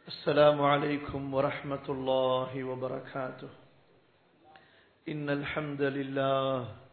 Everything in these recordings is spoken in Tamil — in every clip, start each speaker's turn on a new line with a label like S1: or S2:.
S1: السلام عليكم ورحمة الله وبركاته إن الحمد لله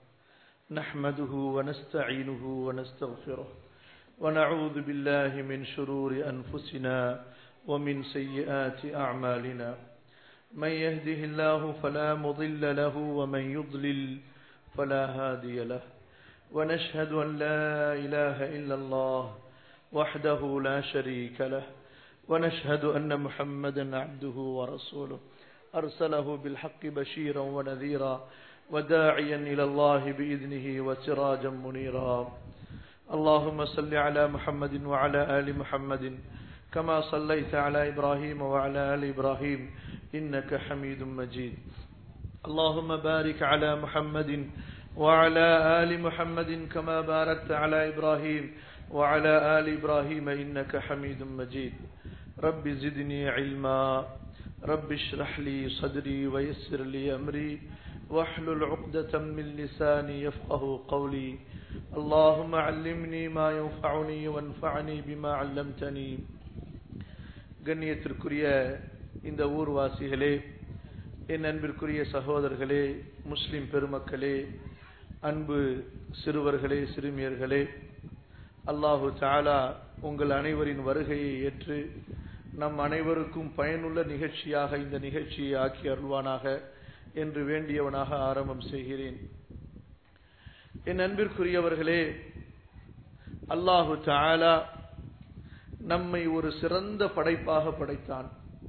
S1: نحمده ونستعينه ونستغفره ونعوذ بالله من شرور أنفسنا ومن سيئات أعمالنا من يهده الله فلا مضل له ومن يضلل فلا هادي له ونشهد أن لا إله إلا الله وحده لا شريك له ونشهد أن محمدا عبده ورسوله أرسله بالحق بشيرا ونذيرا وداعيا إلى الله بإذنه وسراجا منيرا اللهم صل على محمد وعلى آل محمد كما صليت على إبراهيم وعلى آل إبراهيم إنك حميد مجيد اللهم بارك على محمد وعلى آل محمد كما باركت على إبراهيم وعلى آل إبراهيم إنك حميد مجيد رب زدني علما رب اشرح لي صدري ويسر لي أمري واحلل عقدة من لساني يفقه قولي اللهم علمني ما ينفعني وانفعني بما علمتني கண்ணியத்திற்குரிய இந்த ஊர்வாசிகளே என் அன்பிற்குரிய சகோதரர்களே முஸ்லிம் பெருமக்களே அன்பு சிறுவர்களே சிறுமியர்களே அல்லாஹு தாலா உங்கள் அனைவரின் வருகையை ஏற்று நம் அனைவருக்கும் பயனுள்ள நிகழ்ச்சியாக இந்த நிகழ்ச்சியை ஆக்கி அருள்வானாக என்று வேண்டியவனாக ஆரம்பம் செய்கிறேன் என் அன்பிற்குரியவர்களே அல்லாஹு தாலா நம்மை ஒரு சிறந்த படைப்பாக படைத்தான்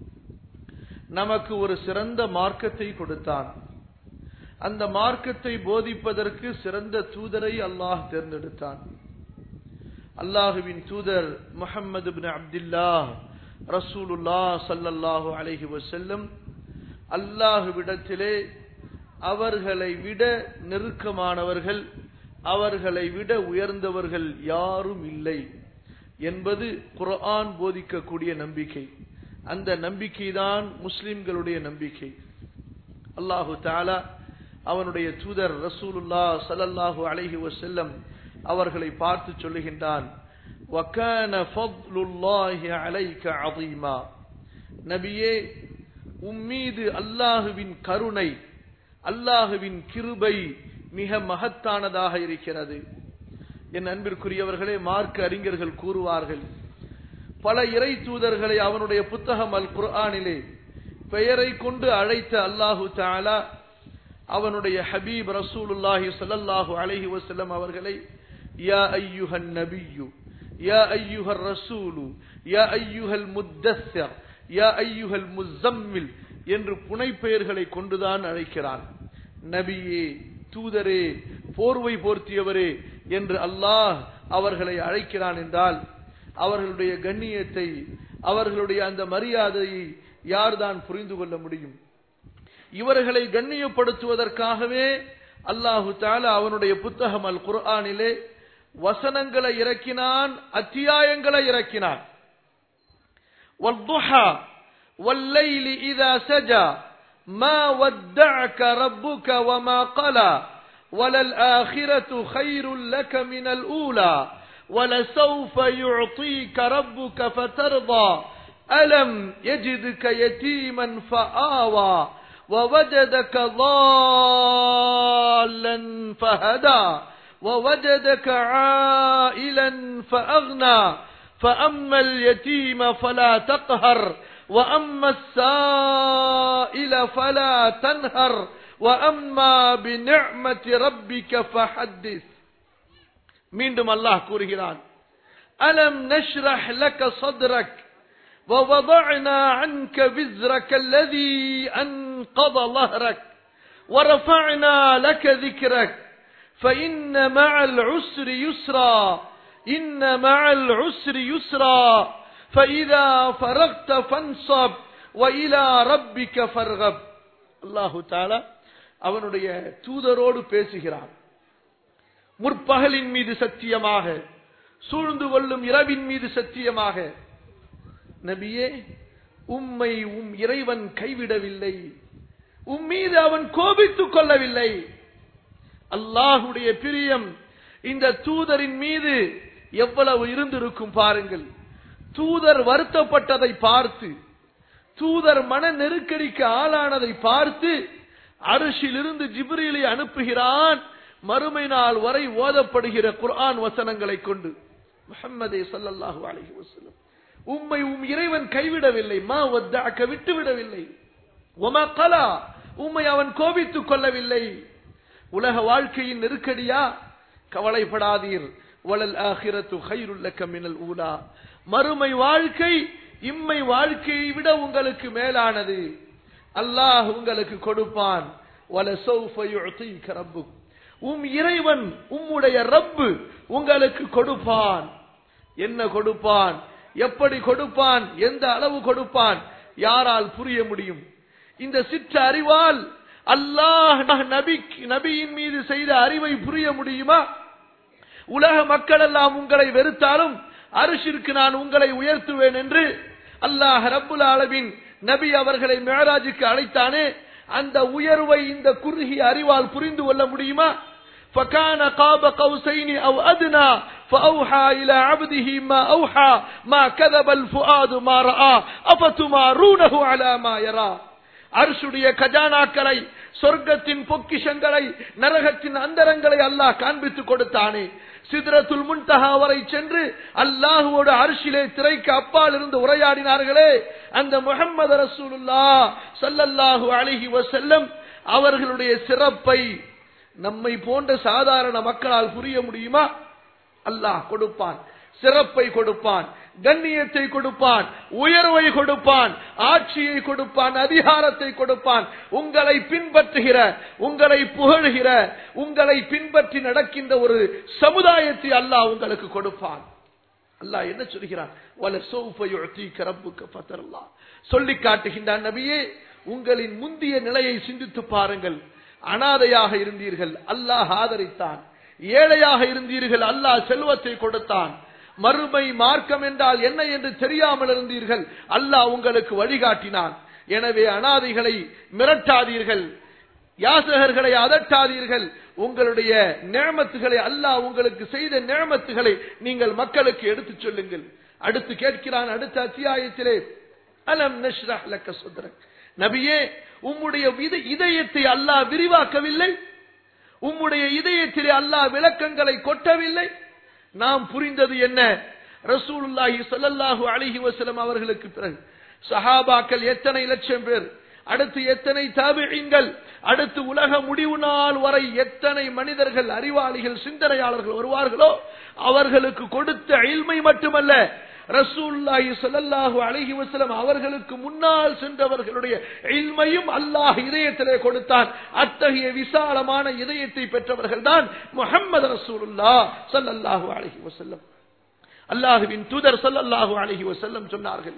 S1: நமக்கு ஒரு சிறந்த மார்க்கத்தை கொடுத்தான் அந்த மார்க்கத்தை போதிப்பதற்கு சிறந்த தூதரை அல்லாஹ் தேர்ந்தெடுத்தான் அல்லாஹுவின் தூதர் முகமது பின் அப்துல்லா ரசூலுல்லா சல்லல்லாஹு அலைஹி வசல்லம் அல்லாஹுவிடத்திலே அவர்களை விட நெருக்கமானவர்கள் அவர்களை விட உயர்ந்தவர்கள் யாரும் இல்லை என்பது குர்ஆன் போதிக்கக்கூடிய நம்பிக்கை அந்த நம்பிக்கைதான் முஸ்லிம்களுடைய நம்பிக்கை அல்லாஹு தாலா அவனுடைய தூதர் ரசூலுல்லா சல்லல்லாஹு அலைஹி வசல்லம் அவர்களை பார்த்து சொல்லுகின்றான் நபியே உம்மீது அல்லாஹுவின் கருணை அல்லாஹுவின் கிருபை மிக மகத்தானதாக இருக்கிறது என் அன்பிற்குரியவர்களே மார்க்க அறிஞர்கள் கூறுவார்கள் பல இறை தூதர்களை அவனுடைய புத்தகம் அல் குர்ஆனிலே பெயரை கொண்டு அழைத்த அல்லாஹு தாலா அவனுடைய ஹபீப் ரசூலுல்லாஹி சல்லல்லாஹு அலைஹி வசல்லம் அவர்களை யா ஐயுஹன் நபியு யா ஐயுஹர் ரசூலு யா ஐயுஹல் முத்தஸ்ஸர் யா ஐயுஹல் முஸம்மில் என்று புனை பெயர்களை கொண்டுதான் அழைக்கிறான் நபியே தூதரே போர்வை போர்த்தியவரே என்று அல்லாஹ் அவர்களை அழைக்கிறான் என்றால் அவர்களுடைய கண்ணியத்தை அவர்களுடைய அந்த மரியாதையை யார்தான் புரிந்து கொள்ள முடியும் இவர்களை கண்ணியப்படுத்துவதற்காகவே அல்லாஹு தாலா அவனுடைய புத்தகம் அல் குர்ஆனிலே வசனங்களை இறக்கினான் அத்தியாயங்களை இறக்கினான் والليل إذا سجى ما ودعك ربك وما قلى وللآخرة خير لك من الأولى ولسوف يعطيك ربك فترضى ألم يجدك يتيما فآوى ووجدك ضالا فهدى ووجدك عائلا فأغنى فأما اليتيم فلا تقهر وأما السائل فلا تنهر وأما بنعمة ربك فحدث மீண்டும் அல்லாஹ் கூறுகிறான் அலம் நஷ்ரஹ் லக صدرك ووضعنا عنك وزرك الذي أنقض ظهرك ورفعنا لك ذكرك فإن مع العسر يسرا إن مع العسر يسرا فإذا فرغت فانصب وإلى ربك فارغب الله تعالى அவனுடைய தூதரோடு பேசுகிறான் முற்பகலின் மீது சத்தியமாக சூழ்ந்து கொள்ளும் இரவின் மீது சத்தியமாக நபியே உம்மை உம் இறைவன் கைவிடவில்லை உம் மீது அவன் கோபித்துக் கொள்ளவில்லை அல்லாஹுடைய பிரியம் இந்த தூதரின் மீது எவ்வளவு இருந்திருக்கும் பாருங்கள் தூதர் வருத்தப்பட்டதை பார்த்து தூதர் மன நெருக்கடிக்கு ஆளானதை பார்த்து அரிசிலிருந்து ஜிப்ரீலை அனுப்புகிறான் மறுமை நாள் வரை ஓதப்படுகிற குர்ஆன் வசனங்களை கொண்டு முஹம்மதே ஸல்லல்லாஹு அலைஹி வஸல்லம் உம்மை உம் இறைவன் கைவிடவில்லை மா வத்தஅக விட்டுவிடவில்லை ஒமா கலா உம்மை அவன் கோபித்துக் கொள்ளவில்லை உலக வாழ்க்கையின் நெருக்கடியா கவலைப்படாதீர் வலல் ஆஹிரத்து ஹைருல் லக்க மினல் ஊலா மறுமை வாழ்க்கை இம்மை வாழ்க்கையை விட உங்களுக்கு மேலானது அல்லாஹ் உங்களுக்கு கொடுப்பான் வல சௌஃப யுஅதீக ரப்புக் உம் இறைவன் உம்முடைய ரப்பு உங்களுக்கு கொடுப்பான் என்ன கொடுப்பான் எப்படி கொடுப்பான் எந்த அளவு கொடுப்பான் யாரால் புரிய முடியும் இந்த சிற்ற அறிவால் அல்லாஹ் நபி நபியின் மீது செய்த அறிவை புரிய முடியுமா உலக மக்கள் எல்லாம் உங்களை வெறுத்தாலும் அரிசிற்கு நான் உங்களை உயர்த்துவேன் என்று அல்லாஹ் ரப்புல் ஆலமின் நபி அவர்களை மேராஜுக்கு அழைத்தானே அந்த உயர்வை இந்த குறுகிய அறிவால் புரிந்து கொள்ள முடியுமா فكان قاب قوسين أو أدنى فأوحى إلى عبده ما أوحى ما كذب الفؤاد ما رأى أفتمارونه على ما يرى அரசுடைய கஜானாக்களை சொர்க்கத்தின் பொக்கிஷங்களை நரகத்தின் அந்தரங்களை அல்லாஹ் காண்பித்து கொடுத்தானே சிதறத்துல் முன்தகா வரை சென்று அல்லாஹுவோட அரிசிலே திரைக்கு அப்பால் இருந்து உரையாடினார்களே அந்த முகம்மது ரசூலுல்லா சல்லல்லாஹு அலிஹி வசல்லம் அவர்களுடைய சிறப்பை நம்மை போன்ற சாதாரண மக்களால் புரிய முடியுமா அல்லாஹ் கொடுப்பான் சிறப்பை கொடுப்பான் கண்ணியத்தை கொடுப்பான் உயர்வை கொடுப்பான் ஆட்சியை கொடுப்பான் அதிகாரத்தை கொடுப்பான் உங்களை பின்பற்றுகிற உங்களை புகழ்கிற உங்களை பின்பற்றி நடக்கின்ற ஒரு சமுதாயத்தை அல்லாஹ் உங்களுக்கு கொடுப்பான் அல்லாஹ் என்ன சொல்கிறான் வல சௌஃபயுஅதீக ரப்புக ஃபதரல்லா சொல்லி காட்டுகின்றான் நபியே உங்களின் முந்திய நிலையை சிந்தித்து பாருங்கள் அனாதையாக இருந்தீர்கள் அல்லாஹ் ஆதரித்தான் ஏழையாக இருந்தீர்கள் அல்லாஹ் செல்வத்தை கொடுத்தான் மறுமை மார்க்கம் என்றால் என்ன என்று தெரியாமல் இருந்தீர்கள் அல்லாஹ் உங்களுக்கு வழிகாட்டினான் எனவே அனாதைகளை மிரட்டாதீர்கள் யாசகர்களை அதட்டாதீர்கள் உங்களுடைய நேமத்துகளை அல்லாஹ் உங்களுக்கு செய்த நேமத்துகளை நீங்கள் மக்களுக்கு எடுத்துச் சொல்லுங்கள் அடுத்து கேட்கிறான் அடுத்த அத்தியாயத்திலே அலம் நஷ்ரஹ் லக்க சுத்ரக் நபியே உம்முடைய இதயத்தை அல்லாஹ் விரிவாக்கவில்லை உம்முடைய இதயத்திலே அல்லாஹ் விளக்கங்களை கொட்டவில்லை நாம் புரிந்தது என்ன ரசூலுல்லாஹி ஸல்லல்லாஹு அலைஹி வஸல்லம் அவர்களுக்கு பிறகு சஹாபாக்கள் எத்தனை லட்சம் பேர் அடுத்து எத்தனை தாபிஈன்கள் அடுத்து உலக முடிவு நாள் வரை எத்தனை மனிதர்கள் அறிவாளிகள் சிந்தனையாளர்கள் வருவார்களோ அவர்களுக்கு கொடுத்த இல்மை மட்டுமல்ல ரசூல்லாஹி ஸல்லல்லாஹு அலைஹி வஸல்லம் அவர்களுக்கு முன்னால் சென்றவர்களுடைய இல்மையும் அல்லாஹ் இதயத்திலே கொடுத்தான் அத்தகைய விசாலமான இதயத்தை பெற்றவர்கள் தான் முஹம்மது ரசூலுல்லாஹ் ஸல்லல்லாஹு அலைஹி வஸல்லம் அல்லாஹுவின் தூதர் ஸல்லல்லாஹு அலைஹி வஸல்லம் சொன்னார்கள்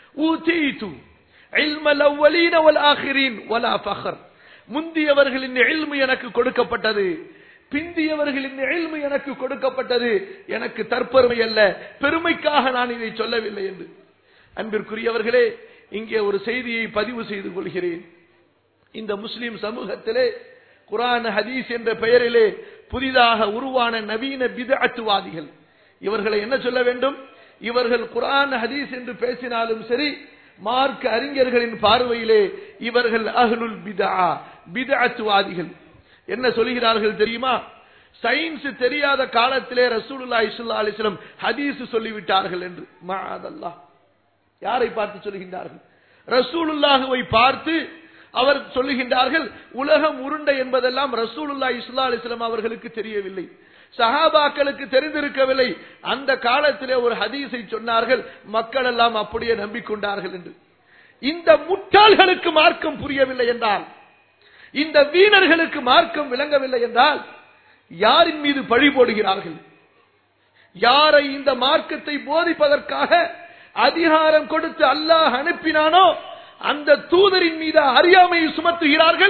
S1: ஊதீது இல்ம அவ்வலீன வல் ஆகிரீன் வலா ஃபஹர் முந்தியவர்களின் இல்மு எனக்கு கொடுக்கப்பட்டது பிந்தியவர்களின் இல்மு எனக்கு கொடுக்கப்பட்டது எனக்கு தற்பெருமை அல்ல பெருமைக்காக நான் இதை சொல்லவில்லை என்று அன்பிற்குரியவர்களே இங்கே ஒரு செய்தியை பதிவு செய்து கொள்கிறேன் இந்த முஸ்லிம் சமூகத்திலே குரான் ஹதீஸ் என்ற பெயரிலே புதிதாக உருவான நவீன பிதஅத்துவாதிகள் இவர்களை என்ன சொல்ல வேண்டும் இவர்கள் குரான் ஹதீஸ் என்று பேசினாலும் சரி மார்க்க அறிஞர்களின் பார்வையிலே இவர்கள் அஹ்லுல் பிதா பிதஅத்துவாதிகள் என்ன சொல்லுகிறார்கள் தெரியுமா சயின்ஸ் தெரியாத காலத்திலே ரசூலுல்லா இஸ்லா அலிஸ்லம் ஹதீஸ் சொல்லிவிட்டார்கள் என்று மாதல்லா யாரை பார்த்து சொல்லுகின்றார்கள் ரசூலுல்லாஹுவை பார்த்து அவர் சொல்லுகின்றார்கள் உலகம் உருண்டை என்பதெல்லாம் ரசூலுல்லா இஸ்லா அலிஸ்லாம் அவர்களுக்கு தெரியவில்லை சஹாபாக்களுக்கு தெரிந்திருக்கவில்லை அந்த காலத்திலே ஒரு ஹதீஸை சொன்னார்கள் மக்கள் எல்லாம் அப்படியே நம்பிக்கொண்டார்கள் என்று இந்த முட்டாள்களுக்கு மார்க்கம் புரியவில்லை என்றால் இந்த வீணர்களுக்கு மார்க்கம் விளங்கவில்லை என்றால் யாரின் மீது பழி போடுகிறார்கள் யாரை இந்த மார்க்கத்தை போதிப்பதற்காக அதிகாரம் கொடுத்து அல்லாஹ் அனுப்பினானோ அந்த தூதரின் மீது அறியாமையை சுமத்துகிறார்கள்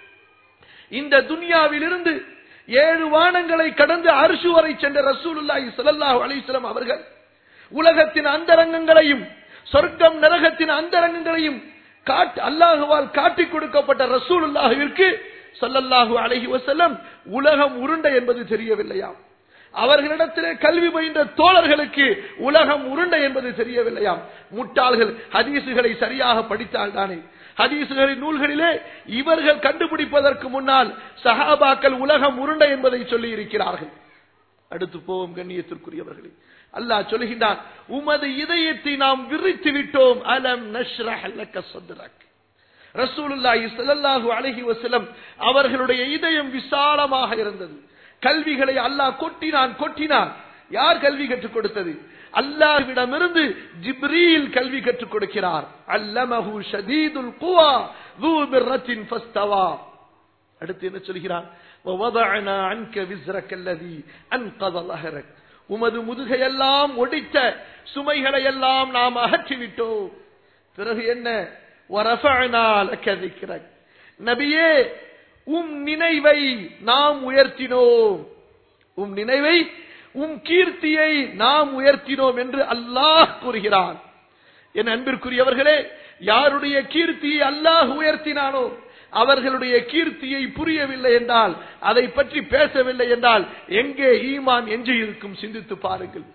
S1: இந்த துனியாவில் இருந்து ஏழு வானங்களை கடந்து அரிசு வரை சென்ற ரசூலுல்லாஹி ஸல்லல்லாஹு அலைஹி வஸல்லம் அவர்கள் உலகத்தின் அந்தரங்கங்களையும் சொர்க்கம் நரகத்தின் அந்தரங்கங்களையும் காட்டு அல்லாஹுவால் காட்டிக் கொடுக்கப்பட்ட ரசூலுல்லாஹுவிற்கு ஸல்லல்லாஹு அலைஹி வஸல்லம் உலகம் உருண்டை என்பது தெரியவில்லையா அவர்களிடத்திலே கல்வி பயின்ற தோழர்களுக்கு உலகம் உருண்டை என்பது தெரியவில்லையாம் முட்டாள்கள் ஹதீசுகளை சரியாக படித்தால் தானே ஹதீசுகளின் நூல்களிலே இவர்கள் கண்டுபிடிப்பதற்கு முன்னால் சஹாபாக்கள் உலகம் உருண்டை என்பதை சொல்லி இருக்கிறார்கள் அடுத்து போவோம் கண்ணியத்திற்குரியவர்களே அல்லாஹ் சொல்லுகின்றான் உமது இதயத்தை நாம் விரித்து விட்டோம் அலம் நஷ்ரஹ் லக்க சத்ரக் ரசூலுல்லாஹி ஸல்லல்லாஹு அலைஹி வஸல்லம் அவர்களுடைய இதயம் விசாலமாக இருந்தது கல்விகளை அல்லாஹ் கொட்டினான் கொட்டினான் யார் கல்வி கற்றுக் கொடுத்தது அல்லாஹ்விடமிருந்து ஜிப்ரீல் கல்வி கற்றுக் கொடுக்கிறார் அல்லமஹு ஷதீதுல் குவா ذو مرة فاستوى அடுத்து என்ன சொல்கிறான் وَوَضَعْنَا عَنْكَ وِزْرَكَ الَّذِي أَنْقَضَ ظَهْرَكَ உமது முதுகையெல்லாம் ஒடித்த சுமைகளை எல்லாம் நாம் அகற்றிவிட்டோம் பிறகு என்ன وَرَفَعْنَا لَكَ ذِكْرَكَ நபியே உம் நினைவை நாம் உயர்த்தினோம் உம் நினைவை உம் கீர்த்தியை நாம் உயர்த்தினோம் என்று அல்லாஹ் கூறுகிறான் என் அன்பிற்குரியவர்களே யாருடைய கீர்த்தியை அல்லாஹ் உயர்த்தினானோ அவர்களுடைய கீர்த்தியை புரியவில்லை என்றால் அதை பற்றி பேசவில்லை என்றால் எங்கே ஈமான் எஞ்சி இருக்கும் சிந்தித்து பாருங்கள்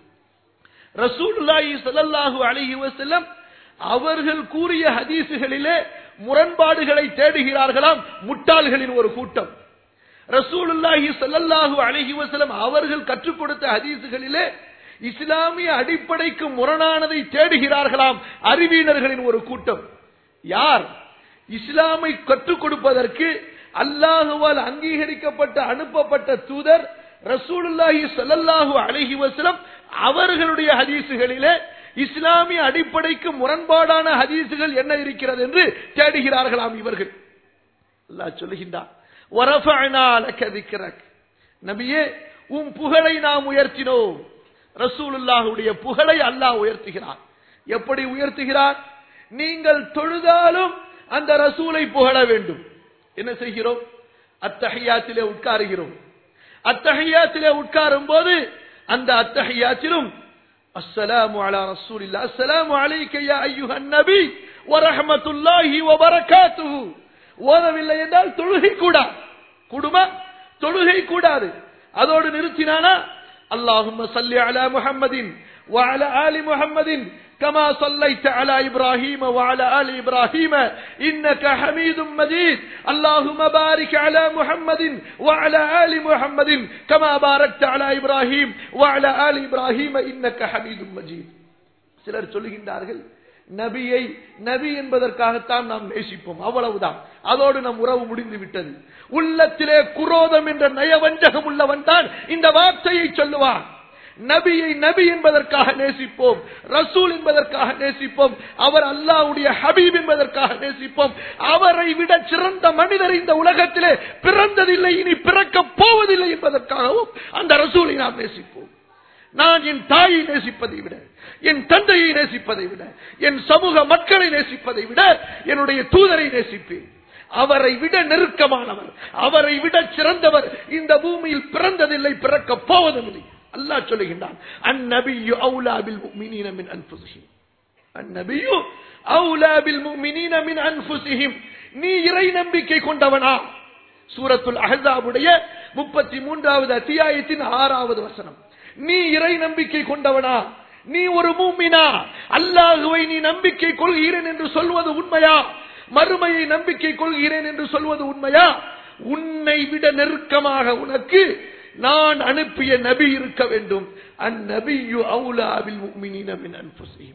S1: ரசூலுல்லாஹி ஸல்லல்லாஹு அலைஹி வஸல்லம் அவர்கள் கூறிய ஹதீசுகளிலே முரண்பாடுகளை தேடுகிறார்களாம் முட்டாள்களின் ஒரு கூட்டம் ரசூலுல்லாஹி ஸல்லல்லாஹு அலைஹி வஸல்லம் அவர்கள் கற்றுக் கொடுத்த ஹதீசுகளிலே இஸ்லாமிய அடிப்படைக்கு முரணானதை தேடுகிறார்களாம் அறிவியனர்களின் ஒரு கூட்டம் யார் இஸ்லாமை கற்றுக் கொடுப்பதற்கு அல்லாஹுவால் அங்கீகரிக்கப்பட்ட அனுப்பப்பட்ட தூதர் ரசூலுல்லாஹி ஸல்லல்லாஹு அலைஹி வஸல்லம் அவர்களுடைய ஹதீசுகளிலே இஸ்லாமிய அடிப்படைக்கு முரண்பாடான ஹதீசுகள் என்ன இருக்கிறது என்று தேடுகிறார்களாம் இவர்கள் அல்லாஹ் சொல்லுகின்றான் "வரஃபஅனா லக திக்ரக்." நபியே உம் புகழை நாம் உயர்த்தினோம் ரசூலுல்லாஹுடைய புகழை அல்லாஹ் உயர்த்துகிறான் எப்படி உயர்த்துகிறான் நீங்கள் தொழுதாலும் அந்த ரசூலை புகழ வேண்டும் என்ன செய்கிறோம் அத்தஹியாத்திலே உட்காருகிறோம் அத்தஹியாத்திலே உட்காரும் போது அந்த அத்தஹியாத்திலும் அஸ்ஸலாமு அலா ரசூலில்லா அஸ்ஸலாமு அலைக்க யா அய்யுஹன் நபி வ ரஹ்மத்துல்லாஹி வ பரகாத்துஹு ஓதவில்லை என்றால் தொழுகை கூடாது குடும்ப தொழுகை கூடாது அதோடு நிறுத்தினானா اللهم صل على محمد وعلى آل محمد كما صليت على إبراهيم وعلى آل إبراهيم إنك حميد مجيد اللهم بارك على محمد وعلى آل محمد كما باركت على إبراهيم وعلى آل إبراهيم إنك حميد مجيد சிலர் சொல்லுகின்றார்கள் நபியை நபி என்பதற்காகத்தான் நாம் நேசிப்போம் அவ்வளவுதான் அதோடு நம் உறவு முடிந்து விட்டது உள்ளத்திலே குரோதம் என்ற நயவஞ்சகம் உள்ளவன் தான் இந்த வார்த்தையை சொல்லுவான் நபியை நபி என்பதற்காக நேசிப்போம் ரசூல் என்பதற்காக நேசிப்போம் அவர் அல்லாஹ்வுடைய ஹபீப் என்பதற்காக நேசிப்போம் அவரை விட சிறந்த மனிதர் இந்த உலகத்திலே பிறந்ததில்லை இனி பிறக்கப் போவதில்லை என்பதற்காகவும் அந்த ரசூலை நாம் நேசிப்போம் நான் என் தாயை நேசிப்பதை விட என் தந்தையை நேசிப்பதை விட என் சமூக மக்களை நேசிப்பதை விட என்னுடைய தூதரை நேசிப்பேன் அவரை விட நெருக்கமானவர் அவரை விட சிறந்தவர் இந்த பூமியில் பிறந்ததில்லை பிறக்கப் போவதுமில்லை அல்லாஹ் சொல்லுகின்றான் அந்நபியு அவுலா பில் முஃமினீன மின் அன்ஃபுஸிஹிம் அந்நபியு அவுலா பில் முஃமினீன மின் அன்ஃபுஸிஹிம் நீ இறை நம்பிக்கை கொண்டவனா சூரத்துல் அஹ்ஸாபுடைய முப்பத்தி மூன்றாவது அத்தியாயத்தின் ஆறாவது வசனம் நீ இறை நம்பிக்கை கொண்டவனா நீ ஒரு மூமினா அல்லாஹுவை நீ நம்பிக்கை கொள்கிறேன் என்று சொல்வது உண்மையா மறுமையை நம்பிக்கை கொள்கிறேன் என்று சொல்வது உண்மையா உன்னை விட நெருக்கமாக உனக்கு நான் அனுப்பிய நபி இருக்க வேண்டும் அந்நபியு அவுலாவில் முஃமினீன மின் அன்ஃபுஸிஹிம்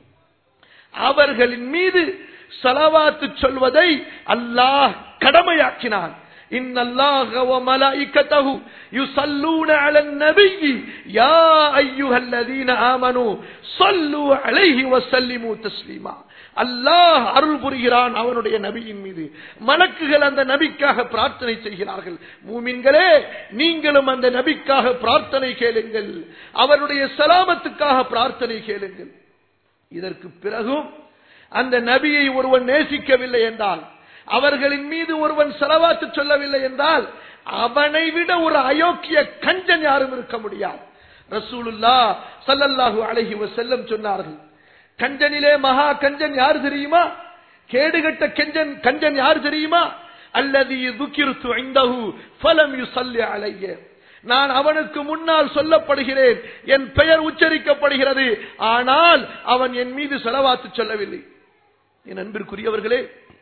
S1: அவர்களின் மீது சலவாத்து சொல்வதை அல்லாஹ் கடமையாக்கினான் إن الله وملائكته يصلون على النبي يا أيها الذين آمنوا صلوا عليه وسلموا تسليما அல்லாஹ் அருள் புரிகிறான் அவனுடைய நபியின் மீது மலக்குகள் அந்த நபிக்காக பிரார்த்தனை செய்கிறார்கள் மூமின்களே நீங்களும் அந்த நபிக்காக பிரார்த்தனை கேளுங்கள் அவருடைய சலாமத்துக்காக பிரார்த்தனை கேளுங்கள் இதற்கு பிறகும் அந்த நபியை ஒருவன் நேசிக்கவில்லை என்றால் அவர்களின் மீது ஒருவன் செலவாத்து சொல்லவில்லை என்றால் அவனை விட ஒரு அயோக்கிய கஞ்சன் யாரும் இருக்க முடியாது ரசூலுல்லா சல்லல்லாஹு அலைஹி வஸல்லம் சொன்னார்கள் கஞ்சனிலே மகா கஞ்சன் யார் தெரியுமா கேடுகட்ட கஞ்சன் கஞ்சன் யார் தெரியுமா அல்லது துக்கிருத்து ஐந்தஹு ஃபலம் யுஸல்லி அலைய நான் அவனுக்கு முன்னால் சொல்லப்படுகிறேன் என் பெயர் உச்சரிக்கப்படுகிறது ஆனால் அவன் என் மீது செலவாத்து சொல்லவில்லை என் அன்பிற்குரியவர்களே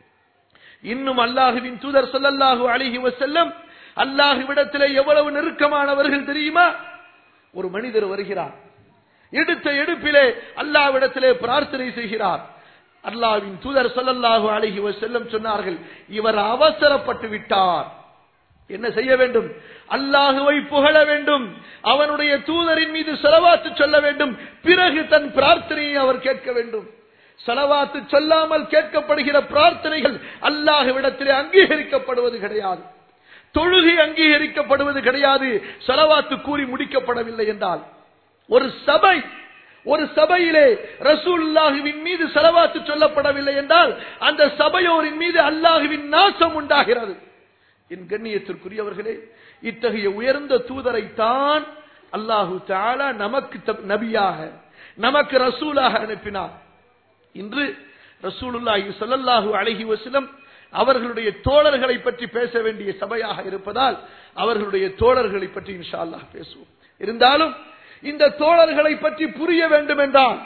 S1: இன்னும் அல்லாஹுவின் தூதர் சொல்லல்லாஹு அழகி வசல்லம் அல்லாஹுவிடத்திலே எவ்வளவு நெருக்கமானவர்கள் தெரியுமா ஒரு மனிதர் வருகிறார் எடுத்த எடுப்பிலே அல்லாவிடத்திலே பிரார்த்தனை செய்கிறார் அல்லாவின் தூதர் சொல்லல்லாஹு அழகி செல்லம் சொன்னார்கள் இவர் அவசரப்பட்டு விட்டார் என்ன செய்ய வேண்டும் அல்லாஹுவை புகழ வேண்டும் அவனுடைய தூதரின் மீது செலவாத்து சொல்ல வேண்டும் பிறகு தன் பிரார்த்தனையை அவர் கேட்க வேண்டும் செலவாத்து சொல்லாமல் கேட்கப்படுகிற பிரார்த்தனைகள் அல்லாஹுவிடத்திலே அங்கீகரிக்கப்படுவது கிடையாது தொழுகை அங்கீகரிக்கப்படுவது கிடையாது செலவாத்து கூறி முடிக்கப்படவில்லை என்றால் ஒரு சபை ஒரு சபையிலே ரசூல்லாஹுவின் மீது செலவாத்து சொல்லப்படவில்லை என்றால் அந்த சபையோரின் மீது அல்லாஹுவின் நாசம் உண்டாகிறது என் கண்ணியத்திற்குரியவர்களே இத்தகைய உயர்ந்த தூதரை தான் அல்லாஹு தாலா நமக்கு நபியாக நமக்கு ரசூலாக அனுப்பினார் இன்று ரசூலுல்லாஹி சல்லல்லாஹு அழகி வசலம் அவர்களுடைய தோழர்களை பற்றி பேச வேண்டிய சபையாக இருப்பதால் அவர்களுடைய தோழர்களை பற்றி இன்ஷா அல்லாஹ் பேசுவோம் இருந்தாலும் இந்த தோழர்களை பற்றி புரிய வேண்டும் என்றால்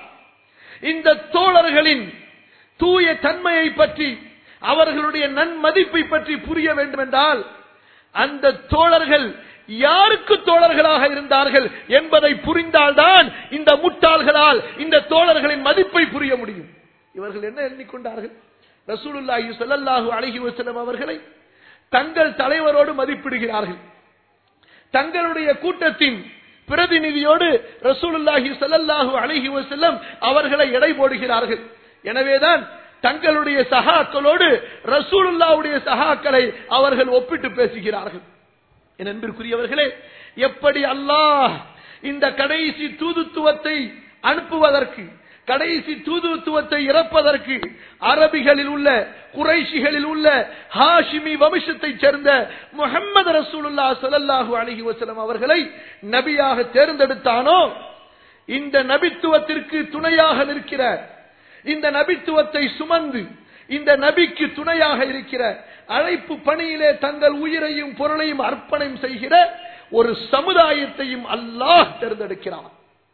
S1: இந்த தோழர்களின் தூய தன்மையை பற்றி அவர்களுடைய நன்மதிப்பை பற்றி புரிய வேண்டும் என்றால் அந்த தோழர்கள் யாருக்கு தோழர்களாக இருந்தார்கள் என்பதை புரிந்தால்தான் இந்த முட்டாள்களால் இந்த தோழர்களின் மதிப்பை புரிய முடியும் இவர்கள் என்ன எண்ணிக்கொண்டார்கள் ரசூலுல்லாஹி ஸல்லல்லாஹு அலைஹி வஸல்லம் அவர்களை தங்கள் தலைவரோடு மதிப்பிடுகிறார்கள் தங்களுடைய கூட்டத்தின் பிரதிநிதியோடு ரசூலுல்லாஹி ஸல்லல்லாஹு அலைஹி வஸல்லம் அவர்களை எடை போடுகிறார்கள் எனவேதான் தங்களுடைய சகாக்களோடு ரசூலுல்லாவுடைய சகாக்களை அவர்கள் ஒப்பிட்டு பேசுகிறார்கள் என் அன்பிற்குரியவர்களே எப்படி அல்லாஹ் இந்த கடைசி தூதுத்துவத்தை அனுப்புவதற்கு கடைசி தூதுத்துவத்தை இறப்பதற்கு அரபிகளில் உள்ள குறைஷிகளில் உள்ள ஹாஷிமி வம்சத்தைச் சேர்ந்த முகமது ரசூலுல்லா சலல்லாஹு அலஹி வசலம் அவர்களை நபியாக தேர்ந்தெடுத்தானோ இந்த நபித்துவத்திற்கு துணையாக நிற்கிற இந்த நபித்துவத்தை சுமந்து இந்த நபிக்கு துணையாக இருக்கிற அழைப்பு பணியிலே தங்கள் உயிரையும் பொருளையும் அர்ப்பணம் செய்கிற ஒரு சமுதாயத்தையும் அல்லாஹ் தேர்ந்தெடுக்கிறார்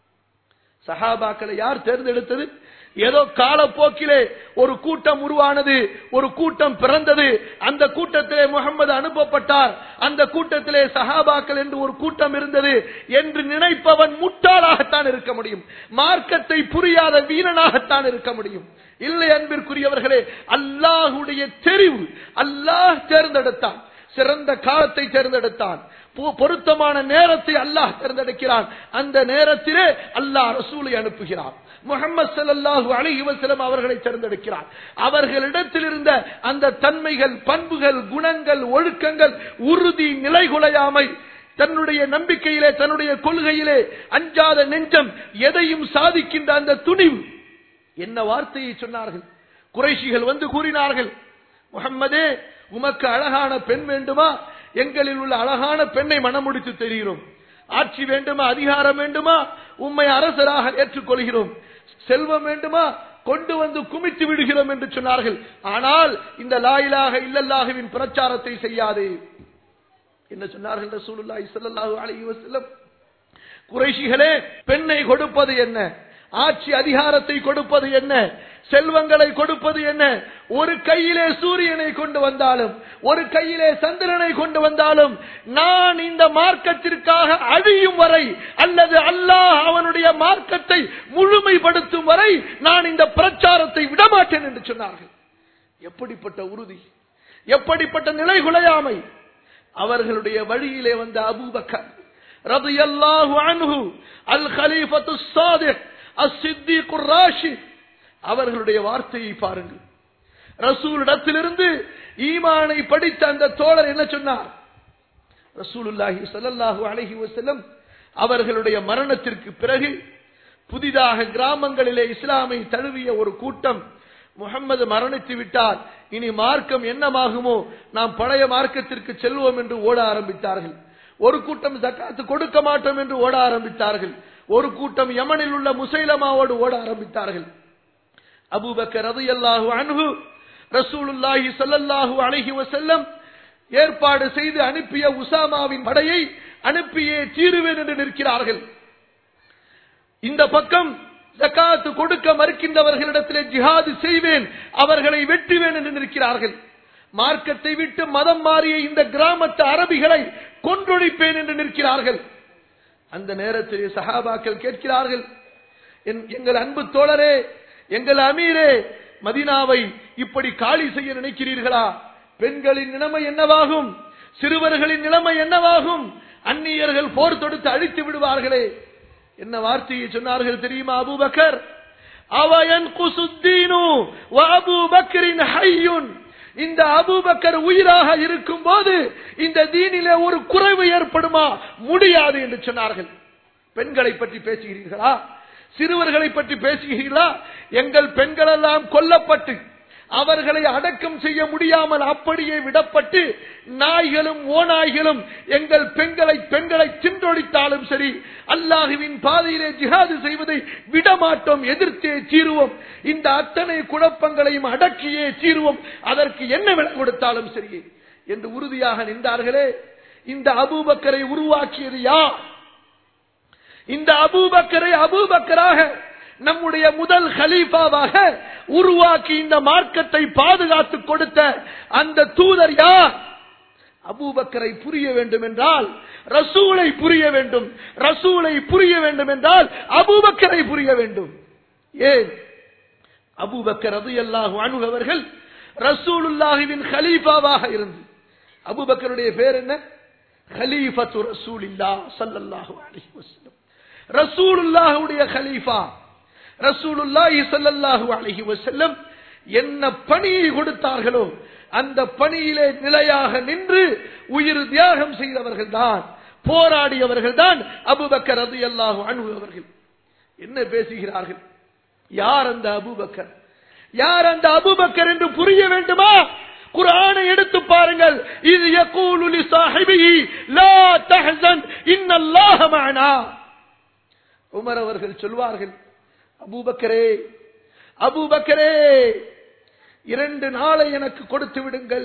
S1: சஹாபாக்களை யார் தேர்ந்தெடுத்தது ஏதோ காலப்போக்கிலே ஒரு கூட்டம் உருவானது ஒரு கூட்டம் பிறந்தது அந்த கூட்டத்திலே முகமது அனுப்பப்பட்டார் அந்த கூட்டத்திலே சஹாபாக்கள் என்று ஒரு கூட்டம் இருந்தது என்று நினைப்பவன் முட்டாளாகத்தான் இருக்க முடியும் மார்க்கத்தை புரியாத வீரனாகத்தான் இருக்க முடியும் இல்லை அன்பிற்குரியவர்களே அல்லாஹுடைய தெரிவு அல்லாஹ் தேர்ந்தெடுத்தான் சிறந்த காலத்தை தேர்ந்தெடுத்தான் பொருத்தமான நேரத்தை அல்லாஹ் தேர்ந்தெடுக்கிறான் அந்த நேரத்திலே அல்லாஹ் ரசூலை அனுப்புகிறான் முகமது சல்லாஹூ அலி வசலம் அவர்களை தேர்ந்தெடுக்கிறார் அவர்களிடத்தில் இருந்த அந்த தன்மைகள் பண்புகள் குணங்கள் ஒழுக்கங்கள் உறுதி நிலைகுலையாமை தன்னுடைய நம்பிக்கையிலே தன்னுடைய கொள்கையிலே அஞ்சாத நெஞ்சம் எதையும் சாதிக்கின்ற அந்த துணிவு என்ன வார்த்தையை சொன்னார்கள் குறைஷிகள் வந்து கூறினார்கள் முகம்மதே உமக்கு அழகான பெண் வேண்டுமா எங்களில் உள்ள அழகான பெண்ணை மனமுடித்து தெரிகிறோம் ஆட்சி வேண்டுமா அதிகாரம் வேண்டுமா உம்மை அரசராக ஏற்றுக்கொள்கிறோம் செல்வம் வேண்டுமா கொண்டு வந்து குமித்து விடுகிறோம் என்று சொன்னார்கள் ஆனால் இந்த லாயிலாக இல்லல்லாகவின் பிரச்சாரத்தை செய்யாதே என்ன சொன்னார்கள் ரசூலுல்லாஹி ஸல்லல்லாஹு அலைஹி வஸல்லம் குறைஷிகளே பெண்ணை கொடுப்பது என்ன ஆட்சி அதிகாரத்தை கொடுப்பது என்ன செல்வங்களை கொடுப்பது என்ன ஒரு கையிலே சூரியனை கொண்டு வந்தாலும் ஒரு கையிலே சந்திரனை கொண்டு வந்தாலும் நான் இந்த மார்க்கத்திற்காக அழியும் வரை அல்லது அல்லாஹ் அவனுடைய மார்க்கத்தை முழுமைப்படுத்தும் வரை நான் இந்த பிரச்சாரத்தை விடமாட்டேன் என்று சொன்னார்கள் எப்படிப்பட்ட உறுதி எப்படிப்பட்ட நிலை குலையாமை அவர்களுடைய வழியிலே வந்த அபூபக்கர் ரதியல்லாஹு அன்ஹு அல் கலீஃபத்து சாதிக் அஸ்-சித்தீக் ராஷித் அவர்களுடைய வார்த்தையை பாருங்கள் ரசூலிடத்திலிருந்து ஈமானை படித்த அந்த தோழர் என்ன சொன்னார் ரசூலுல்லாஹி ஸல்லல்லாஹு அலைஹி வஸல்லம் அவர்களுடைய மரணத்திற்கு பிறகு புதிதாக கிராமங்களிலே இஸ்லாமை தழுவிய ஒரு கூட்டம் முகம்மது மரணித்து விட்டார் இனி மார்க்கம் என்னமாகுமோ நாம் பழைய மார்க்கத்திற்கு செல்வோம் என்று ஓட ஆரம்பித்தார்கள் ஒரு கூட்டம் ஜக்காத்து கொடுக்க மாட்டோம் என்று ஓட ஆரம்பித்தார்கள் ஒரு கூட்டம் யமனில் உள்ள முசைலமாவோடு ஓட ஆரம்பித்தார்கள் அபூபக்கர் ரலியல்லாஹு அன்ஹு ரசூலுல்லாஹி ஸல்லல்லாஹு அலைஹி வஸல்லம் ஏற்பாடு செய்து அனுப்பிய உசாமாவின் படையை அனுப்பியே தீருவேன் என்று நிற்கிறார்கள் இந்த பக்கம் ஜக்காத்து கொடுக்க மறுக்கின்றவர்களிடத்திலே ஜிஹாது செய்வேன் அவர்களை வெட்டுவேன் என்று நிற்கிறார்கள் மார்க்கத்தை விட்டு மதம் மாறிய இந்த கிராமத்து அரபிகளை கொன்றொழிப்பேன் என்று நிற்கிறார்கள் அந்த நேரத்தில் சஹாபாக்கள் கேட்கிறார்கள் என்- எங்கள் அன்பு தோழரே எங்கள் அமீரே மதீனாவை இப்படி காலி செய்ய நினைக்கிறீர்களா பெண்களின் நிலைமை என்னவாகும் சிறுவர்களின் நிலைமை என்னவாகும் அந்நியர்கள் போர் தொடுத்து அழித்து விடுவார்களே என்ன வார்த்தையை சொன்னார்கள் தெரியுமா அபூபக்கர் அவயன் குசுத்தீனு அபூபக்கரின் ஹையுன் இந்த அபூபக்கர் உயிராக இருக்கும் போது இந்த தீனிலே ஒரு குறைவு ஏற்படுமா முடியாது என்று சொன்னார்கள் பெண்களை பற்றி பேசுகிறீர்களா சிறுவர்களை பற்றி பேசுகிறீர்களா எங்கள் பெண்கள் எல்லாம் கொல்லப்பட்டு அவர்களை அடக்கம் செய்ய முடியாமல் அப்படியே விடப்பட்டு நாய்களும் ஓநாய்களும் எங்கள் பெண்களை பெண்களை தின்றொழித்தாலும் சரி அல்லாஹுவின் பாதையிலே ஜிஹாது செய்வதை விடமாட்டோம் எதிர்த்தே தீருவோம் இந்த அத்தனை குழப்பங்களையும் அடக்கியே தீருவோம் அதற்கு என்ன விலை கொடுத்தாலும் சரி என்று உறுதியாக நின்றார்களே இந்த அபூபக்கரை உருவாக்கியது யார் இந்த அபூபக்கரை அபூபக்கராக நம்முடைய முதல் ஹலீஃபாவாக உருவாக்கி இந்த மார்க்கத்தை பாதுகாத்துக் கொடுத்த அந்த தூதர் யார் அபூபக்கரை புரிய வேண்டும் என்றால் ரசூலை புரிய வேண்டும் ரசூலை புரிய வேண்டும் என்றால் அபூபக்கரை புரிய வேண்டும் ஏன் அபூபக்கர் அது அல்லாஹு அணுகவர்கள் ரசூலுல்லாஹுவின் ஹலீஃபாவாக இருந்து அபூபக்கருடைய பேர் என்ன ஹலீஃபத்து ரசூலில்லா ஸல்லல்லாஹு அலைஹி வஸல்லம் ரசூலுல்லாஹுடைய ஹலீஃபா ரசூலுல்லாஹி ஸல்லல்லாஹு அலைஹி வஸல்லம் என்ன பணியை கொடுத்தார்களோ அந்த பணியிலே நிலையாக நின்று உயிர் தியாகம் செய்தவர்கள் தான் போராடியவர்கள் தான் அபுபக்கர் ரலியல்லாஹு அன்ஹு அவர்கள் என்ன பேசுகிறார்கள் யார் அந்த அபூபக்கர் யார் அந்த அபூபக்கர் என்று புரிய வேண்டுமா குர்ஆனை எடுத்து பாருங்கள் இது யகூலு லி சாஹிபிஹி லா தஹ்சன் இன்னல்லாஹ மஅனா உமர் அவர்கள் சொல்வார்கள் அபூபக்கரே அபூபக்கரே இரண்டு நாளை எனக்கு கொடுத்து விடுங்கள்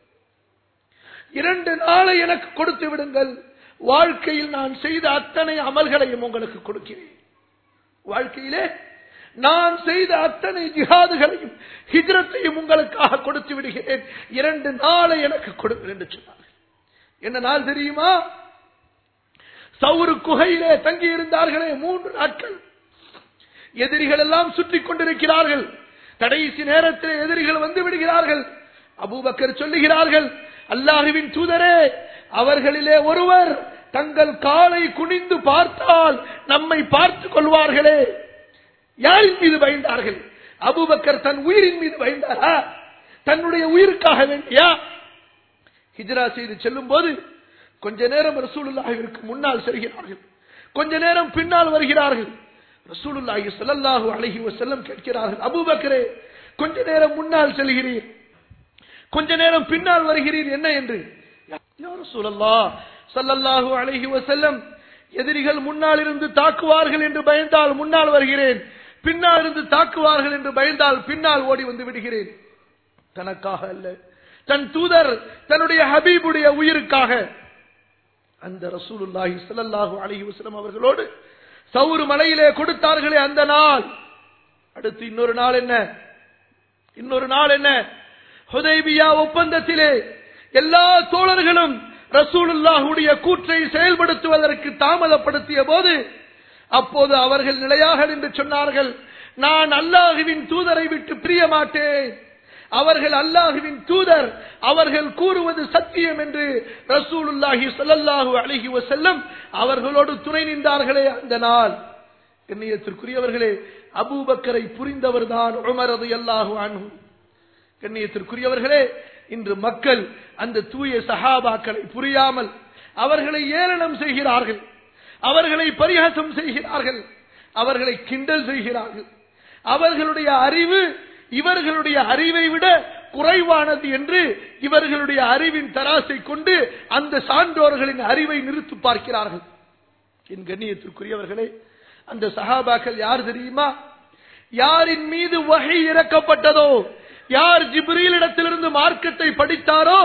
S1: இரண்டு நாளை எனக்கு கொடுத்து விடுங்கள் வாழ்க்கையில் நான் செய்த அத்தனை அமல்களையும் உங்களுக்கு கொடுக்கிறேன் வாழ்க்கையிலே நான் செய்த அத்தனை ஜிஹாதுகளையும் ஹிஜ்ரத்தையும் உங்களுக்காக கொடுத்து விடுகிறேன் இரண்டு நாளை எனக்கு கொடுங்கள் என்று சொன்னார்கள் என்ன நாள் தெரியுமா சவுரு குகையிலே தங்கி இருந்தார்களே மூன்று நாட்கள் எதிரிகள் எல்லாம் சுற்றி கொண்டிருக்கிறார்கள் கடைசி நேரத்தில் எதிரிகள் வந்து விடுகிறார்கள் அபூபக்கர் சொல்லுகிறார்கள் அல்லாஹுவின் தூதரே அவர்களிலே ஒருவர் தங்கள் காலை குனிந்து பார்த்தால் நம்மை பார்த்துக் கொள்வார்களே யாரின் மீது பயந்தார்கள் அபூபக்கர் தன் உயிரின் மீது பயந்தாரா தன்னுடைய உயிருக்காக வேண்டியா ஹிஜ்ரா செய்து செல்லும் போது கொஞ்ச நேரம் ரசூலுல்லாஹிற்கு முன்னால் செல்கிறார்கள் கொஞ்ச நேரம் பின்னால் வருகிறார்கள் ரசூலுல்லாஹி ஸல்லல்லாஹு அலைஹி வஸல்லம் கேட்கிறார்கள் அபூபக்கரே கொஞ்ச நேரம் முன்னால் செல்கிறீர் கொஞ்ச நேரம் பின்னால் வருகிறீர் என்ன என்று யா ரசூலல்லாஹ் ஸல்லல்லாஹு அலைஹி வஸல்லம் எதிரிகள் முன்னால் இருந்து தாக்குவார்கள் என்று பயந்தால் முன்னால் வருகிறேன் பின்னால் இருந்து தாக்குவார்கள் என்று பயந்தால் பின்னால் ஓடி வந்து விடுகிறேன் தனக்காக அல்ல தன் தூதர் தன்னுடைய ஹபீபுடைய உயிருக்காக அந்த ரசூலுல்லாஹி ஸல்லல்லாஹு அலைஹி வஸல்லம் அவர்களோடு சவுரு மலையிலே கொடுத்தார்களே அந்த நாள் அடுத்து இன்னொரு நாள் என்ன இன்னொரு நாள் என்ன ஹுதைபியா ஒப்பந்தத்திலே எல்லா தோழர்களும் ரசூலுல்லாஹுடைய கூற்றை செயல்படுத்துவதற்கு தாமதப்படுத்திய போது அப்போது அவர்கள் நிலையாக நின்று சொன்னார்கள் நான் அல்லாஹுவின் தூதரை விட்டு பிரிய மாட்டேன் அவர்கள் அல்லாஹுவின் தூதர் அவர்கள் கூறுவது சத்தியம் என்று ரசூலுல்லாஹி ஸல்லல்லாஹு அலைஹி வஸல்லம் அவர்களோடு துணை நின்றார்களே அந்த நாள் கண்ணியத்திற்குரியவர்களே அபூபக்கரை புரிந்தவர்தான் உமர் ரலியல்லாஹு அன்ஹு கண்ணியத்திற்குரியவர்களே இன்று மக்கள் அந்த தூய சஹாபாக்களை புரியாமல் அவர்களை ஏளனம் செய்கிறார்கள் அவர்களை பரிகாசம் செய்கிறார்கள் அவர்களை கிண்டல் செய்கிறார்கள் அவர்களுடைய அறிவு இவர்களுடைய அறிவை விட குறைவானது என்று இவர்களுடைய அறிவின் தராசை கொண்டு அந்த சான்றோர்களின் அறிவை நிறுத்து பார்க்கிறார்கள் என் கண்ணியத்திற்குரியவர்களே அந்த சஹாபாக்கள் யார் தெரியுமா யாரின் மீது வகை இறக்கப்பட்டதோ யார் ஜிப்ரீல் இடத்திலிருந்து மார்க்கத்தை படித்தாரோ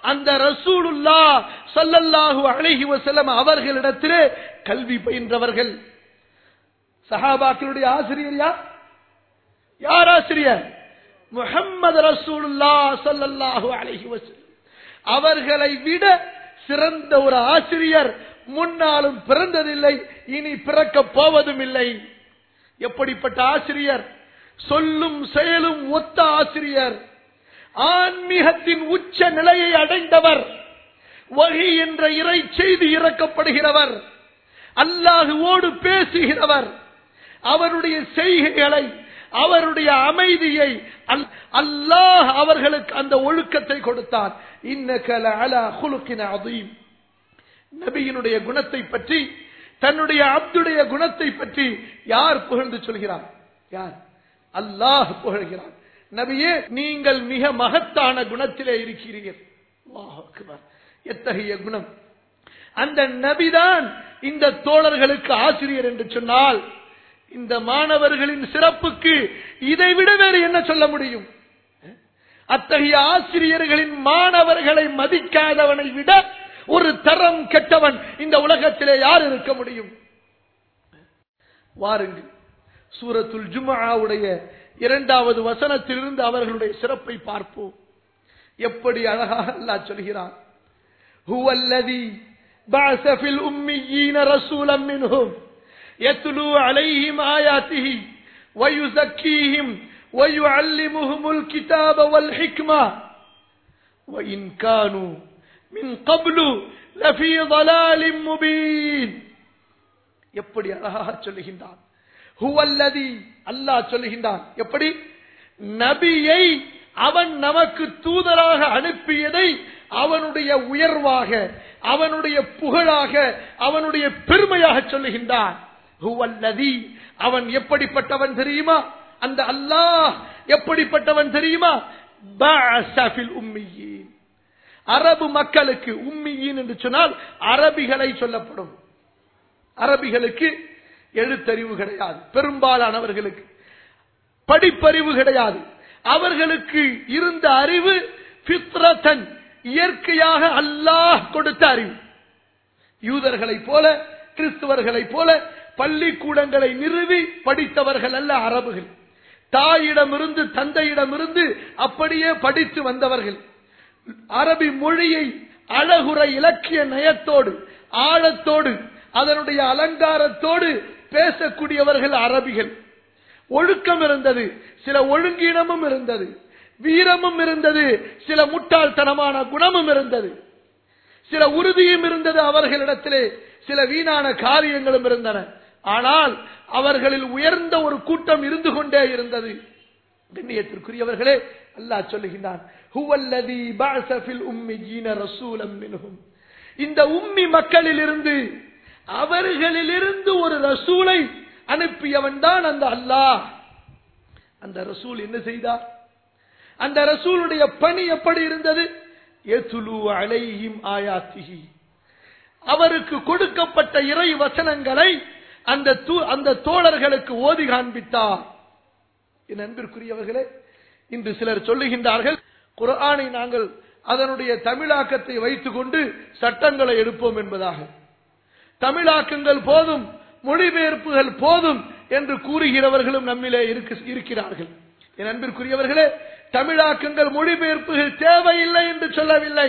S1: அந்த ரசூலுல்லா ஸல்லல்லாஹு அலைஹி வஸல்லம் அவர்களிடத்திலே கல்வி பயின்றவர்கள் சஹாபாக்களுடைய ஆசிரியர் யார் யார் ஆசிரியர் முஹம்மது ரசூலுல்லா ஸல்லல்லாஹு அலைஹி வஸல்லம் அவர்களை விட சிறந்த ஒரு ஆசிரியர் முன்னாலும் பிறந்ததில்லை இனி பிறக்கப் போவதும் இல்லை எப்படிப்பட்ட ஆசிரியர் சொல்லும் செயலும் ஒத்த ஆசிரியர் ஆன்மீகத்தின் உச்ச நிலையை அடைந்தவர் வகை என்ற இறை செய்தி இறக்கப்படுகிறவர் அல்லாஹுவோடு பேசுகிறவர் அவருடைய செய்கைகளை அவருடைய அமைதியை அல்- அல்லாஹ் அவர்களுக்கு அந்த ஒழுக்கத்தை கொடுத்தான் இன்னகல அலா குலுக்கின அதீம் நபியினுடைய குணத்தை பற்றி தன்னுடைய அப்துடைய குணத்தை பற்றி யார் புகழ்ந்து சொல்கிறார் யார் அல்லாஹ் புகழ்கிறான் நபியே நீங்கள் மிக மகத்தான குணத்திலே இருக்கிறீர்கள் அல்லாஹ் அக்பர். எத்தகைய குணம் அந்த நபிதான் இந்த தோழர்களுக்கு ஆசிரியர் என்று சொன்னால் இந்த மாணவர்களின் சிறப்புக்கு இதைவிட வேறு என்ன சொல்ல முடியும் அத்தகைய ஆசிரியர்களின் மாணவர்களை மதிக்காதவனை விட ஒரு தரம் கெட்டவன் இந்த உலகத்திலே யார் இருக்க முடியும் வாருங்கள் சூரத்துல் ஜும்ஆவுடைய இரண்டாவது வசனத்திலிருந்து அவர்களுடைய சிறப்பை பார்ப்போம் எப்படி அழகாக அல்லாஹ் சொல்கிறான் هو الذي بعث في الأميين رسولا منهم يتلو عليهم آياته ويزكيهم ويعلمهم الكتاب والحكمة وإن كانوا من قبل لفي ضلال مبين எப்படி அழகாக சொல்லுகின்றான் ஹுவல்லதி அல்லாஹ் சொல்லுகின்றான் எப்படி நபியை அவன் நமக்கு தூதராக அனுப்பியதை அவனுடைய உயர்வாக அவனுடைய புகழாக அவனுடைய பெருமையாக சொல்லுகின்றான் ஹுவல்லதி அவன் எப்படிப்பட்டவன் தெரியுமா அந்த அல்லாஹ் எப்படிப்பட்டவன் தெரியுமா பஅஸஃபில் உம்மியீன் அரபு மக்களுக்கு உம்மியின் என்று சொன்னால் அரபிகளை சொல்லப்படும் அரபிகளுக்கு எழுத்தறிவு கிடையாது பெரும்பாலானவர்களுக்கு படிப்பறிவு கிடையாது அவர்களுக்கு இருந்த அறிவு பித்ரதன் இயற்கையாக அல்லாஹ் கொடுத்த அறிவு யூதர்களைப் போல கிறிஸ்துவர்களைப் போல பள்ளிக்கூடங்களை நிறுவி படித்தவர்கள் அல்ல அரபுகள் தாயிடமிருந்து தந்தையிடமிருந்து அப்படியே படித்து வந்தவர்கள் அரபி மொழியை அழகுற இலக்கிய நயத்தோடு ஆழத்தோடு அதனுடைய அலங்காரத்தோடு பேசக்கூடியவர்கள் அரபிகள் ஒழுக்கம் இருந்தது சில ஒழுங்கீனமும் இருந்தது வீரமும் இருந்தது சில முட்டாள்தனமான குணமும் இருந்தது சில உறுதியும் இருந்தது அவர்களிடத்திலே சில வீணான காரியங்களும் இருந்தன ஆனால் அவர்களில் உயர்ந்த ஒரு கூட்டம் இருந்து கொண்டே இருந்தது கண்ணியத்திற்குரியவர்களே அல்லாஹ் சொல்லுகின்றான் ஹுவல்லதி பஅஸ ஃபில் உம்மியீன ரசூலம் மின்ஹும் இந்த உம்மி மக்களில் இருந்து அவர்களிலிருந்து ஒரு ரசூலை அனுப்பியவன் தான் அந்த அல்லாஹ் அந்த ரசூல் என்ன செய்தார் அந்த ரசூலுடைய பணி எப்படி இருந்தது எதுலு அலைஹிம் ஆயாத்திஹி அவருக்கு கொடுக்கப்பட்ட இறை வசனங்களை அந்த தூ- அந்த தோழர்களுக்கு ஓதி காண்பித்தார் என் அன்பிற்குரியவர்களே இன்று சிலர் சொல்லுகின்றார்கள் குர்ஆனை நாங்கள் அதனுடைய தமிழாக்கத்தை வைத்துக் கொண்டு சட்டங்களை எடுப்போம் என்பதாக தமிழாக்கங்கள் போதும் மொழிபெயர்ப்புகள் போதும் என்று கூறுகிறவர்களும் நம்மிலே இருக்கு- இருக்கிறார்கள் என் அன்பிற்குரியவர்களே தமிழாக்கங்கள் மொழிபெயர்ப்புகள் தேவையில்லை என்று சொல்லவில்லை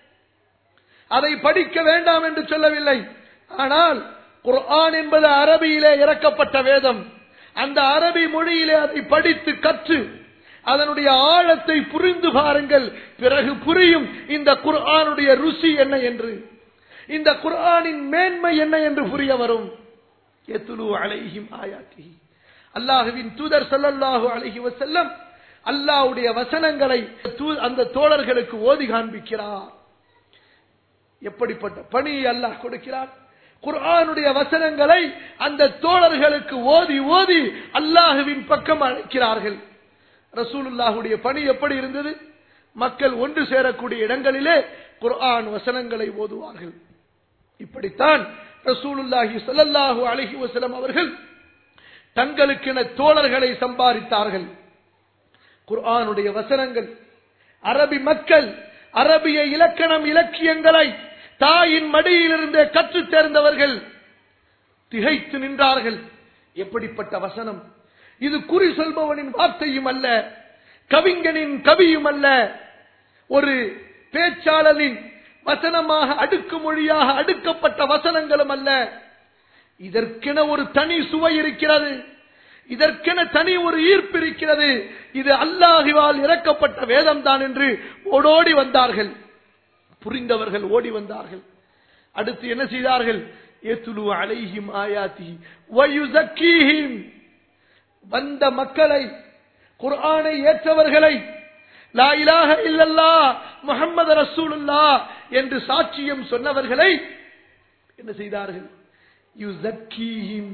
S1: அதை படிக்க வேண்டாம் என்று சொல்லவில்லை ஆனால் குர்ஆன் என்பது அரபியிலே இறக்கப்பட்ட வேதம் அந்த அரபி மொழியிலே அதை படித்து கற்று அதனுடைய ஆழத்தை புரிந்து பாருங்கள் பிறகு புரியும் இந்த குர்ஆனுடைய ருசி என்ன என்று இந்த குர்ஆனின் மேன்மை என்ன என்று புரிய வரும் எத்துலு அலைஹிம் ஆயாத்தி அல்லாஹுவின் தூதர் ஸல்லல்லாஹு அலைஹி வஸல்லம் அல்லாஹ்வுடைய வசனங்களை தூ- அந்த தோழர்களுக்கு ஓதி காண்பிக்கிறார் எப்படிப்பட்ட பணியை அல்லாஹ் கொடுக்கிறார் குர்ஆனுடைய வசனங்களை அந்த தோழர்களுக்கு ஓதி ஓதி அல்லாஹுவின் பக்கம் அழைக்கிறார்கள் ரசூலுல்லாஹுடைய பணி எப்படி இருந்தது மக்கள் ஒன்று சேரக்கூடிய இடங்களிலே குர்ஆன் வசனங்களை ஓதுவார்கள் இப்படித்தான் ரசூலுல்லாஹி ஸல்லல்லாஹு அலைஹி வஸல்லம் அவர்கள் தங்களுக்கென தோழர்களை சம்பாதித்தார்கள் குர்ஆனுடைய வசனங்கள் அரபி மக்கள் அரபிய இலக்கணம் இலக்கியங்களை தாயின் மடியிலிருந்தே கற்றுத் தேர்ந்தவர்கள் திகைத்து நின்றார்கள் எப்படிப்பட்ட வசனம் இது குறி சொல்பவனின் வார்த்தையும் அல்ல கவிஞனின் கவியும் அல்ல ஒரு பேச்சாளனின் வசனமாக அடுக்கு மொழியாக அடுக்கப்பட்ட வசனங்களும் அல்ல இதற்கென ஒரு தனி சுவை இருக்கிறது இதற்கென தனி ஒரு ஈர்ப்பு இருக்கிறது இது அல்லாஹிவால் இறக்கப்பட்ட வேதம் தான் என்று ஓடோடி வந்தார்கள் புரிந்தவர்கள் ஓடி வந்தார்கள் அடுத்து என்ன செய்தார்கள் ஏத்துலு அலைஹிம் ஆயாத்தி வயுசக்கீஹிம் வந்த மக்களை குர்ஆனை ஏற்றவர்களை லா இலாஹ இல்லல்லா முஹம்மது ரசூலுல்லா என்று சாட்சியம் சொன்னவர்களை என்ன செய்தார்கள் யுசக்கீஹிம்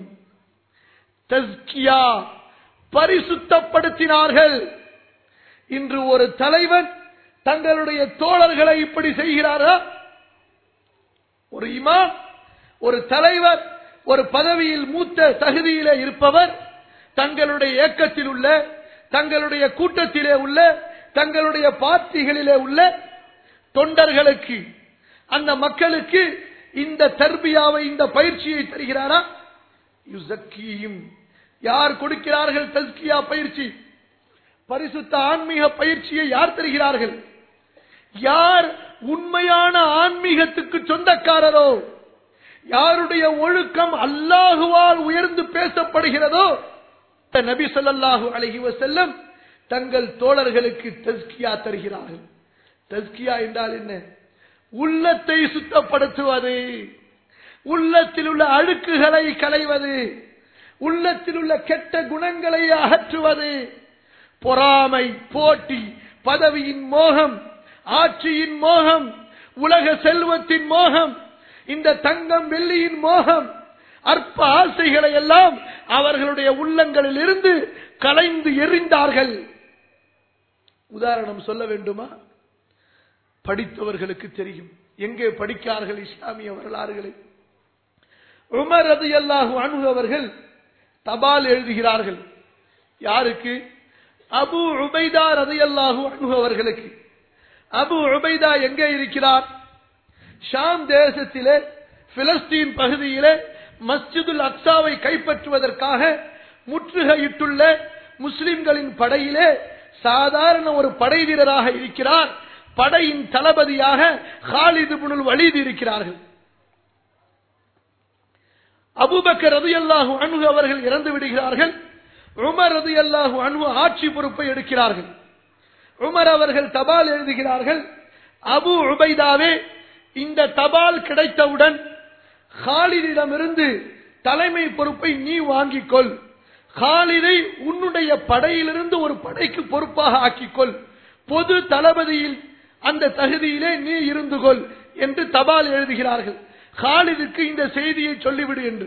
S1: தஸ்கியா பரிசுத்தப்படுத்தினார்கள் இன்று ஒரு தலைவன் தங்களுடைய தோழர்களை இப்படி செய்கிறாரா ஒரு இமாம் ஒரு தலைவர் ஒரு பதவியில் மூத்த தகுதியிலே இருப்பவர் தங்களுடைய இயக்கத்தில் உள்ள தங்களுடைய கூட்டத்திலே உள்ள தங்களுடைய பார்ட்டிகளிலே உள்ள தொண்டர்களுக்கு அந்த மக்களுக்கு இந்த தர்பியாவை இந்த பயிற்சியை தருகிறாரா யுசக்கியும் யார் கொடுக்கிறார்கள் தஸ்கியா பயிற்சி பரிசுத்த ஆன்மீக பயிற்சியை யார் தருகிறார்கள் யார் உண்மையான ஆன்மீகத்துக்கு சொந்தக்காரரோ யாருடைய ஒழுக்கம் அல்லாஹுவால் உயர்ந்து பேசப்படுகிறதோ நபி ஸல்லல்லாஹு அலைஹி வஸல்லம் தங்கள் தோழர்களுக்கு தஸ்கியா தருகிறார்கள் தஸ்கியா என்றால் என்ன உள்ளத்தை சுத்தப்படுத்துவது உள்ளத்தில் உள்ள அழுக்குகளை களைவது உள்ளத்தில் உள்ள கெட்ட குணங்களை அகற்றுவது பொறாமை போட்டி பதவியின் மோகம் ஆட்சியின் மோகம் உலக செல்வத்தின் மோகம் இந்த தங்கம் வெள்ளியின் மோகம் அற்ப ஆசைகளை எல்லாம் அவர்களுடைய உள்ளங்களில் இருந்து கலைந்து எறிந்தார்கள் உதாரணம் சொல்ல வேண்டுமா படித்தவர்களுக்கு தெரியும் எங்கே படிக்கிறார்கள் இஸ்லாமிய வரலாறுகளை உமர் ரதி அல்லாஹு அவர்கள் தபால் எழுதுகிறார்கள் யாருக்கு அபு உபைதா ரதி அல்லாஹு அவர்களுக்கு அபு உபைதா எங்கே இருக்கிறார் ஷாம் தேசத்திலே பிலஸ்தீன் பகுதியிலே மஸ்ஜிதுல் அக்சாவை கைப்பற்றுவதற்காக முற்றுகையிட்டுள்ள முஸ்லிம்களின் படையிலே சாதாரண ஒரு படை வீரராக இருக்கிறார் படையின் தளபதியாக ஹாலிது புனுல் வலிது இருக்கிறார்கள் அபுபக்கர் ரதி அல்லாஹு அணுகு அவர்கள் இறந்து விடுகிறார்கள் உமர் ரதி அல்லாஹு அணுகு ஆட்சி பொறுப்பை எடுக்கிறார்கள் உமர் அவர்கள் தபால் எழுதுகிறார்கள் அபு உபைதாவே இந்த தபால் கிடைத்தவுடன் ஹாலிதிடமிருந்து தலைமை பொறுப்பை நீ வாங்கிக் கொள் ஹாலிதை உன்னுடைய படையிலிருந்து ஒரு படைக்கு பொறுப்பாக ஆக்கிக்கொள் பொது தளபதியில் அந்த தகுதியிலே நீ இருந்து கொள் என்று தபால் எழுதுகிறார்கள் ஹாலிதுக்கு இந்த செய்தியை சொல்லிவிடு என்று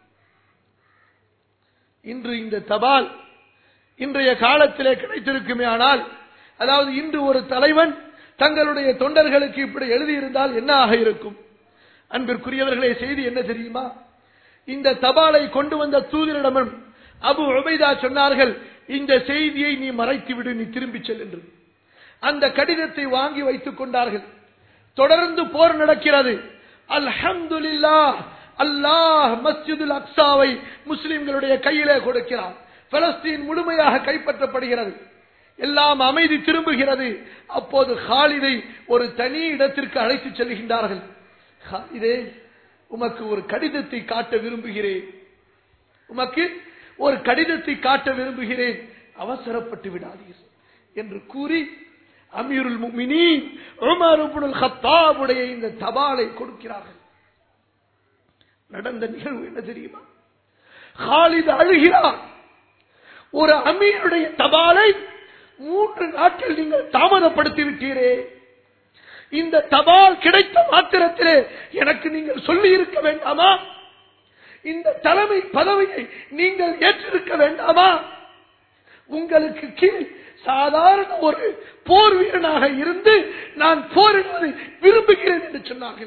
S1: இன்று இந்த தபால் இன்றைய காலத்திலே கிடைத்திருக்குமே ஆனால் அதாவது இன்று ஒரு தலைவன் தங்களுடைய தொண்டர்களுக்கு இப்படி எழுதியிருந்தால் என்ன ஆக இருக்கும் அன்பிற்குரியவர்களே செய்தி என்ன தெரியுமா இந்த தபாலை கொண்டு வந்த தூதரிடமும் அபு உபைதா சொன்னார்கள் இந்த செய்தியை நீ மறைத்து விடு நீ திரும்பிச் செல் என்று அந்த கடிதத்தை வாங்கி வைத்துக் கொண்டார்கள் தொடர்ந்து போர் நடக்கிறது அல்ஹம்துலில்லா அல்லாஹ் மஸ்ஜிதுல் அக்ஸாவை முஸ்லிம்களுடைய கையிலே கொடுக்கிறார் பலஸ்தீன் முழுமையாக கைப்பற்றப்படுகிறது எல்லாம் அமைதி திரும்புகிறது அப்போது ஹாலிதை ஒரு தனி இடத்திற்கு அழைத்து செல்கின்றார்கள் ஹாலிதே உமக்கு ஒரு கடிதத்தை காட்ட விரும்புகிறேன் உமக்கு ஒரு கடிதத்தை காட்ட விரும்புகிறேன் அவசரப்பட்டு விடாதீர் என்று கூறி அமீருல் முமினீன் உமர் இப்னுல் கத்தாபுடைய இந்த தபாலை கொடுக்கிறார்கள் நடந்த நிகழ்வு என்ன தெரியுமா ஹாலித் அழுகிறார் ஒரு அமீருடைய தபாலை மூன்று நாட்கள் நீங்கள் தாமதப்படுத்தி விட்டீரே இந்த தபால் கிடைத்த மாத்திரத்திலே எனக்கு நீங்கள் சொல்லி இருக்க வேண்டாமா இந்த தலைமை பதவியை நீங்கள் ஏற்றிருக்க வேண்டாமா உங்களுக்கு கீழ் சாதாரண ஒரு போர் வீரனாக இருந்து நான் போரிடுவதை விரும்புகிறேன் என்று சொன்னார்கள்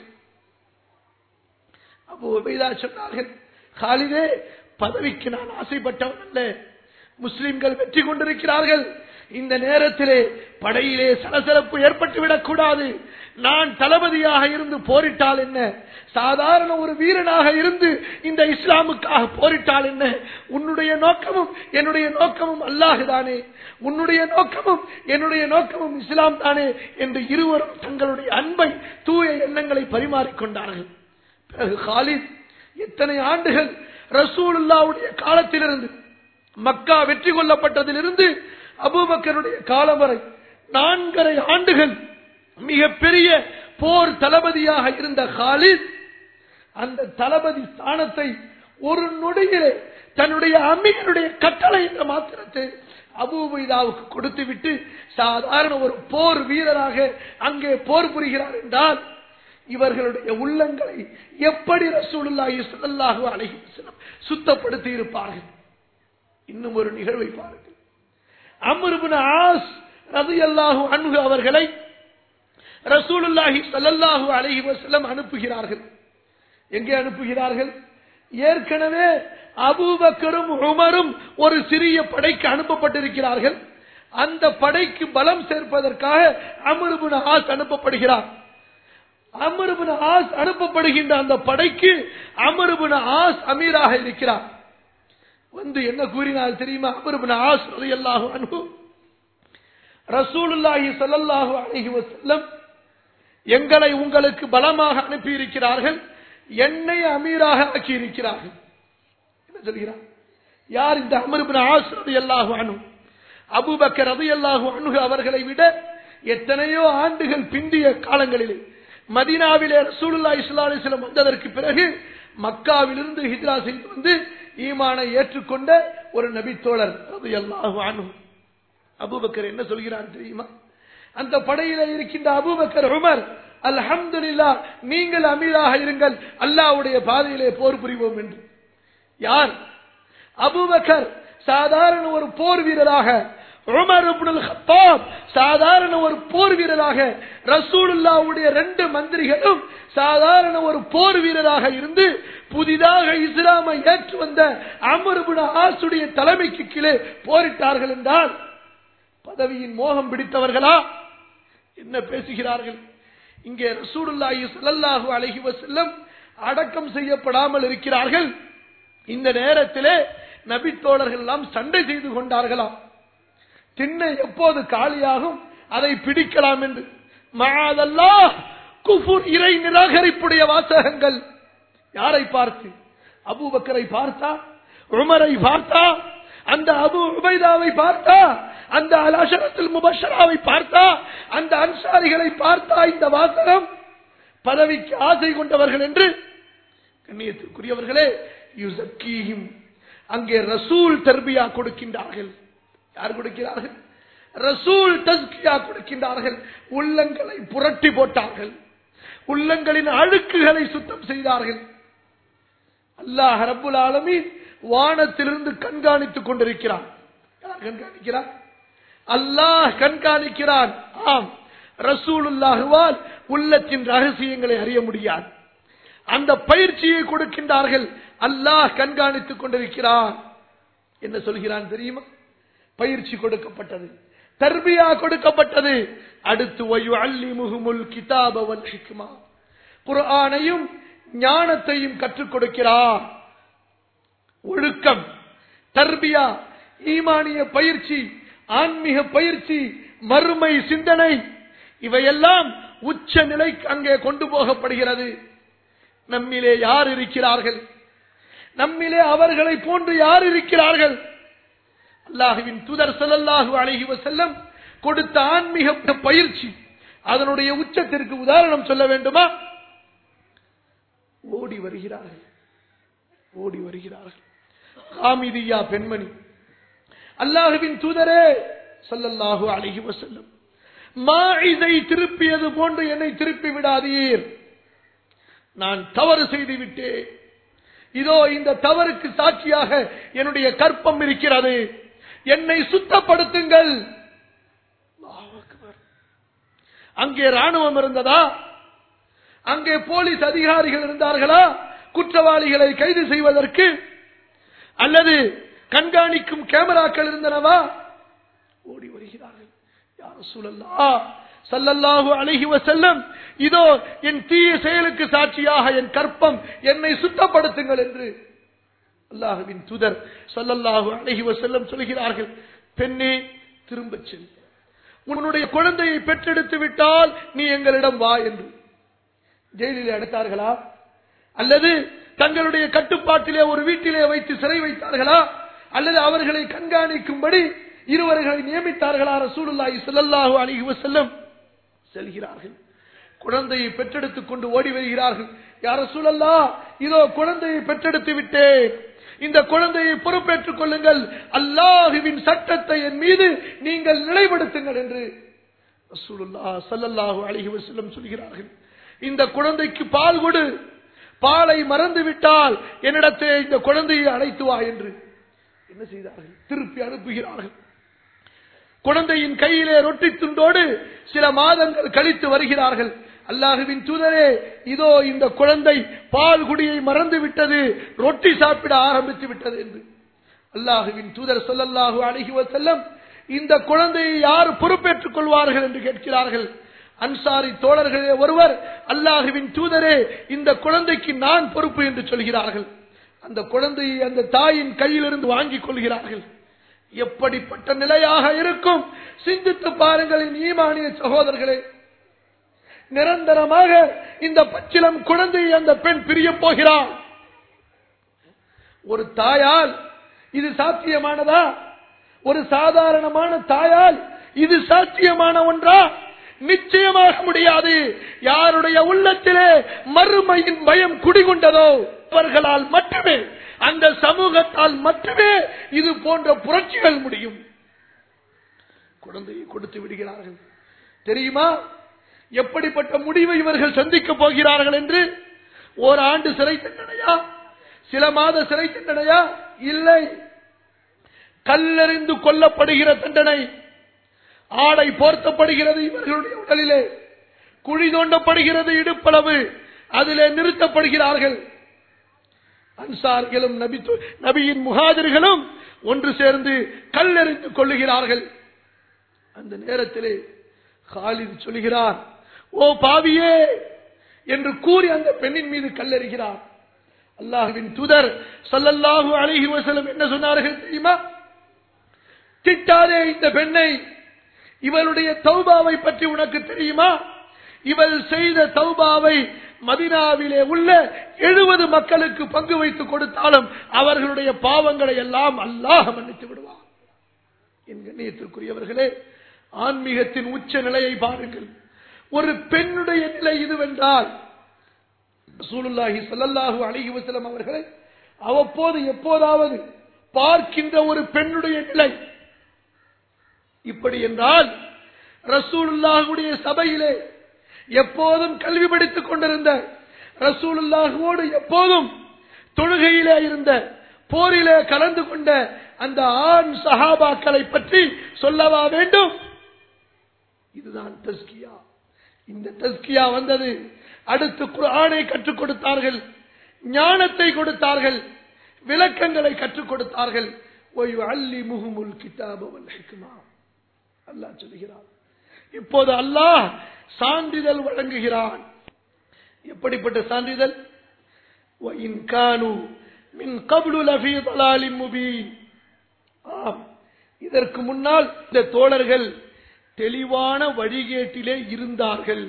S1: அப்போ உபைதா சொன்னார்கள் காலிதே பதவிக்கு நான் ஆசைப்பட்டவன் அல்ல முஸ்லிம்கள் வெற்றி கொண்டிருக்கிறார்கள் இந்த நேரத்திலே படையிலே சலசலப்பு ஏற்பட்டு விடக்கூடாது நான் தளபதியாக இருந்து போரிட்டால் என்ன சாதாரண ஒரு வீரனாக இருந்து இந்த இஸ்லாமுக்காக போரிட்டால் என்ன உன்னுடைய நோக்கமும் என்னுடைய நோக்கமும் அல்லாஹுதானே உன்னுடைய நோக்கமும் என்னுடைய நோக்கமும் இஸ்லாம் தானே என்று இருவரும் தங்களுடைய அன்பை தூய எண்ணங்களை பரிமாறிக்கொண்டார்கள் பிறகு காலித் எத்தனை ஆண்டுகள் ரசூலுல்லாவுடைய காலத்திலிருந்து மக்கா வெற்றி கொள்ளப்பட்டதிலிருந்து அபூபக்கருடைய காலம் வரை நான்கரை ஆண்டுகள் மிகப்பெரிய போர் தளபதியாக இருந்த காலித் அந்த தளபதி ஸ்தானத்தை ஒரு நொடியிலே தன்னுடைய அமீருடைய கட்டளை என்ற மாத்திரத்தை அபூபைதாவுக்கு கொடுத்து விட்டு சாதாரண ஒரு போர் வீரராக அங்கே போர் புரிகிறார் என்றால் இவர்களுடைய உள்ளங்களை எப்படி ரசூலுல்லாஹி ஸல்லல்லாஹு அலைஹி வஸல்லம் சுத்தப்படுத்தி இருப்பார்கள் இன்னும் ஒரு நிகழ்வை பாருங்கள் அம்ர் இப்னு ஆஸ் ரலியல்லாஹு அன்ஹு அவர்களை ரசூலுல்லாஹி ஸல்லல்லாஹு அலைஹி வஸல்லம் அனுப்புகிறார்கள் எங்கே அனுப்புகிறார்கள் ஏற்கனவே அபூபக்கரும் உமரும் ஒரு சிறிய படைக்கு அனுப்பப்பட்டிருக்கிறார்கள் அந்த படைக்கு பலம் சேர்ப்பதற்காக அமருபுன் ஆஸ் அனுப்பப்படுகிறார் அமருபுன் ஆஸ் அனுப்பப்படுகின்ற அந்த படைக்கு அமருபுன் ஆஸ் அமீராக இருக்கிறார் வந்து என்ன கூறினார் தெரியுமா அமருபுன் ஆஸ் ரலியல்லாஹு அன்ஹு ரசூலுல்லாஹி ஸல்லல்லாஹு அலைஹி வஸல்லம் எங்களை உங்களுக்கு பலமாக அனுப்பி இருக்கிறார்கள் என்னை அமீராக ஆக்கி இருக்கிறார்கள் என்ன சொல்கிறார் யார் இந்த அமருபின் ஆஸ் ரலியல்லாஹு அன்ஹு அபூபக்கர் ரலியல்லாஹு அன்ஹு அவர்களை விட எத்தனையோ ஆண்டுகள் பிந்திய காலங்களிலே மதீனாவிலே ரசூலுல்லாஹி ஸல்லல்லாஹு அலைஹி வஸல்லம் வந்ததற்கு பிறகு மக்காவிலிருந்து ஹிஜ்ரா செய்து வந்து ஈமானை ஏற்றுக்கொண்ட ஒரு நபி தோழர் ரலியல்லாஹு அன்ஹு அபூபக்கர் என்ன சொல்கிறார் தெரியுமா அந்த படையில இருக்கின்ற அபூபக்கர் உமர் அல்ஹம்துலில்லா நீங்கள் அமீராக இருங்கள் அல்லாஹ்வுடைய பாதையிலே போர் புரிவோம் என்று யார் அபூபக்கர் சாதாரண ஒரு போர் வீரராக உமர் இப்னுல் கத்தாப் சாதாரண ஒரு போர் வீரராக ரசூலுல்லாவுடைய ரெண்டு மந்திரிகளும் சாதாரண ஒரு போர் வீரராக இருந்து புதிதாக இஸ்லாமை ஏற்று வந்த அமர் இப்னு ஆசுடைய தலைமைக்கு கீழே போரிட்டார்கள் என்றால் பதவியின் மோகம் பிடித்தவர்களா என்ன பேசுகிறார்கள் இங்கே ரசூலுல்லாஹி ஸல்லல்லாஹு அலைஹி வஸல்லம் அடக்கம் செய்யப்படாமல் இருக்கிறார்கள் இந்த நேரத்திலே நபி தோழர்கள் எல்லாம் சண்டை செய்து கொண்டார்களாம் திண்ணை எப்போது காலியாகும் அதை பிடிக்கலாம் என்று மகாதல்லாஹ் குஃபுர் இறை நிராகரிப்புடைய வாசகங்கள் யாரை பார்த்து அபூபக்கரை பார்த்தா உமரை பார்த்தா அந்த அபு உபைதாவை பார்த்தா அந்த அல் அஷரத்தில் முபஷராவை பார்த்தா அந்த அன்சாரிகளை பார்த்தா இந்த வாசகம் பதவிக்கு ஆசை கொண்டவர்கள் என்று கண்ணியத்திற்குரியவர்களே யுசக்கீஹிம் அங்கே ரசூல் தர்பியா கொடுக்கின்றார்கள் யார் கொடுக்கிறார்கள் ரசூல் தஸ்கியா கொடுக்கின்றார்கள் உள்ளங்களை புரட்டி போட்டார்கள் உள்ளங்களின் அழுக்குகளை சுத்தம் செய்தார்கள் அல்லாஹ் ரப்புல் ஆலமீன் வானத்திலிருந்து கண்காணித்துக் கொண்டிருக்கிறான் யார் கண்காணிக்கிறார் அல்லாஹ் கண்காணிக்கிறான் ஆம் ரசூலுல்லாஹுவால் உள்ளத்தின் ரகசியங்களை அறிய முடியாது அந்த பயிற்சியை கொடுக்கின்றார்கள் அல்லாஹ் கண்காணித்துக் கொண்டிருக்கிறான் என்ன சொல்கிறான் தெரியுமா பயிற்சி கொடுக்கப்பட்டது தர்பியா கொடுக்கப்பட்டது அடுத்து வயுஅல்லிமுஹுமுல் கிதாப வல் ஹிக்மா குர்ஆனையும் ஞானத்தையும் கற்றுக் கொடுக்கிறார் ஒழுக்கம் தர்பியா ஈமானிய பயிற்சி ஆன்மீக பயிற்சி மறுமை சிந்தனை இவையெல்லாம் உச்ச நிலைக்கு அங்கே கொண்டு போகப்படுகிறது நம்மிலே யார் இருக்கிறார்கள் நம்மிலே அவர்களை போன்று யார் இருக்கிறார்கள் அல்லாஹுவின் தூதர் ஸல்லல்லாஹு அலைஹி வஸல்லம் கொடுத்த ஆன்மீக பயிற்சி அதனுடைய உச்சத்திற்கு உதாரணம் சொல்ல வேண்டுமா ஓடி வருகிறார்கள் ஓடி வருகிறார்கள் காமிதியா பெண்மணி அல்லாஹுவின் தூதரே ஸல்லல்லாஹு அலைஹி வஸல்லம் மாஇதை திருப்பியது போன்று என்னை திருப்பி விடாதீர் நான் தவறு செய்து விட்டேன் இதோ இந்த தவறுக்கு சாட்சியாக என்னுடைய கற்பம் இருக்கிறது என்னை சுத்தப்படுத்துங்கள் அல்லாஹ் அக்பர். அங்கே ராணுவம் இருந்ததா அங்கே போலீஸ் அதிகாரிகள் இருந்தார்களா குற்றவாளிகளை கைது செய்வதற்கு அல்லது கண்காணிக்கும் கேமராக்கள் இருந்தனவா ஓடி வருகிறார்கள் யார் சூழல்லா சல்லல்லாஹு அலைஹி வஸல்லம் இதோ என் தீய செயலுக்கு சாட்சியாக என் கற்பம் என்னை சுத்தப்படுத்துங்கள் என்று அல்லாஹுவின் தூதர் சல்லல்லாஹு அலைஹி வஸல்லம் சொல்கிறார்கள் பெண்ணே திரும்பச் செல் உன்னுடைய குழந்தையை பெற்றெடுத்து விட்டால் நீ எங்களிடம் வா என்று ஜெயிலில் அடைத்தார்களா அல்லது தங்களுடைய கட்டுப்பாட்டிலே ஒரு வீட்டிலே வைத்து சிறை வைத்தார்களா அல்லது அவர்களை கண்காணிக்கும்படி இருவர்களை நியமித்தார்களா ரசூலுல்லாஹி ஸல்லல்லாஹு அலைஹி வஸல்லம் செல்கிறார்கள் குழந்தையை பெற்றெடுத்துக் கொண்டு ஓடி வருகிறார்கள் யார் ரசூலல்லா இதோ குழந்தையை பெற்றெடுத்து விட்டேன் இந்த குழந்தையை பொறுப்பேற்றுக் கொள்ளுங்கள் அல்லாஹுவின் சட்டத்தை என் மீது நீங்கள் நிலைப்படுத்துங்கள் என்று ரசூலுல்லா ஸல்லல்லாஹு அலைஹி வஸல்லம் சொல்கிறார்கள் இந்த குழந்தைக்கு பால் கொடு பாலை மறந்து விட்டால் என்னிடத்தை இந்த குழந்தையை அழைத்து வா என்று என்ன செய்தார்கள் திருப்பி அனுப்புகிறார்கள் குழந்தையின் கையிலே ரொட்டி துண்டோடு சில மாதங்கள் கழித்து வருகிறார்கள் அல்லாஹுவின் தூதரே இதோ இந்த குழந்தை பால் குடியை மறந்து விட்டது ரொட்டி சாப்பிட ஆரம்பித்து விட்டது என்று அல்லாஹுவின் தூதர் சொல்லல்லாஹு அழகி செல்லம் இந்த குழந்தையை யார் பொறுப்பேற்றுக் கொள்வார்கள் என்று கேட்கிறார்கள் அன்சாரி தோழர்களே ஒருவர் அல்லாஹுவின் தூதரே இந்த குழந்தைக்கு நான் பொறுப்பு என்று சொல்கிறார்கள் அந்த குழந்தையை அந்த தாயின் கையிலிருந்து வாங்கிக் கொள்கிறார்கள் எப்படிப்பட்ட நிலையாக இருக்கும் சிந்தித்து பாருங்கள் என் ஈமானிய சகோதரர்களே நிரந்தரமாக இந்த பச்சிலம் குழந்தையை அந்த பெண் பிரிய போகிறார் ஒரு தாயால் இது சாத்தியமானதா ஒரு சாதாரணமான தாயால் இது சாத்தியமான ஒன்றா நிச்சயமாக முடியாது யாருடைய உள்ளத்திலே மறுமையின் பயம் குடிகொண்டதோ அவர்களால் மட்டுமே அந்த சமூகத்தால் மட்டுமே இது போன்ற புரட்சிகள் முடியும் குழந்தையை கொடுத்து விடுகிறார்கள் தெரியுமா எப்படிப்பட்ட முடிவை இவர்கள் சந்திக்க போகிறார்கள் என்று ஒரு ஆண்டு சிறை தண்டனையா சில மாத சிறை தண்டனையா இல்லை கல்லறிந்து கொல்லப்படுகிற தண்டனை ஆடை போர்த்தப்படுகிறது இவர்களுடைய உடலிலே குழி தோண்டப்படுகிறது இடுப்பளவு அதிலே நிறுத்தப்படுகிறார்கள் அன்சார்களும் நபி நபியின் முகாதிர்களும் ஒன்று சேர்ந்து கல்லெறிந்து கொள்ளுகிறார்கள் அந்த நேரத்திலே காலித் சொல்கிறார் ஓ பாவியே என்று கூறி அந்த பெண்ணின் மீது கல்லெறிகிறார் அல்லாஹுவின் தூதர் சல்லல்லாஹு அலைஹி வஸல்லம் என்ன சொன்னார்கள் தெரியுமா திட்டாதே இந்த பெண்ணை இவளுடைய தௌபாவை பற்றி உனக்கு தெரியுமா இவள் செய்த தௌபாவை மதினாவிலே உள்ள எழுபது மக்களுக்கு பங்கு வைத்து கொடுத்தாலும் அவர்களுடைய பாவங்களை எல்லாம் அல்லாஹ் மன்னித்து விடுவார் என் கண்ணியத்திற்குரியவர்களே ஆன்மீகத்தின் உச்ச நிலையை பாருங்கள் ஒரு பெண்ணுடைய நிலை இதுவென்றால் சூலுல்லாஹி சல்லல்லாஹு அலைஹி வஸல்லம் அவர்களை அவ்வப்போது எப்போதாவது பார்க்கின்ற ஒரு பெண்ணுடைய நிலை இப்படி என்றால் ரசூலுல்லாஹுடைய சபையிலே எப்போதும் கல்வி படித்துக் கொண்டிருந்த ரசூலுல்லாஹுவோடு எப்போதும் தொழுகையிலே இருந்த போரிலே கலந்து கொண்ட அந்த ஆண் சஹாபாக்களை பற்றி சொல்லவா வேண்டும் இதுதான் தஸ்கியா இந்த தஸ்கியா வந்தது அடுத்து குரானை கற்றுக் கொடுத்தார்கள் ஞானத்தை கொடுத்தார்கள் விளக்கங்களை கற்றுக் கொடுத்தார்கள் அள்ளி முகமுல் கிதாபவல் ஹிக்மா அல்லாஹ் சொல்கிறார் இப்போது அல்லாஹ் சான்றிதழ் வழங்குகிறான் எப்படிப்பட்ட சான்றிதழ் இதற்கு முன்னால் இந்த தோழர்கள் தெளிவான வழிகேட்டிலே இருந்தார்கள்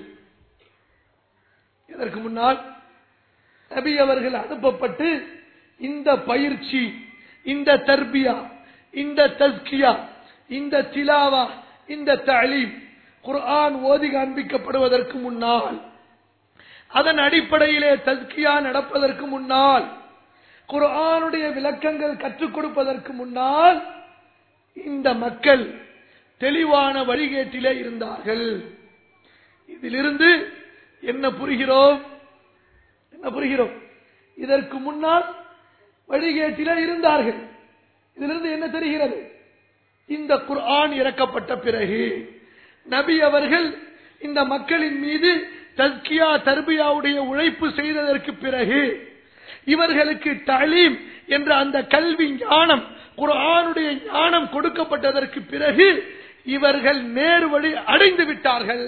S1: இதற்கு முன்னால் நபி அவர்கள் அனுப்பப்பட்டு இந்த பயிற்சி இந்த தர்பியா இந்த தஸ்கியா இந்த திலாவா இந்த தலீம் குர்ஆன் ஓதி காண்பிக்கப்படுவதற்கு முன்னால் அதன் அடிப்படையிலே தஸ்கியா நடப்பதற்கு முன்னால் குர்ஆனுடைய விளக்கங்கள் கற்றுக் கொடுப்பதற்கு முன்னால் இந்த மக்கள் தெளிவான வழிகேட்டிலே இருந்தார்கள் இதிலிருந்து என்ன புரிகிறோம் என்ன புரிகிறோம் இதற்கு முன்னால் வழிகேட்டிலே இருந்தார்கள் இதிலிருந்து என்ன தெரிகிறது இந்த குர்ஆன் இறக்கப்பட்ட பிறகு நபி அவர்கள் இந்த மக்களின் மீது தஸ்கியா தர்பியாவுடைய உழைப்பு செய்ததற்கு பிறகு இவர்களுக்கு தலீம் என்ற அந்த கல்வி ஞானம் குர்ஆனுடைய ஞானம் கொடுக்கப்பட்டதற்கு பிறகு இவர்கள் நேர்வழி அடைந்து விட்டார்கள்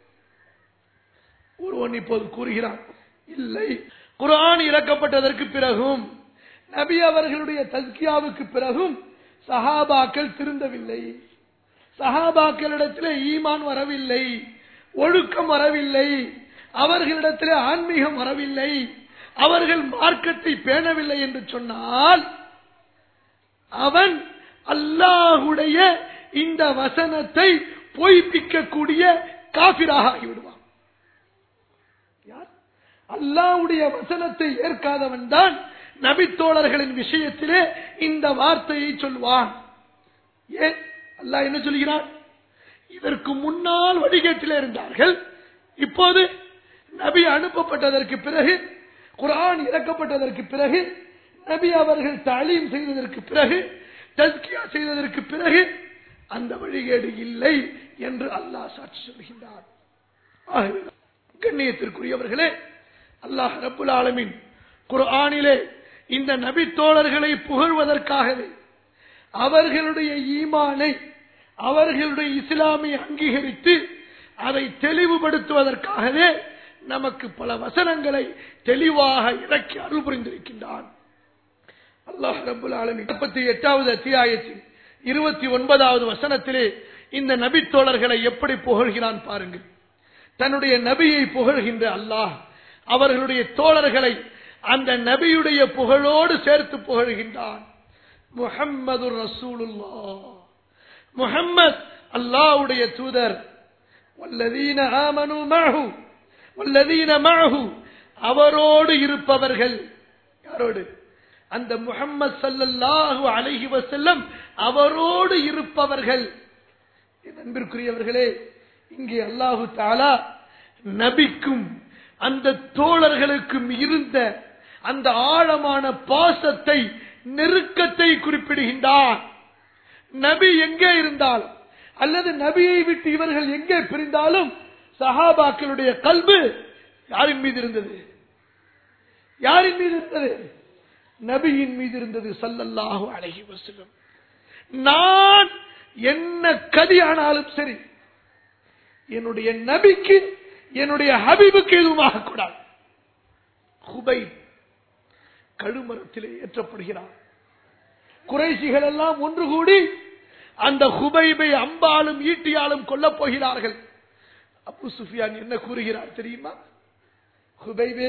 S1: ஒருவன் இப்போது கூறுகிறான் இல்லை குர்ஆன் இறக்கப்பட்டதற்கு பிறகும் நபி அவர்களுடைய தஸ்கியாவுக்கு பிறகும் சஹாபாக்கள் திருந்தவில்லை சஹாபாக்களிடத்திலே ஈமான் வரவில்லை ஒழுக்கம் வரவில்லை அவர்களிடத்திலே ஆன்மீகம் வரவில்லை அவர்கள் மார்க்கத்தை பேணவில்லை என்று சொன்னால் அவன் அல்லாஹுடைய இந்த வசனத்தை பொய்ப்பிக்கக்கூடிய காபிராக ஆகிவிடுவான் யார் அல்லாஹ்வுடைய வசனத்தை ஏற்காதவன் தான் நபித்தோழர்களின் விஷயத்திலே இந்த வார்த்தையை சொல்வான் ஏன் அல்லாஹ் என்ன சொல்கிறான் இதற்கு முன்னால் வழிகேட்டில் இருந்தார்கள் இப்போது நபி அனுப்பப்பட்டதற்கு பிறகு குர்ஆன் இறக்கப்பட்டதற்கு பிறகு நபி அவர்கள் தாலீம் செய்ததற்கு பிறகு தஸ்கியா செய்ததற்கு பிறகு அந்த வழிகேடு இல்லை என்று அல்லாஹ் சாட்சி சொல்கின்றார் ஆகவே, கண்ணியத்திற்குரியவர்களே அல்லாஹ் ரப்புல் ஆலமீன் குர்ஆனிலே இந்த நபி தோழர்களை புகழ்வதற்காகவே அவர்களுடைய ஈமானை அவர்களுடைய இஸ்லாமை அங்கீகரித்து அதை தெளிவுபடுத்துவதற்காகவே நமக்கு பல வசனங்களை தெளிவாக இறக்கி அருள் புரிந்திருக்கின்றான் அல்லாஹ் ரபுல் ஆலமின் முப்பத்தி எட்டாவது அத்தியாயத்தின் இருபத்தி ஒன்பதாவது வசனத்திலே இந்த நபி தோழர்களை எப்படி புகழ்கிறான் பாருங்கள் தன்னுடைய நபியை புகழ்கின்ற அல்லாஹ் அவர்களுடைய தோழர்களை அந்த நபியுடைய புகழோடு சேர்த்து புகழ்கின்றான் முஹம்மது ரசூலுல்லா முஹம்மத் அல்லாஹ்வுடைய தூதர் வல்லதீன ஆமனு மஅஹு வல்லதீன மஅஹு அவரோடு இருப்பவர்கள் யாரோடு அந்த முஹம்மது ஸல்லல்லாஹு அலைஹி வஸல்லம் அவரோடு இருப்பவர்கள் என் அன்பிற்குரியவர்களே இங்கே அல்லாஹு தாலா நபிக்கும் அந்த தோழர்களுக்கும் இருந்த அந்த ஆழமான பாசத்தை நெருக்கத்தை குறிப்பிடுகின்றார் நபி எங்கே இருந்தாலும் அல்லது நபியை விட்டு இவர்கள் எங்கே பிரிந்தாலும் சஹாபாக்களுடைய கல்பு யாரின் மீது இருந்தது யாரின் மீது இருந்தது நபியின் மீது இருந்தது சல்லல்லாஹு அலைஹி வஸல்லம் நான் என்ன கதி ஆனாலும் சரி என்னுடைய நபிக்கு என்னுடைய ஹபீபுக்கு எதுவும் ஆகக்கூடாது ஹுபை கழுமரத்திலே ஏற்றப்படுகிறார் குறைசிகள் எல்லாம் ஒன்று கூடி அந்த ஹுபைபை அம்பாலும் ஈட்டியாலும் கொல்லப் போகிறார்கள் அபு சுஃபியான் என்ன கூறுகிறார் தெரியுமா ஹுபைபே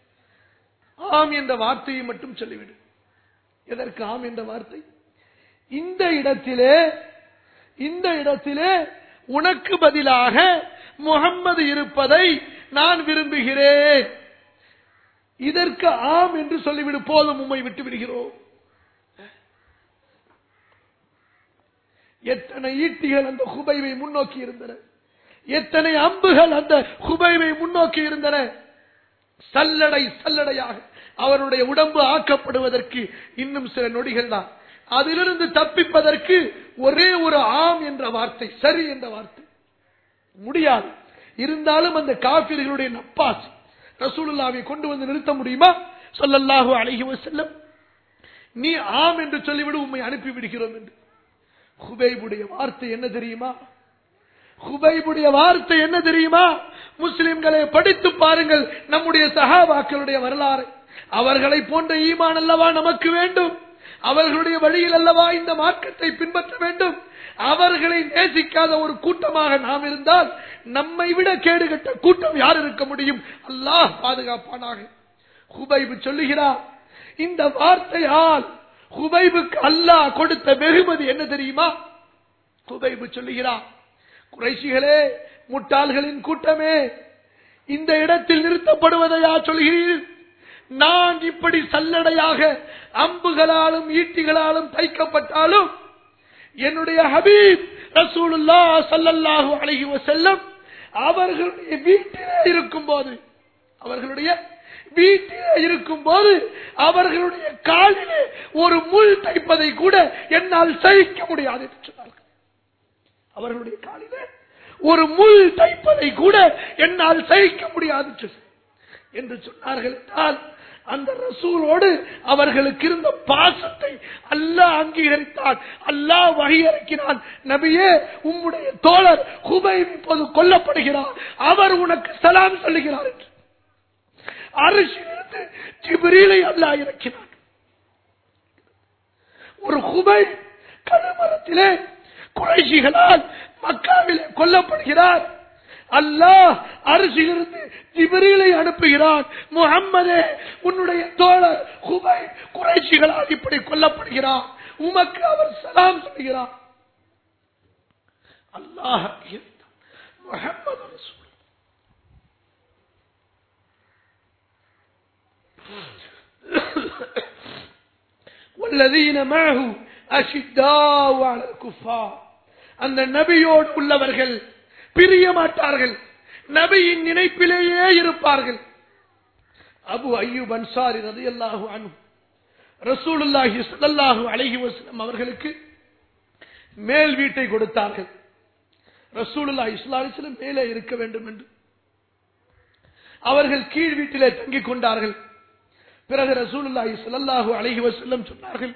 S1: ஆம் என்ற வார்த்தையை மட்டும் சொல்லிவிடு எதற்கு ஆம் என்ற வார்த்தை இந்த இடத்திலே இந்த இடத்திலே உனக்கு பதிலாக முகம்மது இருப்பதை நான் விரும்புகிறேன் இதற்கு ஆம் என்று சொல்லிவிடு போதும் உம்மை விட்டு விடுகிறோம் எத்தனை ஈட்டிகள் அந்த குபைவை முன்னோக்கி இருந்தன எத்தனை அம்புகள் அந்த குபைவை முன்னோக்கி இருந்தன சல்லடை சல்லடையாக அவருடைய உடம்பு ஆக்கப்படுவதற்கு இன்னும் சில நொடிகள் தான் அதிலிருந்து தப்பிப்பதற்கு ஒரே ஒரு ஆம் என்ற வார்த்தை சரி என்ற வார்த்தை முடியாது இருந்தாலும் அந்த காபிர்களுடைய நப்பாசி ரசூலுல்லாவை கொண்டு வந்து நிறுத்த முடியுமா சொல்லல்லாஹு அழகி செல்லம் நீ ஆம் என்று சொல்லிவிடு உண்மை அனுப்பி விடுகிறோம் என்று ஹுபைபுடைய வார்த்தை என்ன தெரியுமா ஹுபைபுடைய வார்த்தை என்ன தெரியுமா முஸ்லிம்களை படித்து பாருங்கள் நம்முடைய சகாபாக்களுடைய வரலாறு அவர்களை போன்ற ஈமான் அல்லவா நமக்கு வேண்டும் அவர்களுடைய வழியில் அல்லவா இந்த மார்க்கத்தை பின்பற்ற வேண்டும் அவர்களை நேசிக்காத ஒரு கூட்டமாக நாம் இருந்தால் நம்மை விட கேடுகட்ட கூட்டம் யார் இருக்க முடியும் அல்லாஹ் பாதுகாப்பானாக ஹுபைபு சொல்லுகிறார் இந்த வார்த்தையால் ஹுபைபுக்கு அல்லாஹ் கொடுத்த வெகுமதி என்ன தெரியுமா ஹுபைபு சொல்லுகிறார் குறைசிகளே முட்டாள்களின் கூட்டமே இந்த இடத்தில் நிறுத்தப்படுவதையா சொல்கிறீர்கள் நான் இப்படி சல்லடையாக அம்புகளாலும் ஈட்டிகளாலும் தைக்கப்பட்டாலும் என்னுடைய ஹபீப் ரசூலுல்லா சல்லல்லாஹு அலைஹி வஸல்லம் அவர்களுடைய வீட்டிலே இருக்கும் போது அவர்களுடைய வீட்டிலே இருக்கும் போது அவர்களுடைய காலிலே ஒரு முள் தைப்பதை கூட என்னால் சகிக்க முடியாது என்று சொன்னார்கள் அவர்களுடைய காலிலே ஒரு முள் தைப்பதை கூட என்னால் சகிக்க முடியாது என்று சொன்னார்கள் என்றால் அந்த ரசூலோடு அவர்களுக்கு இருந்த பாசத்தை அல்லாஹ் அங்கீகரித்தான் அல்லாஹ் வகையறுக்கினான் நபியே உம்முடைய தோழர் குபை இப்போது கொல்லப்படுகிறார் அவர் உனக்கு சலாம் சொல்லுகிறார் என்று அரிசியிலிருந்து ஜிபிரீலை அல்லாஹ் இறக்கினான் ஒரு குபை கருமரத்திலே குறைசிகளால் மக்காவிலே கொல்லப்படுகிறார் அல்லாஹ் அரிசியிலிருந்து ஜிபிரீலை அனுப்புகிறான் முகம்மதே உன்னுடைய தோழர் குபை குறைசிகளால் இப்படி கொல்லப்படுகிறார் உமக்கு அவர் சலாம் சொல்கிறார் அல்லாஹ் முகமது ரசூல் والذين معه أشداء على الكفار அந்த நபியோடு உள்ளவர்கள் பிரிய மாட்டார்கள் நபியின் நினைப்பிலேயே இருப்பார்கள் அபு ஐயூப் அன்சாரி ரதியல்லாஹு அன்ஹு ரசூலுல்லாஹி ஸல்லல்லாஹு அலைஹி வஸல்லம் அவர்களுக்கு மேல் வீட்டை கொடுத்தார்கள் ரசூலுல்லாஹி ஸல்லல்லாஹு அலைஹி வஸல்லம் மேலே இருக்க வேண்டும் என்று அவர்கள் கீழ் வீட்டிலே தங்கிக் கொண்டார்கள் பிறகு ரசூலுல்லாஹி ஸல்லல்லாஹு அலைஹி வஸல்லம் சொன்னார்கள்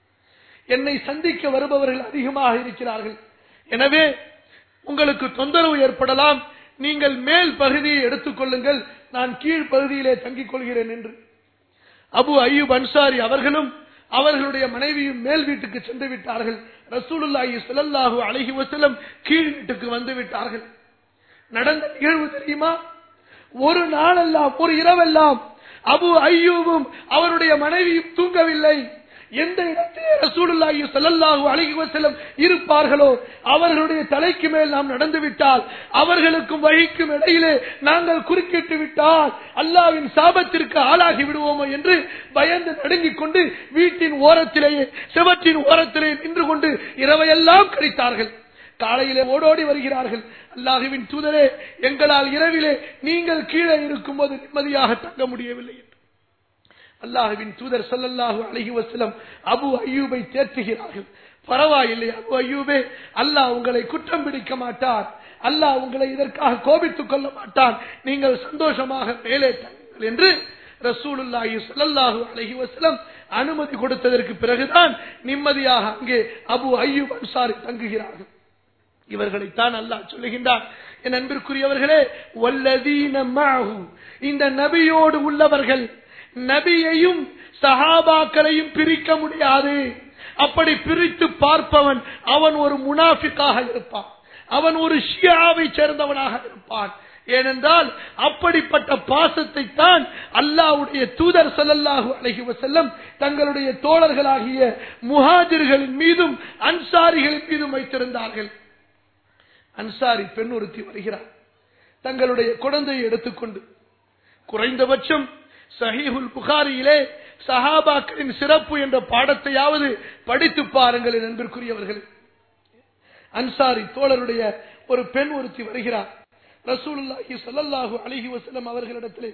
S1: என்னை சந்திக்க வருபவர்கள் அதிகமாக இருக்கிறார்கள் எனவே உங்களுக்கு தொந்தரவு ஏற்படலாம் நீங்கள் மேல் பகுதியை எடுத்துக் கொள்ளுங்கள் நான் கீழ் பகுதியிலே தங்கிக் கொள்கிறேன் என்று அபு அய்யூப் அன்சாரி அவர்களும் அவர்களுடைய மனைவியும் மேல் வீட்டுக்கு சென்று விட்டார்கள் ரசூலுல்லாஹி ஸல்லல்லாஹு அலைஹி வஸல்லம் கீழ் வீட்டுக்கு வந்து விட்டார்கள் நடந்த நிகழ்வு தெரியுமா ஒரு நாளெல்லாம் ஒரு இரவெல்லாம் அபு ஐயூபும் அவருடைய மனைவியும் தூங்கவில்லை எந்த இடத்திலே ரசூலுல்லாஹி ஸல்லல்லாஹு அலைஹி வஸல்லம் இருப்பார்களோ அவர்களுடைய தலைக்கு மேல் நாம் நடந்து விட்டால் அவர்களுக்கும் வழிக்கும் இடையிலே நாங்கள் குறுக்கிட்டு விட்டால் அல்லாவின் சாபத்திற்கு ஆளாகி விடுவோமோ என்று பயந்து நடுங்கிக் கொண்டு வீட்டின் ஓரத்திலேயே செவற்றின் ஓரத்திலே நின்று கொண்டு இரவையெல்லாம் கழித்தார்கள் காலையிலே ஓடோடி வருகிறார்கள் அல்லாஹுவின் தூதரே எங்களால் இரவிலே நீங்கள் கீழே இருக்கும்போது நிம்மதியாக தங்க முடியவில்லை என்று அல்லாஹுவின் தூதர் ஸல்லல்லாஹு அலைஹி வஸல்லம் அபு அய்யூபை தேற்றுகிறார்கள் பரவாயில்லை அபு அய்யூபே அல்லாஹ் உங்களை குற்றம் பிடிக்க மாட்டார் அல்லாஹ் உங்களை இதற்காக கோபித்துக் கொள்ள மாட்டான் நீங்கள் சந்தோஷமாக மேலே தங்குங்கள் என்று ரசூலுல்லாஹி ஸல்லல்லாஹு அலைஹி வஸல்லம் அனுமதி கொடுத்ததற்கு பிறகுதான் நிம்மதியாக அங்கே அபு அய்யூப் அன்சாரி தங்குகிறார்கள் இவர்களைத்தான் அல்லாஹ் சொல்லுகின்றான் என் அன்பிற்குரியவர்களே வல்லதீன மஅஹு இந்த நபியோடு உள்ளவர்கள் நபியையும் சஹாபாக்களையும் பிரிக்க முடியாது அப்படி பிரித்து பார்ப்பவன் அவன் ஒரு முனாஃபிக்காக இருப்பான் அவன் ஒரு ஷியாவை சேர்ந்தவனாக இருப்பான் ஏனென்றால் அப்படிப்பட்ட பாசத்தை தான் அல்லாவுடைய தூதர் ஸல்லல்லாஹு அலைஹி வஸல்லம் தங்களுடைய தோழர்களாகிய முஹாஜிர்களின் மீதும் அன்சாரிகளின் மீதும் வைத்திருந்தார்கள் அன்சாரி பெண் ஒருத்தி வருகிறார் தங்களுடைய குழந்தையை எடுத்துக்கொண்டு குறைந்தபட்சம் சஹீஹுல் புகாரியிலே சஹாபாக்களின் சிறப்பு என்ற பாடத்தையாவது படித்து பாருங்கள் என் அன்பிற்குரியவர்கள் அன்சாரி தோழருடைய ஒரு பெண் ஒருத்தி வருகிறார் ரசூலுல்லாஹி ஸல்லல்லாஹு அலைஹி வஸல்லம் அவர்களிடத்திலே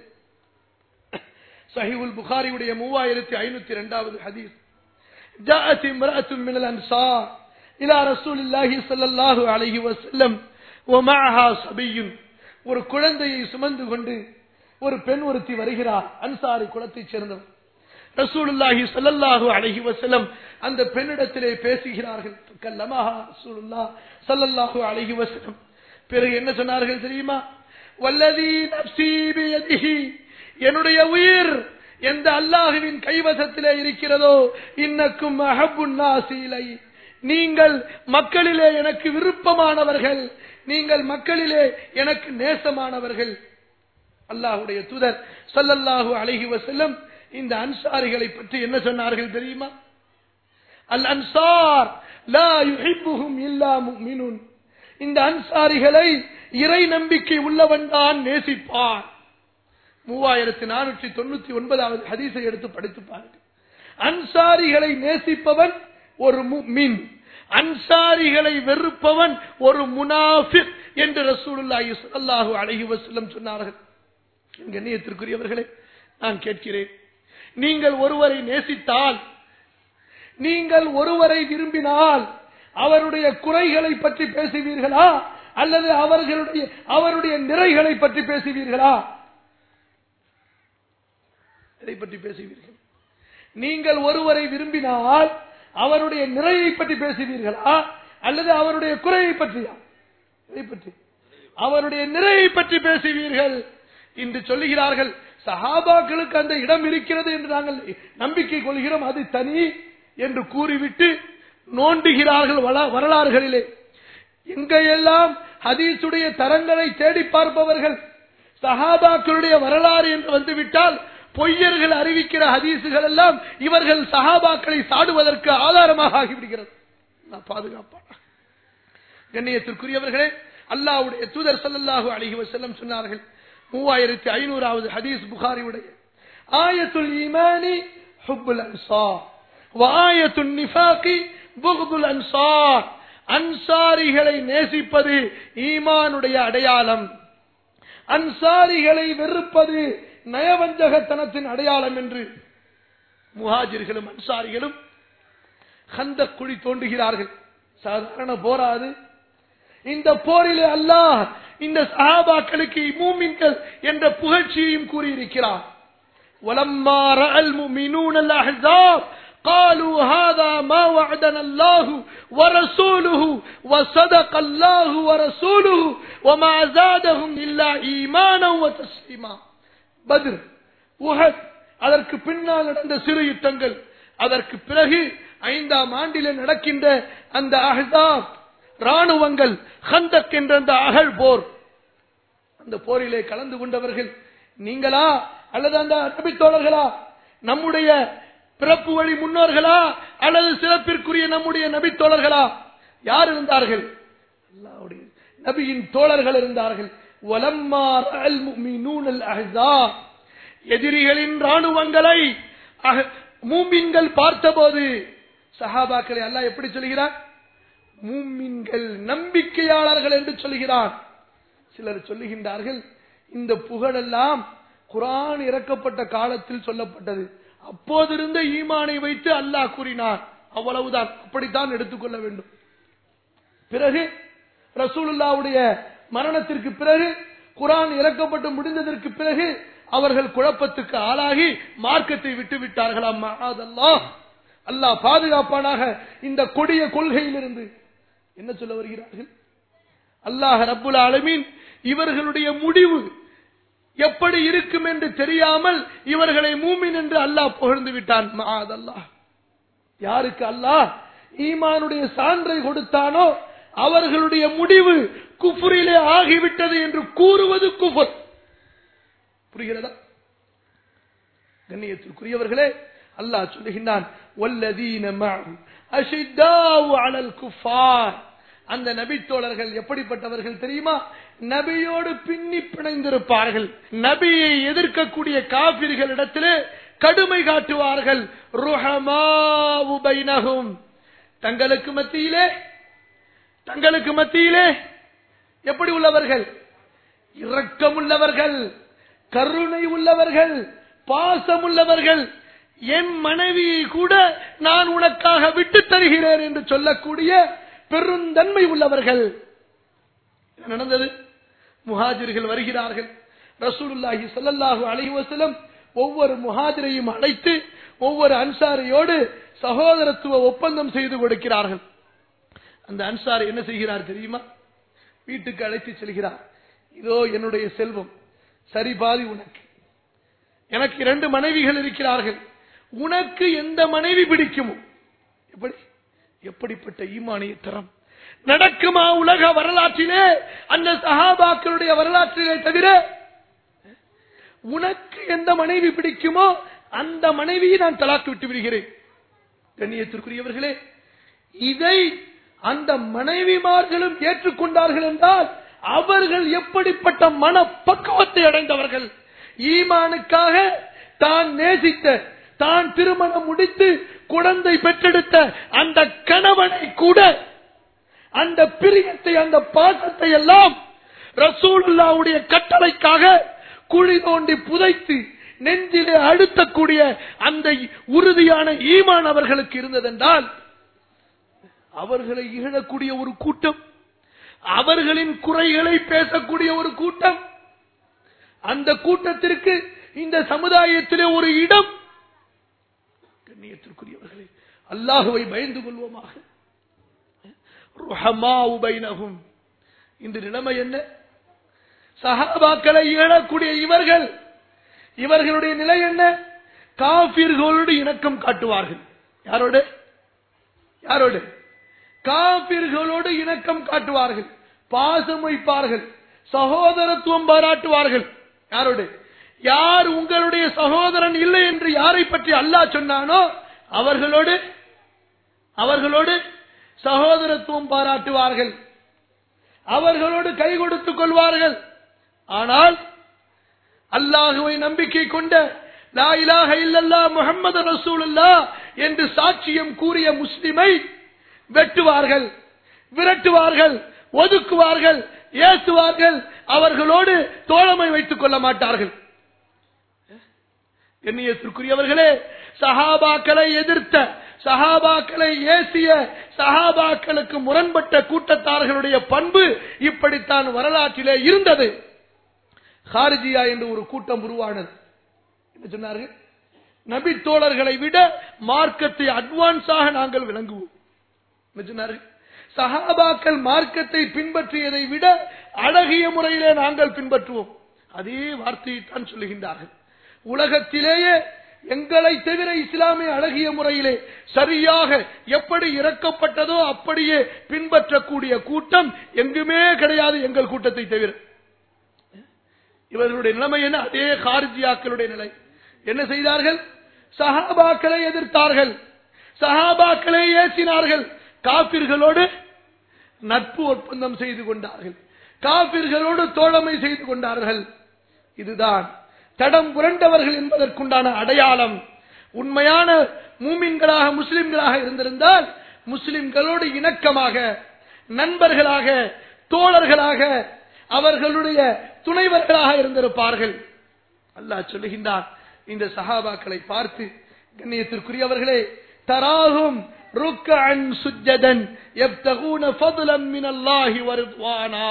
S1: சஹீஹுல் புகாரியுடைய மூவாயிரத்தி ஐநூத்தி இரண்டாவது ஹதீஸ் جاءت امرأة من الأنصار إلى رسول الله صلى الله عليه وسلم ومعها صبي ஒரு குழந்தையை சுமந்து கொண்டு ஒரு பெண் ஒருத்தி வருகிறார் அன்சாரி குலத்தைச் சேர்ந்தவர் ரசூலுல்லாஹி ஸல்லல்லாஹு அலைஹி வஸல்லம் அந்த பெண்ணிடத்திலே பேசுகிறார்கள் கல்லமஹா ரசூலுல்லாஹ் ஸல்லல்லாஹு அலைஹி வஸல்லம் பிறகு என்ன சொன்னார்கள் தெரியுமா வல்லதி நப்சி பியதிஹி என்னுடைய உயிர் எந்த அல்லாஹுவின் கைவசத்திலே இருக்கிறதோ இன்னக்கும் அஹப்புன் நாசி இலை நீங்கள் மக்களிலே எனக்கு விருப்பமானவர்கள் நீங்கள் மக்களிலே எனக்கு நேசமானவர்கள் அல்லாஹுடைய தூதர் ஸல்லல்லாஹு அலைஹி வஸல்லம் இந்த அன்சாரிகளை பற்றி என்ன சொன்னார்கள் தெரியுமா அல் அன்சார் லா யுஹிப்புஹும் இல்லா முஃமினுன் இந்த அன்சாரிகளை இறை நம்பிக்கை உள்ளவன் தான் நேசிப்பான் மூவாயிரத்தி நானூற்றி தொண்ணூத்தி ஒன்பதாவது ஹதீஸை எடுத்து படித்து பாருங்கள் அன்சாரிகளை நேசிப்பவன் ஒரு மின் அன்சாரிகளை வெறுப்பவன் ஒரு முனாஃபிக் என்று ரசூலுல்லாஹி ஸல்லல்லாஹு அலைஹி வஸல்லம் சொன்னார்கள் என் கண்ணியத்திற்குரியவர்களே நான் கேட்கிறேன் நீங்கள் ஒருவரை நேசித்தால் நீங்கள் ஒருவரை விரும்பினால் அவருடைய குறைகளை பற்றி பேசுவீர்களா அல்லது அவர்களுடைய அவருடைய நிறைகளை பற்றி பேசுவீர்களா எதை பற்றி பேசுவீர்கள் நீங்கள் ஒருவரை விரும்பினால் அவருடைய நிறையை பற்றி பேசுவீர்களா அல்லது அவருடைய குறையை பற்றியா இதை பற்றி அவருடைய நிறையை பற்றி பேசுவீர்கள் என்று சொல்லுகிறார்கள் சஹாபாக்களுக்கு அந்த இடம் இருக்கிறது என்று நாங்கள் நம்பிக்கை கொள்கிறோம் அது தனி என்று கூறிவிட்டு நோண்டுகிறார்கள் வள- வரலாறுகளிலே எங்கையெல்லாம் ஹதீஸுடைய தரங்களை தேடி பார்ப்பவர்கள் சஹாபாக்களுடைய வரலாறு என்று வந்துவிட்டால் பொய்யர்கள் அறிவிக்கிற ஹதீசுகள் எல்லாம் இவர்கள் சஹாபாக்களை சாடுவதற்கு ஆதாரமாக ஆகிவிடுகிறது நான் பாதுகாப்பான கண்ணியத்திற்குரியவர்களே அல்லாஹ்வுடைய தூதர் ஸல்லல்லாஹு அலைஹி வஸல்லம் சொன்னார்கள் மூவாயிரத்தி ஐநூறாவது ஹதீஸ் புகாரியுடைய ஆயத்துல் ஈமானி ஹுப்புல் அன்சார் வாயத்துன் நிஃபாகி புகுதுல் அன்சார் அன்சாரிகளை நேசிப்பது ஈமானுடைய அடையாளம் அன்சாரிகளை வெறுப்பது நயவஞ்சகத்தனத்தின் அடையாளம் என்று முஹாஜிர்களும் அன்சாரிகளும் கந்த குழி தோண்டுகிறார்கள் சாதாரண போராது இந்த போரிலே அல்லாஹ் இந்த சஹாபாக்களுக்கு மூமின்கள் என்ற புகழ்ச்சியையும் கூறியிருக்கிறார் ولما راى المؤمنون الاحزاب قالوا هذا ما وعدنا الله ورسوله وصدق الله ورسوله وما زادهم الا ايمانا وتسليما பத்ர் உஹத் அதற்கு பின்னால் நடந்த சிறு யுத்தங்கள் அதற்கு பிறகு ஐந்தாம் ஆண்டிலே நடக்கின்ற அந்த அஹ்ஸாப் ராணுவங்கள் ஹந்தக் என்ற அந்த அகழ் போர் அந்த போரிலே கலந்து கொண்டவர்கள் நீங்களா அல்லது அந்த நபித்தோழர்களா நம்முடைய பிறப்பு வழி முன்னோர்களா அல்லது சிறப்பிற்குரிய நம்முடைய நபித்தோழர்களா யார் இருந்தார்கள் அல்லாஹ்வுடைய நபியின் தோழர்கள் இருந்தார்கள் வலம்மா ரஅல் முஃமினூனல் அஹ்ஸாப் எதிரிகளின் ராணுவங்களை அஹ்- மூமின்கள் பார்த்தபோது சஹாபாக்களை அல்லாஹ் எப்படி சொல்கிறார் மூமின்கள் நம்பிக்கையாளர்கள் என்று சொல்கிறான் சிலர் சொல்லுகின்றார்கள் இந்த புகழெல்லாம் குரான் இறக்கப்பட்ட காலத்தில் சொல்லப்பட்டது அப்போதிருந்த ஈமானை வைத்து அல்லாஹ் கூறினார் அவ்வளவுதான் அப்படித்தான் எடுத்துக்கொள்ள வேண்டும் பிறகு ரசூலுல்லாவுடைய மரணத்திற்கு பிறகு குரான் இறக்கப்பட்டு முடிந்ததற்கு பிறகு அவர்கள் குழப்பத்துக்கு ஆளாகி மார்க்கத்தை விட்டு விட்டார்களாம் மஆதல்லாஹ். அல்லாஹ் பாதுகாப்பானாக இந்த கொடிய கொள்கையிலிருந்து என்ன சொல்ல வருகிறார்கள் அல்லாஹ் ரப்புல் ஆலமீன் இவர்களுடைய முடிவு எப்படி இருக்கும் என்று தெரியாமல் இவர்களை மூமின் என்று அல்லாஹ் புகழ்ந்து விட்டான் மஆதல்லாஹ். யாருக்கு அல்லாஹ் ஈமானுடைய சான்றை கொடுத்தானோ அவர்களுடைய முடிவு குஃபுரிலே ஆகிவிட்டது என்று கூறுவது குஃபர் புரிகிறதா கண்ணியத்திற்குரியவர்களே அல்லாஹ் சொல்லுகின்றான் வல்லதீன மஅஹு அஷித்தாவு அலல் குஃபார் அந்த நபித்தோழர்கள் எப்படிப்பட்டவர்கள் தெரியுமா நபியோடு பின்னி பிணைந்திருப்பார்கள் நபியை எதிர்க்கக்கூடிய காபிர்களிடத்திலே கடுமை காட்டுவார்கள் ருஹமாவு பைனஹும் தங்களுக்கு மத்தியிலே தங்களுக்கு மத்தியிலே எப்படி உள்ளவர்கள் இரக்கமுள்ளவர்கள் கருணை உள்ளவர்கள் பாசமுள்ளவர்கள் என் மனைவியை கூட நான் உனக்காக விட்டு தருகிறேன் என்று சொல்லக்கூடிய பெருந்தன்மை உள்ளவர்கள் என்ன நடந்தது முஹாஜிர்கள் வருகிறார்கள் ரசூலுல்லாஹி ஸல்லல்லாஹு அலைஹி வஸல்லம் ஒவ்வொரு முஹாஜிரையும் அழைத்து ஒவ்வொரு அன்சாரியோடு சகோதரத்துவ ஒப்பந்தம் செய்து கொடுக்கிறார்கள் அந்த அன்சாரி என்ன செய்கிறார் தெரியுமா வீட்டுக்கு அழைத்து செல்கிறார் இதோ என்னுடைய செல்வம் சரி பாதி உனக்கு எனக்கு இரண்டு மனைவிகள் இருக்கிறார்கள் உனக்கு எந்த மனைவி பிடிக்குமோ எப்படி எப்படிப்பட்ட ஈமானிய தரம் நடக்குமா உலக வரலாற்றிலே அந்த சஹாபாக்களுடைய வரலாற்றிலே தவிர உனக்கு எந்த மனைவி பிடிக்குமோ அந்த மனைவியை நான் தலாக்கு விட்டு விடுகிறேன் கண்ணியத்திற்குரியவர்களே இதை அந்த மனைவிமார்களும் ஏற்றுக்கொண்டார்கள் என்றால் அவர்கள் எப்படிப்பட்ட மனப்பக்குவத்தை அடைந்தவர்கள் ஈமானுக்காக தான் நேசித்த தான் திருமணம் முடித்து குழந்தை பெற்றெடுத்த அந்த கணவனை கூட அந்த பிரியத்தை அந்த பாசத்தை எல்லாம் ரசூலுல்லாவுடைய கட்டளைக்காக குழி தோண்டி புதைத்து நெஞ்சிலே அழுத்தக்கூடிய அந்த உறுதியான ஈமான் அவர்களுக்கு இருந்ததென்றால் அவர்களை இகழக்கூடிய ஒரு கூட்டம் அவர்களின் குறைகளை பேசக்கூடிய ஒரு கூட்டம் அந்த கூட்டத்திற்கு இந்த சமுதாயத்திலே ஒரு இடம் கண்ணியத்திற்குரியவர்களே அல்லாஹுவை பயந்து கொள்வோமாக ருஹமாஉ பைனஹும். இந்த நிலைமை என்ன சஹாபாக்களை இகழக்கூடிய இவர்கள் இவர்களுடைய நிலை என்ன காபிர்களோடு இணக்கம் காட்டுவார்கள் யாரோடு யாரோடு காபிர்களோடு இணக்கம் காட்டுவார்கள் பாசம் வைப்பார்கள் சகோதரத்துவம் பாராட்டுவார்கள் யாரோடு யார் உங்களுடைய சகோதரன் இல்லை என்று யாரை பற்றி அல்லாஹ் சொன்னானோ அவர்களோடு அவர்களோடு சகோதரத்துவம் பாராட்டுவார்கள் அவர்களோடு கை கொடுத்துக் கொள்வார்கள் ஆனால் அல்லாஹுவை நம்பிக்கை கொண்ட லா இலாஹ இல்லல்லா முஹம்மது ரசூலுல்லா என்று சாட்சியம் கூறிய முஸ்லிமை வெட்டுவார்கள் விரட்டுவார்கள் ஒதுக்குவார்கள் ஏசுவார்கள் அவர்களோடு தோழமை வைத்துக் கொள்ள மாட்டார்கள் கண்ணியத்திற்குரியவர்களே சஹாபாக்களை எதிர்த்த சஹாபாக்களை ஏசிய சஹாபாக்களுக்கு முரண்பட்ட கூட்டத்தார்களுடைய பண்பு இப்படித்தான் வரலாற்றிலே இருந்தது ஹாரிஜியா என்று ஒரு கூட்டம் உருவானது என்ன சொன்னார்கள் நபி தோழர்களை விட மார்க்கத்தை அட்வான்ஸாக நாங்கள் விளங்குவோம் என்ன சொன்னார்கள் சஹாபாக்கள் மார்க்கத்தை பின்பற்றியதை விட அழகிய முறையிலே நாங்கள் பின்பற்றுவோம் அதே வார்த்தையை தான் சொல்லுகின்றார்கள் உலகத்திலேயே எங்களை தவிர இஸ்லாமிய அழகிய முறையிலே சரியாக எப்படி இறக்கப்பட்டதோ அப்படியே பின்பற்றக்கூடிய கூட்டம் எங்குமே கிடையாது எங்கள் கூட்டத்தை தவிர இவர்களுடைய நிலைமை என்ன அதே கார்ஜியாக்களுடைய நிலை என்ன செய்தார்கள் சஹாபாக்களை எதிர்த்தார்கள் சஹாபாக்களை ஏசினார்கள் காபிர்களோடு நட்பு ஒப்பந்தம் செய்து கொண்டார்கள் காபிர்களோடு தோழமை செய்து கொண்டார்கள் இதுதான் தடம் புரண்டவர்கள் என்பதற்குண்டான அடையாளம் உண்மையான மூமின்களாக முஸ்லிம்களாக இருந்திருந்தால் முஸ்லிம்களோடு இணக்கமாக நண்பர்களாக தோழர்களாக அவர்களுடைய துணைவர்களாக இருந்திருப்பார்கள் அல்லாஹ் சொல்லுகின்றார் இந்த சஹாபாக்களை பார்த்து கண்ணியத்திற்குரியவர்களே தராகும் ருக்கன் சுஜதன் எப்தகூன ஃபதுலம் மினல்லாஹி வருவானா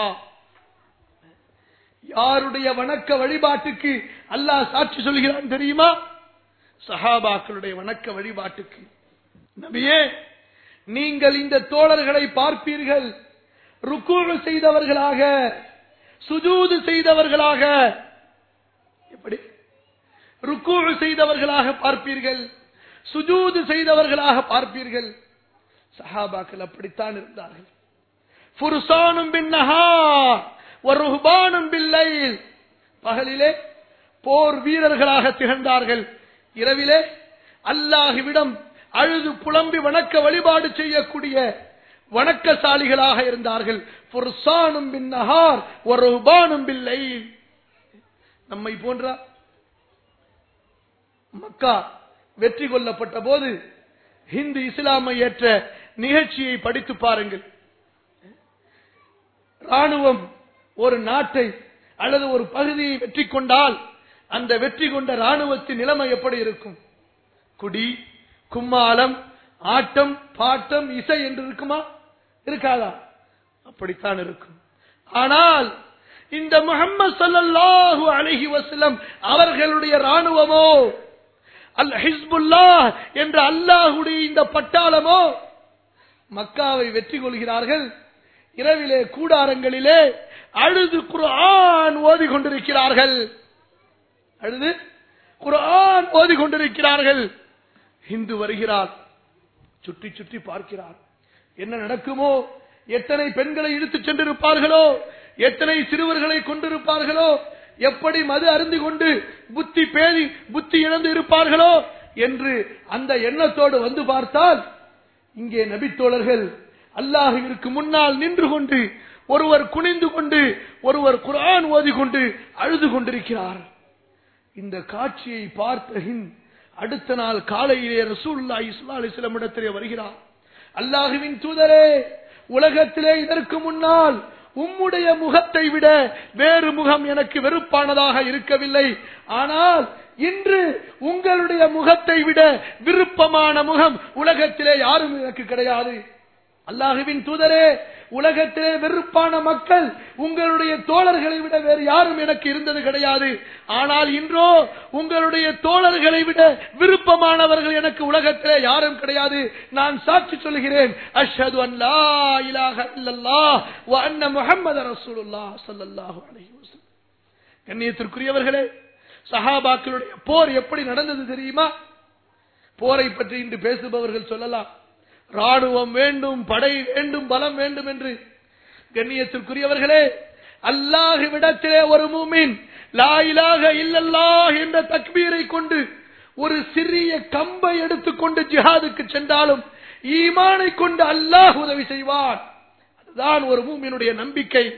S1: யாருடைய வணக்க வழிபாட்டுக்கு அல்லாஹ் சாட்சி சொல்கிறான் தெரியுமா சஹாபாக்களுடைய வணக்க வழிபாட்டுக்கு நபியே நீங்கள் இந்த தோழர்களை பார்ப்பீர்கள் ருக்கூழு செய்தவர்களாக சுஜூது செய்தவர்களாக எப்படி ருக்கூழு செய்தவர்களாக பார்ப்பீர்கள் சுஜூது செய்தவர்களாக பார்ப்பீர்கள் சஹாபாக்கள் அப்படித்தான் இருந்தார்கள் ஃபுர்சானும் பின்னஹார் ஒருபானும் பில்லைல் பகலிலே போர் வீரர்களாக திகழ்ந்தார்கள் இரவிலே அல்லாஹுவிடம் அழுது புலம்பி வணக்க வழிபாடு செய்யக்கூடிய வணக்கசாலிகளாக இருந்தார்கள் ஃபுர்சானும் பின்னஹார் ஒருபானும் பில்லைல் நம்மை போன்றா மக்கா வெற்றி கொள்ளப்பட்ட போது ஹிந்து இஸ்லாமை ஏற்ற நிகழ்ச்சியை படித்து பாருங்கள் ராணுவம் ஒரு நாட்டை அல்லது ஒரு பகுதியை வெற்றி கொண்டால் அந்த வெற்றி கொண்ட ராணுவத்தின் நிலைமை எப்படி இருக்கும் குடி கும்மாளம் ஆட்டம் பாட்டம் இசை என்று இருக்குமா இருக்காதா அப்படித்தான் இருக்கும் ஆனால் இந்த முகம்மது சல்லல்லாஹு அலைஹி வஸல்லம் அவர்களுடைய ராணுவமோ அல் ஹிஸ்புல்லா என்ற அல்லாஹுடைய இந்த பட்டாளமோ மக்காவை வெற்றி கொள்கிறார்கள் இரவிலே கூடாரங்களிலே அழுது குர்ஆன் ஓதி கொண்டிருக்கிறார்கள் அழுது குர்ஆன் ஓதி கொண்டிருக்கிறார்கள் ஹிந்து வருகிறார் சுற்றி சுற்றி பார்க்கிறார் என்ன நடக்குமோ எத்தனை பெண்களை இழுத்துச் சென்றிருப்பார்களோ எத்தனை சிறுவர்களை கொண்டிருப்பார்களோ எப்படி மது அருந்து கொண்டு புத்தி பேதி புத்தி இழந்து இருப்பார்களோ என்று அந்த எண்ணத்தோடு வந்து பார்த்தால் இங்கே நபித்தோழர்கள் அல்லாஹுவிற்கு முன்னால் நின்று கொண்டு ஒருவர் குனிந்து கொண்டு ஒருவர் குர்ஆன் ஓதிக்கொண்டு அழுது கொண்டிருக்கிறார் இந்த காட்சியை பார்த்த ஹிந்த் அடுத்த நாள் காலையிலே ரசூல்லா இஸ்லா அலிஸ்லம் இடத்திலே வருகிறார் அல்லாஹுவின் தூதரே உலகத்திலே இதற்கு முன்னால் உம்முடைய முகத்தை விட வேறு முகம் எனக்கு வெறுப்பானதாக இருக்கவில்லை ஆனால் இன்று உங்களுடைய முகத்தை விட விருப்பமான முகம் உலகத்திலே யாரும் எனக்கு கிடையாது அல்லாஹுவின் தூதரே உலகத்திலே வெறுப்பான மக்கள் உங்களுடைய தோழர்களை விட வேறு யாரும் எனக்கு இருந்தது கிடையாது ஆனால் இன்றோ உங்களுடைய தோழர்களை விட விருப்பமானவர்கள் எனக்கு உலகத்திலே யாரும் கிடையாது நான் சாட்சி சொல்கிறேன் அஷ்ஹது அன் லா இலாஹ இல்லல்லாஹ் வ அன்ன முஹம்மது ரசூலுல்லாஹ் ஸல்லல்லாஹு அலைஹி வஸல்லம் கண்ணியத்திற்குரியவர்களே சஹாபாக்களுடைய போர் எப்படி நடந்தது தெரியுமா போரை பற்றி இன்று பேசுபவர்கள் சொல்லலாம் ராணுவம் வேண்டும் படை வேண்டும் பலம் வேண்டும் என்று கண்ணியத்திற்குரியவர்களே அல்லாஹுவிடத்திலே ஒரு மூமின் லாயிலாக இல்லல்லாஹ் என்ற தக்பீரை கொண்டு ஒரு சிறிய கம்பை எடுத்துக்கொண்டு ஜிஹாதுக்கு சென்றாலும் ஈமானை கொண்டு அல்லாஹ் உதவி செய்வான் அதுதான் ஒரு மூமினுடைய நம்பிக்கை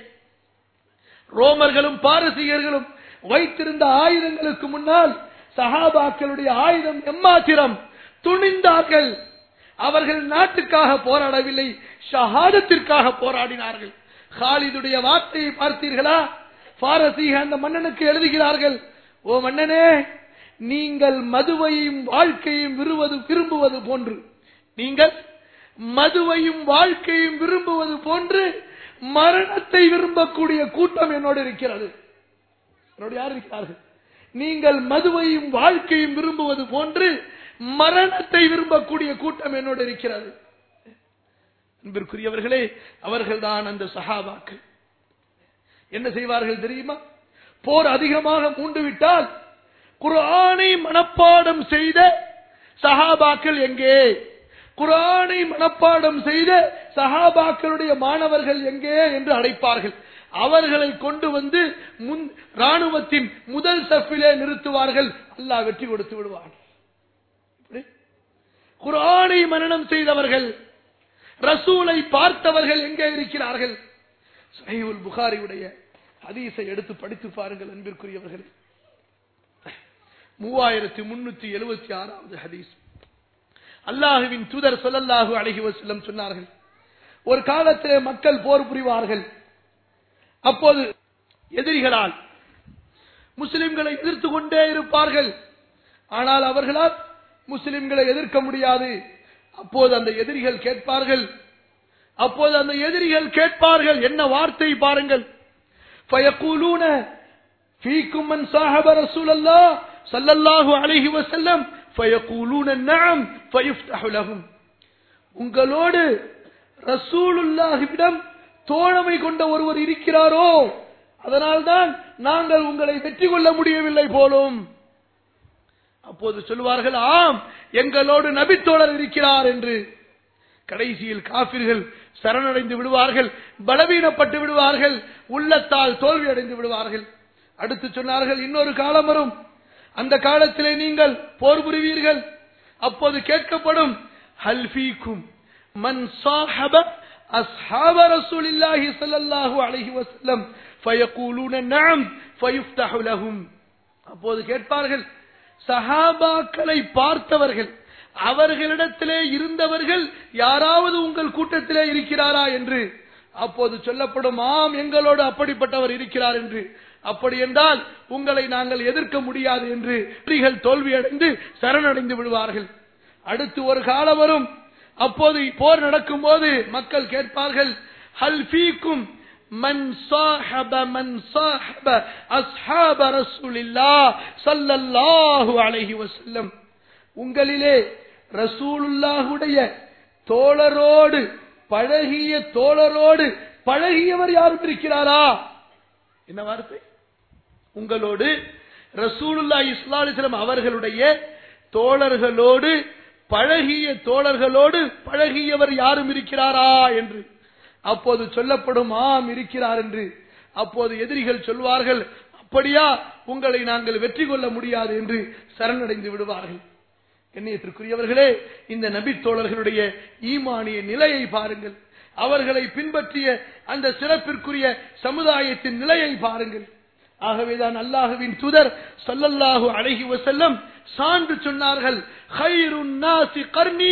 S1: ரோமர்களும் பாரசீகர்களும் வைத்திருந்த ஆயுதங்களுக்கு முன்னால் சஹாபாக்களுடைய ஆயுதம் எம்மாத்திரம் துணிந்தார்கள் அவர்கள் நாட்டுக்காக போராடவில்லை ஷஹாதத்திற்காக போராடினார்கள் ஹாலிதுடைய வார்த்தையை பார்த்தீர்களா பாரசீக அந்த மன்னனுக்கு எழுதுகிறார்கள் ஓ மன்னனே நீங்கள் மதுவையும் வாழ்க்கையும் விரும்புவது விரும்புவது போன்று நீங்கள் மதுவையும் வாழ்க்கையும் விரும்புவது போன்று மரணத்தை விரும்பக்கூடிய கூட்டம் என்னோடு இருக்கிறது என்னோடு யார் இருக்கிறார்கள் நீங்கள் மதுவையும் வாழ்க்கையும் விரும்புவது போன்று மரணத்தை விரும்பக்கூடிய கூட்டம் என்னோடு இருக்கிறது அன்பிற்குரியவர்களே அவர்கள்தான் அந்த சஹாபாக்கள் என்ன செய்வார்கள் தெரியுமா போர் அதிகமாக மூண்டு விட்டால் குர்ஆனை மனப்பாடம் செய்த சஹாபாக்கள் எங்கே குர்ஆனை மனப்பாடம் செய்த சஹாபாக்களுடைய மாணவர்கள் எங்கே என்று அழைப்பார்கள் அவர்களை கொண்டு வந்து முன் ராணுவத்தின் முதல் சஃபிலே நிறுத்துவார்கள் அல்லாஹ் வெற்றி கொடுத்து விடுவான் இப்படி? குர்ஆனை மனனம் செய்தவர்கள் ரசூலை பார்த்தவர்கள் எங்கே இருக்கிறார்கள் சஹீஹுல் புகாரியுடைய ஹதீஸை எடுத்து படித்து பாருங்கள் அன்பிற்குரியவர்களே மூவாயிரத்தி முன்னூத்தி எழுபத்தி ஆறாவது ஹதீஸ் அல்லாஹுவின் தூதர் சொல்லல்லாஹு அழகி வசல்லம் சொன்னார்கள் ஒரு காலத்திலே மக்கள் போர் புரிவார்கள் அப்போது எதிரிகளால் முஸ்லிம்களை எதிர்த்து கொண்டே இருப்பார்கள் ஆனால் அவர்களால் முஸ்லிம்களை எதிர்க்க முடியாது அப்போது அந்த எதிரிகள் கேட்பார்கள் அப்போது அந்த எதிரிகள் கேட்பார்கள் என்ன வார்த்தை பாருங்கள் فيقولون فيكم من صاحب رسول الله صلى الله عليه وسلم فيقولون نعم فيفتح لهم உங்களோடு ரசூலுல்லாஹிடம் தோழமை கொண்ட ஒருவர் இருக்கிறாரோ அதனால்தான் நாங்கள் உங்களை வெற்றி கொள்ள முடியவில்லை போலும் அப்போது சொல்லுவார்கள் ஆம் எங்களோடு நபித்தோழர் இருக்கிறார் என்று கடைசியில் காபிர்கள் சரணடைந்து விடுவார்கள் பலவீனப்பட்டு விடுவார்கள் உள்ளத்தால் தோல்வி அடைந்து விடுவார்கள் அடுத்து சொன்னார்கள் இன்னொரு காலம் வரும் அந்த காலத்திலே நீங்கள் போர் புரிவீர்கள் அப்போது கேட்கப்படும் ஹல்ஃபீக்கும் மன் சாஹப أصحاب رسول الله صلى الله عليه وسلم فيقولون نعم فيفتح لهم அப்போது கேட்பார்கள் சஹாபாக்களை பார்த்தவர்கள் அவர்களிடத்திலே இருந்தவர்கள் யாராவது உங்கள் கூட்டத்திலே இருக்கிறாரா என்று அப்போது சொல்லப்படும் ஆம் எங்களோடு அப்படிப்பட்டவர் இருக்கிறார் என்று அப்படி என்றால் உங்களை நாங்கள் எதிர்க்க முடியாது என்று எதிரிகள் தோல்வியடைந்து சரணடைந்து விடுவார்கள் அடுத்து ஒரு காலம் வரும் அப்போது போர் நடக்கும் போது மக்கள் கேட்பார்கள் ஹல் ஃபீக்கும் மன் சாஹப மன் சாஹப அஸ்ஹாப ரசூலில்லாஹ் ஸல்லல்லாஹு அலைஹி வஸல்லம் உங்களிலே ரசூலுல்லாஹுடைய தோழரோடு பழகிய தோழரோடு பழகியவர் யாரும் இருக்கிறாரா என்ன வார்த்தை உங்களோடு ரசூலுல்லா இஸ்லாலிஸ்லம் அவர்களுடைய தோழர்களோடு பழகிய தோழர்களோடு பழகியவர் யாரும் இருக்கிறாரா என்று அப்போது சொல்லப்படும் ஆம் இருக்கிறார் என்று அப்போது எதிரிகள் சொல்வார்கள் அப்படியா உங்களை நாங்கள் வெற்றி கொள்ள முடியாது என்று சரணடைந்து விடுவார்கள் கண்ணியத்திற்குரியவர்களே இந்த நபி தோழர்களுடைய ஈமானிய நிலையை பாருங்கள் அவர்களை பின்பற்றிய அந்த சிறப்பிற்குரிய சமுதாயத்தின் நிலையை பாருங்கள் ஆகவேதான் அல்லாஹுவின் துதர் சொல்லல்லாஹு அழகி வசல்லம் சான்று சொன்னார்கள் "ஹைருன் நாசி கர்ணி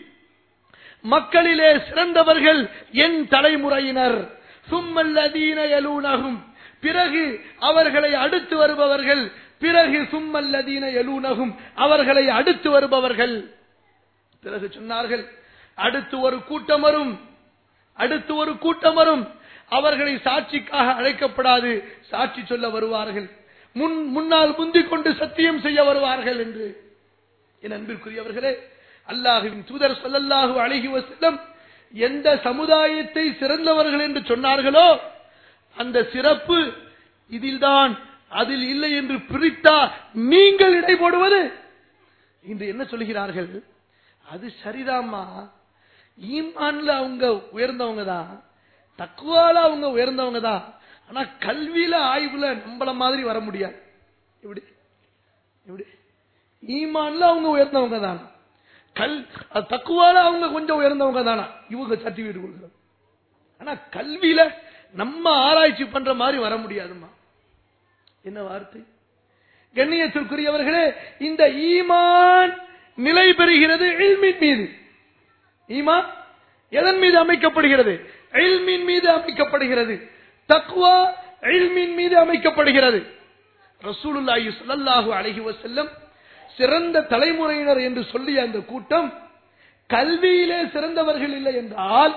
S1: மக்களிலே சிறந்தவர்கள் என் தலைமுறையினர் சும்மல்லதீன எலூனகும் பிறகு அவர்களை அடுத்து வருபவர்கள் பிறகு சும்மல்லதீன எலூனகும் அவர்களை அடுத்து வருபவர்கள் பிறகு சொன்னார்கள் அடுத்து ஒரு கூட்டம் வரும் அடுத்து ஒரு கூட்டம் வரும் அவர்களை சாட்சிக்காக அழைக்கப்படாது சாட்சி சொல்ல வருவார்கள் முன் முன்னால் முந்திக் கொண்டு சத்தியம் செய்ய வருவார்கள் என்று என் அன்பிற்குரியவர்களே அல்லாஹுவின் தூதர் ஸல்லல்லாஹு அலைஹி வஸல்லம் எந்த சமுதாயத்தை சிறந்தவர்கள் என்று சொன்னார்களோ அந்த சிறப்பு இதில்தான் அதில் இல்லை என்று பிரித்தா நீங்கள் இடை போடுவது இன்று என்ன சொல்கிறார்கள் அது சரிதாம்மா ஈமான்ல அவங்க உயர்ந்தவங்க தான் தக்குவால அவங்க உயர்ந்தவங்க தான் ஆனா கல்வியில ஆய்வுல நம்மள மாதிரி வர முடியாது எப்படி எப்படி ஈமான்ல அவங்க உயர்ந்தவங்க தான் கல் அது தக்குவால அவங்க கொஞ்சம் உயர்ந்தவங்க தானா இவங்க சர்டிபிகேட் கொடுக்குறாங்க ஆனா கல்வியில நம்ம ஆராய்ச்சி பண்ற மாதிரி வர முடியாதுமா என்ன வார்த்தை கண்ணியத்திற்குரியவர்களே இந்த ஈமான் நிலை பெறுகிறது இல்மின் மீது ஈமான் எதன் மீது அமைக்கப்படுகிறது இல்மின் மீது அமைக்கப்படுகிறது தக்வா இல்மின் மீது அமைக்கப்படுகிறது ரசூலுல்லாஹி ஸல்லல்லாஹு அலைஹி வஸல்லம் சிறந்த தலைமுறையினர் என்று சொல்லிய அந்த கூட்டம் கல்வியிலே சிறந்தவர்கள் இல்லை என்றால்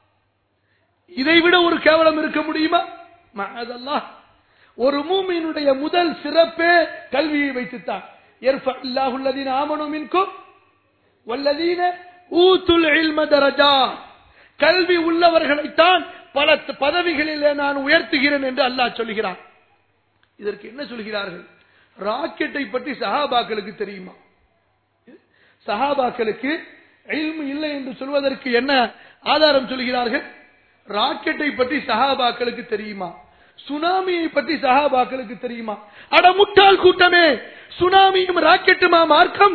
S1: இதைவிட ஒரு கேவலம் இருக்க முடியுமா அதெல்லாம் ஒரு மூமியினுடைய முதல் சிறப்பே கல்வியை வைத்துத்தான் அல்லாஹுல்லதீன ஆமனு மின்கும் வல்லதீன ஊத்துல் இல்ம தரஜா கல்வி உள்ளவர்களைத்தான் பல பதவிகளிலே நான் உயர்த்துகிறேன் என்று அல்லாஹ் சொல்கிறான் இதற்கு என்ன சொல்கிறார்கள் ராக்கெட்டை பற்றி சஹாபாக்களுக்கு தெரியுமா சஹாபாக்களுக்கு இல்மு இல்லை என்று சொல்வதற்கு என்ன ஆதாரம் சொல்கிறார்கள் ராக்கெட்டை பற்றி சஹாபாக்களுக்கு தெரியுமா சுனாமியை பற்றி சஹாபாக்களுக்கு தெரியுமா அட முட்டாள் கூட்டமே சுனாமியும் ராக்கெட்டுமா மார்க்கம்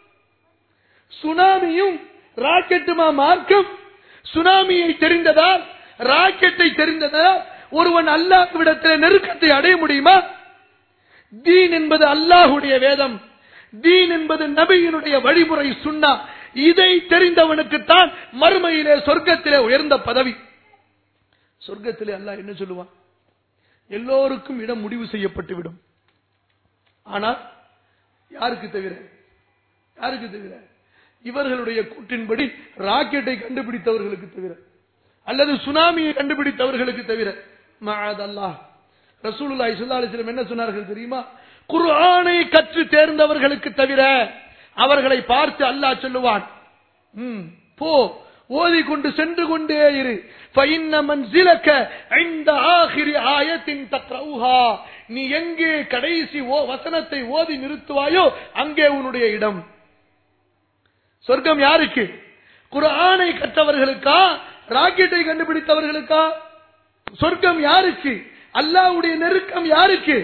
S1: சுனாமியும் ராக்கெட்டுமா மார்க்கம் சுனாமியை தெரிந்ததால் ராக்கெட்டை தெரிந்ததால் ஒருவன் அல்லாஹ்விடத்தில் நெருக்கத்தை அடைய முடியுமா தீன் என்பது அல்லாஹுடைய வேதம் தீன் என்பது நபியினுடைய வழிமுறை சுண்ணா இதை தெரிந்தவனுக்குத்தான் மறுமையிலே சொர்க்கத்திலே உயர்ந்த பதவி சொர்க்கத்திலே அல்லாஹ் என்ன சொல்லுவான் எல்லோருக்கும் இடம் முடிவு செய்யப்பட்டு விடும் ஆனால் யாருக்கு தவிர யாருக்கு தவிர இவர்களுடைய கூற்றின்படி ராக்கெட்டை கண்டுபிடித்தவர்களுக்கு தவிர அல்லது சுனாமியை கண்டுபிடித்தவர்களுக்கு தவிர அல்லாஹ் ரசூலுல்லாஹி ஸல்லல்லாஹு அலைஹி வஸல்லம் என்ன சொன்னார்கள் தெரியுமா குர்ஆனை கற்று தேர்ந்தவர்களுக்கு தவிர அவர்களை பார்த்து அல்லாஹ் சொல்லுவான் ம், போ ஓதிக்கொண்டு சென்று கொண்டே இரு فَإِنَّ مَنْزِلَكَ عِنْدَ آخِرِ آيَةٍ تَقْرَؤُهَا நீ எங்கே கடைசி ஓ- வசனத்தை ஓதி நிறுத்துவாயோ அங்கே உன்னுடைய இடம் சொர்க்கம் யாருக்கு குர்ஆனை கற்றவர்களுக்கா ராக்கெட்டை கண்டுபிடித்தவர்களுக்கா சொர்க்கம் யாருக்கு அல்லாஹ்வுடைய நெருக்கம் யாருக்கு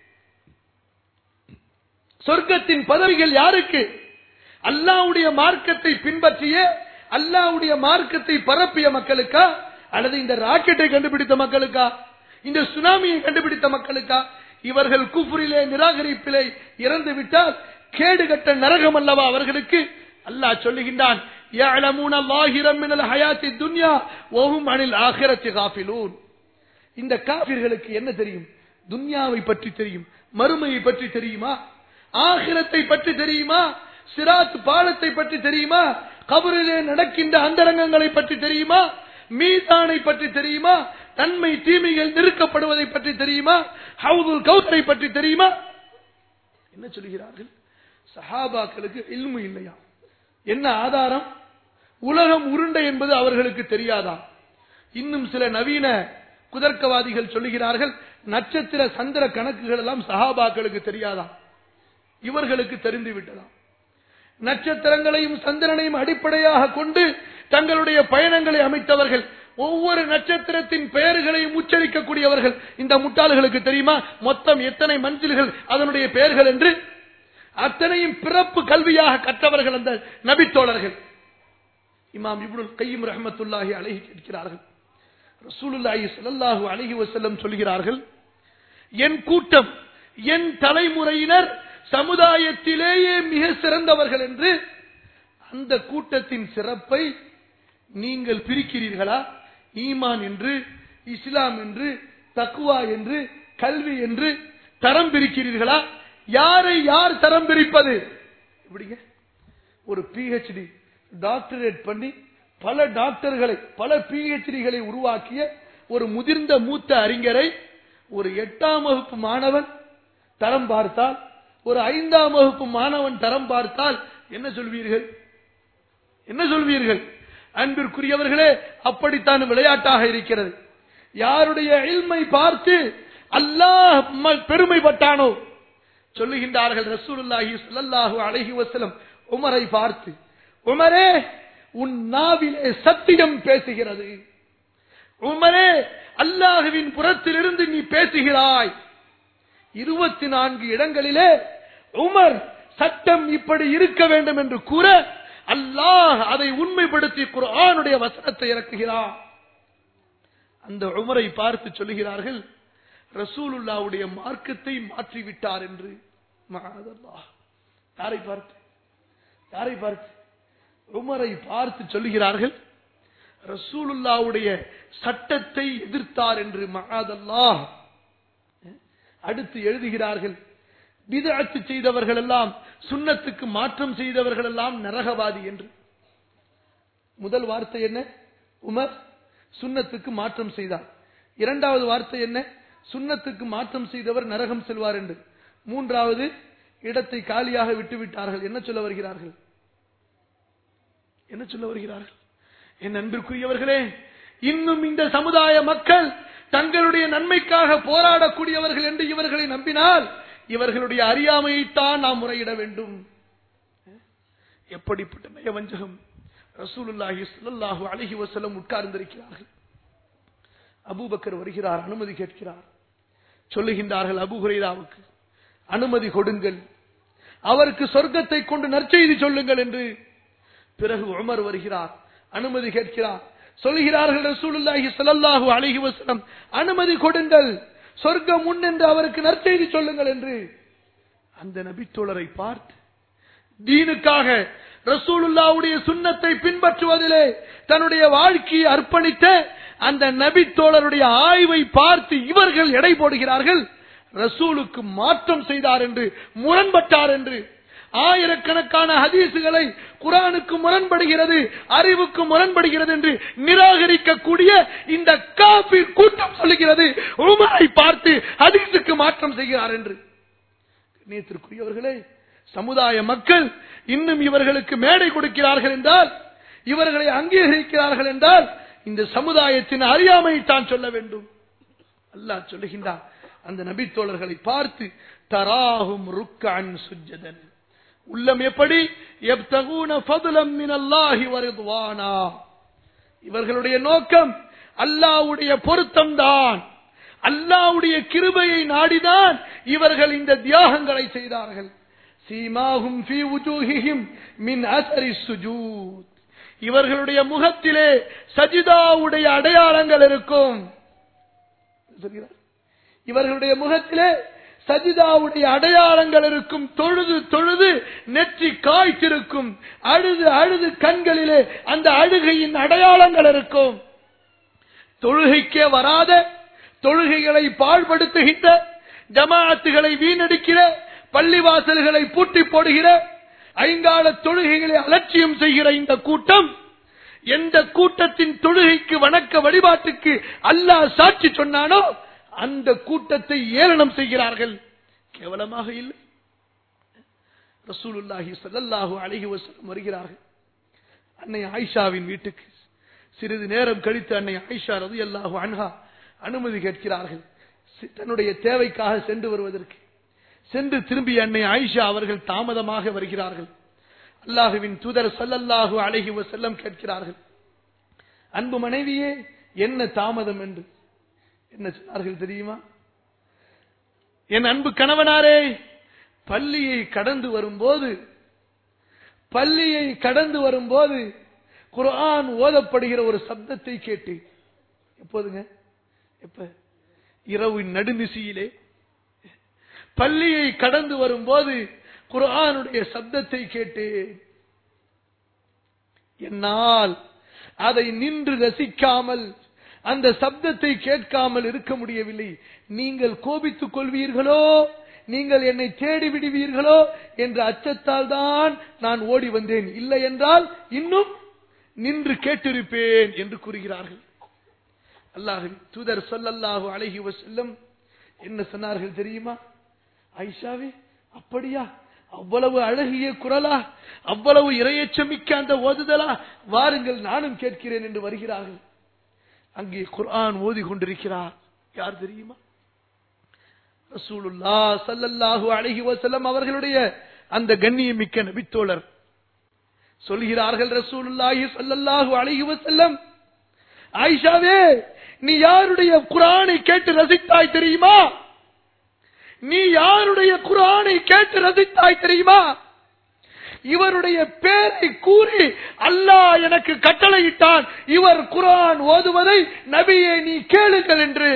S1: சொர்க்கத்தின் பதவிகள் யாருக்கு அல்லாஹ்வுடைய மார்க்கத்தை பின்பற்றிய அல்லாஹ்வுடைய மார்க்கத்தை பரப்பிய மக்களுக்கா அல்லது இந்த ராக்கெட்டை கண்டுபிடித்த மக்களுக்கா இந்த சுனாமியை கண்டுபிடித்த மக்களுக்கா இவர்கள் குஃப்ரிலே நிராகரிப்பிலே இறந்து விட்டால் கேடுகட்ட நரகம் அல்லவா அவர்களுக்கு அல்லாஹ் சொல்லுகின்றான் يَعْلَمُونَ ظَاهِرًا مِنَ الْحَيَاةِ الدُّنْيَا وَهُمْ عَنِ الْآخِرَةِ غَافِلُونَ இந்த காபிர்களுக்கு என்ன தெரியும் துன்யாவை பற்றி தெரியும் மறுமையை பற்றி தெரியுமா ஆகிரத்தை பற்றி தெரியுமா சிராத் பாலத்தை பற்றி தெரியுமா கபரிலே நடக்கின்ற அந்தரங்கங்களை பற்றி தெரியுமா மீதானை பற்றி தெரியுமா நன்மை தீமைகள் நிறுக்கப்படுவதை பற்றி தெரியுமா ஹவுதுல் கௌசரை பற்றி தெரியுமா என்ன சொல்கிறார்கள் சஹாபாக்களுக்கு இல்மு இல்லையா என்ன ஆதாரம் உலகம் உருண்டை என்பது அவர்களுக்கு தெரியாதா இன்னும் சில நவீன குதர்க்கவாதிகள் சொல்லுகிறார்கள் நட்சத்திர சந்திர கணக்குகள் எல்லாம் சஹாபாக்களுக்கு தெரியாதா இவர்களுக்கு தெரிந்து விட்டதாம் நட்சத்திரங்களையும் சந்திரனையும் அடிப்படையாக கொண்டு தங்களுடைய பயணங்களை அமைத்தவர்கள் ஒவ்வொரு நட்சத்திரத்தின் பெயர்களையும் உச்சரிக்கக்கூடியவர்கள் இந்த முட்டாள்களுக்கு தெரியுமா மொத்தம் எத்தனை மஞ்சில்கள் அதனுடைய பெயர்கள் என்று அத்தனையும் பிறப்பு கல்வியாக கற்றவர்கள் அந்த நபித்தோழர்கள் இமாம் இப்னுல் கையும் ரஹமத்துல்லாஹி அலைஹி கேட்கிறார்கள் ரசூலுல்லாஹி ஸல்லல்லாஹு அலைஹி வஸல்லம் சொல்கிறார்கள் என் கூட்டம் என் தலைமுறையினர் சமுதாயத்திலேயே மிக சிறந்தவர்கள் என்று அந்த கூட்டத்தின் சிறப்பை நீங்கள் பிரிக்கிறீர்களா ஈமான் என்று இஸ்லாம் என்று தக்குவா என்று கல்வி என்று தரம் பிரிக்கிறீர்களா யாரை யார் தரம் பிரிப்பது இப்படிங்க ஒரு பிஹெச்டி டாக்டரேட் பண்ணி பல டாக்டர்களை பல பிஹெச்டிகளை உருவாக்கிய ஒரு முதிர்ந்த மூத்த அறிஞரை ஒரு எட்டாம் வகுப்பு மாணவன் தரம் பார்த்தால் ஒரு ஐந்தாம் வகுப்பு மாணவன் தரம் பார்த்தால் என்ன சொல்வீர்கள் என்ன சொல்வீர்கள் அன்பிற்குரியவர்களே அப்படித்தான் விளையாட்டாக இருக்கிறது யாருடைய இல்மை பார்த்து அல்லாஹ் ம- பெருமைப்பட்டானோ சொல்லுகின்றார்கள் ரசூலுல்லாஹி ஸல்லல்லாஹு அலைஹி வஸல்லம் உமரை பார்த்து உமரே உன் நாவிலே சத்தியம் பேசுகிறது உமரே அல்லாஹுவின் புறத்திலிருந்து நீ பேசுகிறாய் இருபத்தி நான்கு இடங்களிலே உமர் சட்டம் இப்படி இருக்க வேண்டும் என்று கூற அல்லாஹ் அதை உண்மைப்படுத்தி குர்ஆனுடைய வசனத்தை இறக்குகிறார் அந்த உமரை பார்த்து சொல்லுகிறார்கள் ரசூலுல்லாவுடைய மார்க்கத்தை மாற்றிவிட்டார் என்று மகாதல்லாஹ் யாரை பார்த்து யாரை பார்த்து உமரை பார்த்து சொல்லுகிறார்கள் ரசூலுல்லாவுடைய சட்டத்தை எதிர்த்தார் என்று மகாதல்லாஹ் அடுத்து எழுதுகிறார்கள் பிதஅத்து செய்தவர்கள் எல்லாம் சுன்னத்துக்கு மாற்றம் செய்தவர்கள் எல்லாம் நரகவாதி என்று முதல் வார்த்தை என்ன உமர் சுன்னத்துக்கு மாற்றம் செய்தார் இரண்டாவது வார்த்தை என்ன சுன்னத்துக்கு மாற்றம் செய்தவர் நரகம் செல்வார் என்று மூன்றாவது இடத்தை காலியாக விட்டு விட்டார்கள் என்ன சொல்ல வருகிறார்கள் என்ன சொல்ல வருகிறார்கள் என் அன்பிற்குரியவர்களே இன்னும் இந்த சமுதாய மக்கள் தங்களுடைய நன்மைக்காக போராடக்கூடியவர்கள் என்று இவர்களை நம்பினால் இவர்களுடைய அறியாமையைத்தான் நாம் முறையிட வேண்டும் எப்படிப்பட்ட நயவஞ்சகம் ரசூலுல்லாஹி ஸல்லல்லாஹு அலைஹி வஸல்லம் உட்கார்ந்திருக்கிறார்கள் அபூபக்கர் வருகிறார் அனுமதி கேட்கிறார் சொல்லுகின்றார்கள் அபூ ஹுரைராவுக்கு அனுமதி கொடுங்கள் அவருக்கு சொர்க்கத்தை கொண்டு நற்செய்தி சொல்லுங்கள் என்று பிறகு உமர் வருகிறார் அனுமதி கேட்கிறார் சொல்லுகிறார்கள் ரசூலுல்லாஹி ஸல்லல்லாஹு அலைஹி வஸல்லம் அனுமதி கொடுங்கள் சொர்க்கம் முன் என்று அவருக்கு நற்செய்தி சொல்லுங்கள் என்று அந்த நபித்தோழரை பார்த்து தீனுக்காக ரசூலுல்லாவுடைய சுன்னத்தை பின்பற்றுவதிலே தன்னுடைய வாழ்க்கையை அர்ப்பணித்த அந்த நபி தோழருடைய ஆய்வை பார்த்து இவர்கள் எடை போடுகிறார்கள் ரசூலுக்கு மாற்றம் செய்தார் என்று முரண்பட்டார் என்று ஆயிரக்கணக்கான ஹதீசுகளை குரானுக்கு முரண்படுகிறது அறிவுக்கு முரண்படுகிறது என்று நிராகரிக்கக்கூடிய இந்த காபீர் கூட்டம் சொல்லுகிறது உமரை பார்த்து ஹதீஸுக்கு மாற்றம் செய்கிறார் என்று நேத்திற்குரியவர்களே சமுதாய மக்கள் இன்னும் இவர்களுக்கு மேடை கொடுக்கிறார்கள் என்றால் இவர்களை அங்கீகரிக்கிறார்கள் என்றால் இந்த சமுதாயத்தின் அறியாமையை தான் சொல்ல வேண்டும் அல்லாஹ் சொல்லுகின்றார் அந்த நபித்தோழர்களை பார்த்து தராகும் ருக்கான் சுஜதன் உள்ளம் எப்படி எப்தகூன ஃபதுலம் மினல்லாஹி வரிதுவானா இவர்களுடைய நோக்கம் அல்லாஹ்வுடைய பொருத்தம் தான் அல்லாஹ்வுடைய கிருபையை நாடிதான் இவர்கள் இந்த தியாகங்களை செய்தார்கள் சீமாகும் ஃபீ வுஜூஹிஹிம் மின் அஸரி சுஜூத் இவர்களுடைய முகத்திலே சஜிதாவுடைய அடையாளங்கள் இருக்கும் சொல்கிறார் இவர்களுடைய முகத்திலே சஜிதாவுடைய அடையாளங்கள் இருக்கும் தொழுது தொழுது நெற்றி காய்ச்சிருக்கும் அழுது அழுது கண்களிலே அந்த அழுகையின் அடையாளங்கள் இருக்கும் தொழுகைக்கே வராத தொழுகைகளை பாழ்படுத்துகின்ற ஜமாஅத்துகளை வீணடிக்கிற பள்ளிவாசல்களை பூட்டி போடுகிற ஐங்கால தொழுகைகளை அலட்சியம் செய்கிற இந்த கூட்டம் எந்த கூட்டத்தின் தொழுகைக்கு வணக்க வழிபாட்டுக்கு அல்லாஹ் சாட்சி சொன்னானோ அந்த கூட்டத்தை ஏளனம் செய்கிறார்கள் கேவலமாக இல்லை ரசூலுல்லாஹி ஸல்லல்லாஹு அலைஹி வஸல்லம் வருகிறார்கள் அன்னை ஆயிஷாவின் வீட்டுக்கு சிறிது நேரம் கழித்து அன்னை ஆயிஷா ரலியல்லாஹு அன்ஹா அனுமதி கேட்கிறார்கள் சி- தன்னுடைய தேவைக்காக சென்று வருவதற்கு சென்று திரும்பி அன்னை ஆயிஷா அவர்கள் தாமதமாக வருகிறார்கள் அல்லாஹுவின் தூதர் ஸல்லல்லாஹு அலைஹி வஸல்லம் கேட்கிறார்கள் அன்பு மனைவியே என்ன தாமதம் என்று என்ன சொன்னார்கள் தெரியுமா என் அன்பு கணவனாரே பள்ளியை கடந்து வரும்போது பள்ளியை கடந்து வரும்போது குர்ஆன் ஓதப்படுகிற ஒரு சப்தத்தை கேட்டு எப்போதுங்க எப்ப இரவின் நடுநிசியிலே பள்ளியை கடந்து வரும்போது குர்ஆனுடைய சப்தத்தை கேட்டு என்னால் அதை நின்று ரசிக்காமல் அந்த சப்தத்தை கேட்காமல் இருக்க முடியவில்லை நீங்கள் கோபித்துக் கொள்வீர்களோ நீங்கள் என்னை தேடி விடுவீர்களோ என்ற அச்சத்தால் தான் நான் ஓடி வந்தேன் இல்லை என்றால் இன்னும் நின்று கேட்டிருப்பேன் என்று கூறுகிறார்கள் அல்லாஹ் தூதர் சொல்லல்லாஹு அழகி வசல்லம் என்ன சொன்னார்கள் தெரியுமா ஐஷாவே அப்படியா அவ்வளவு அழகிய குரலா அவ்வளவு இரையச்சமிக்க அந்த ஓதுதலா வாருங்கள் நானும் கேட்கிறேன் என்று வருகிறார்கள் அங்கே குர்ஆன் ஓதி கொண்டிருக்கிறார் யார் தெரியுமா ரசூலுல்லா சல்லல்லாஹு அலைஹி வஸல்லம் அவர்களுடைய அந்த கண்ணியமிக்க நபித்தோழர் சொல்கிறார்கள் ரசூலுல்லாஹி ஸல்லல்லாஹு அலைஹி வஸல்லம் ஆயிஷாவே நீ யாருடைய குர்ஆனை கேட்டு ரசித்தாய் தெரியுமா நீ யாருடைய குர்ஆனை கேட்டு ரசித்தாய் தெரியுமா இவருடைய பேரை கூறி அல்லாஹ் எனக்கு கட்டளையிட்டான் இவர் குர்ஆன் ஓதுவதை நபியே நீ கேளுங்கள் என்று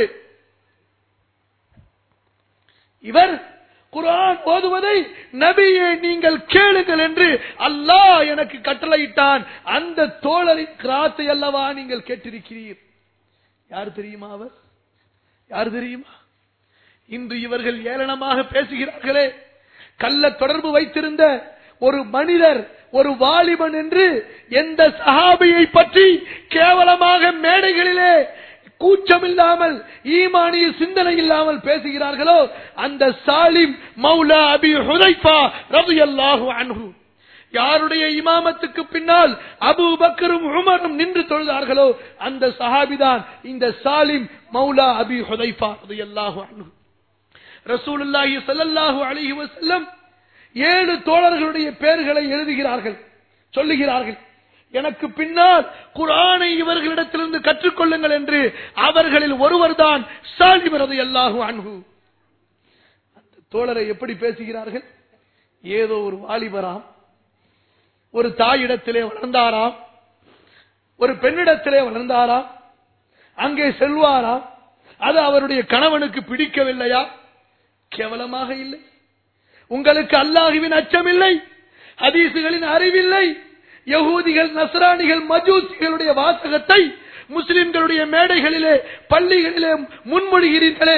S1: இவர் குர்ஆன் ஓதுவதை நபியே நீங்கள் கேளுங்கள் என்று அல்லாஹ் எனக்கு கட்டளையிட்டான் அந்த தோழரின் கிராத்தை அல்லவா நீங்கள் கேட்டிருக்கிறீர் யார் தெரியுமா அவர் யார் தெரியுமா இன்று இவர்கள் ஏளனமாக பேசுகிறார்களே கள்ள தொடர்பு வைத்திருந்த ஒரு மனிதர் ஒரு வாலிபன் என்று எந்த சஹாபியை பற்றி கேவலமாக மேடைகளிலே கூச்சமில்லாமல் ஈமானிய சிந்தனை இல்லாமல் பேசுகிறார்களோ அந்த சாலிம் மௌலா அபி ஹுதைஃபா ரலியல்லாஹு அன்ஹு யாருடைய இமாமத்துக்கு பின்னால் அபு பக்கரும் உமரும் நின்று தொழுதார்களோ அந்த சஹாபிதான் இந்த சாலிம் மௌலா அபி ஹுதைஃபா ரலியல்லாஹு அன்ஹு ரசூலுல்லாஹி ஸல்லல்லாஹு அலைஹி வஸல்லம் ஏழு தோழர்களுடைய பெயர்களை எழுதுகிறார்கள் சொல்லுகிறார்கள் எனக்கு பின்னால் குரானை இவர்களிடத்திலிருந்து கற்றுக்கொள்ளுங்கள் என்று அவர்களில் ஒருவர் தான் சாலிமரது அல்லாஹு அன்ஹு அந்த தோழரை எப்படி பேசுகிறார்கள் ஏதோ ஒரு வாலிபராம் ஒரு தாயிடத்திலே வளர்ந்தாராம் ஒரு பெண்ணிடத்திலே வளர்ந்தாராம் அங்கே செல்வாராம் அது அவருடைய கணவனுக்கு பிடிக்கவில்லையா கேவலமாக இல்லை உங்களுக்கு அல்லாஹுவின் அச்சமில்லை ஹதீசுகளின் அறிவில்லை யகூதிகள் நசராணிகள் மஜூசிகளுடைய வாசகத்தை முஸ்லிம்களுடைய மேடைகளிலே பள்ளிகளிலே முன்மொழிகிறீர்களே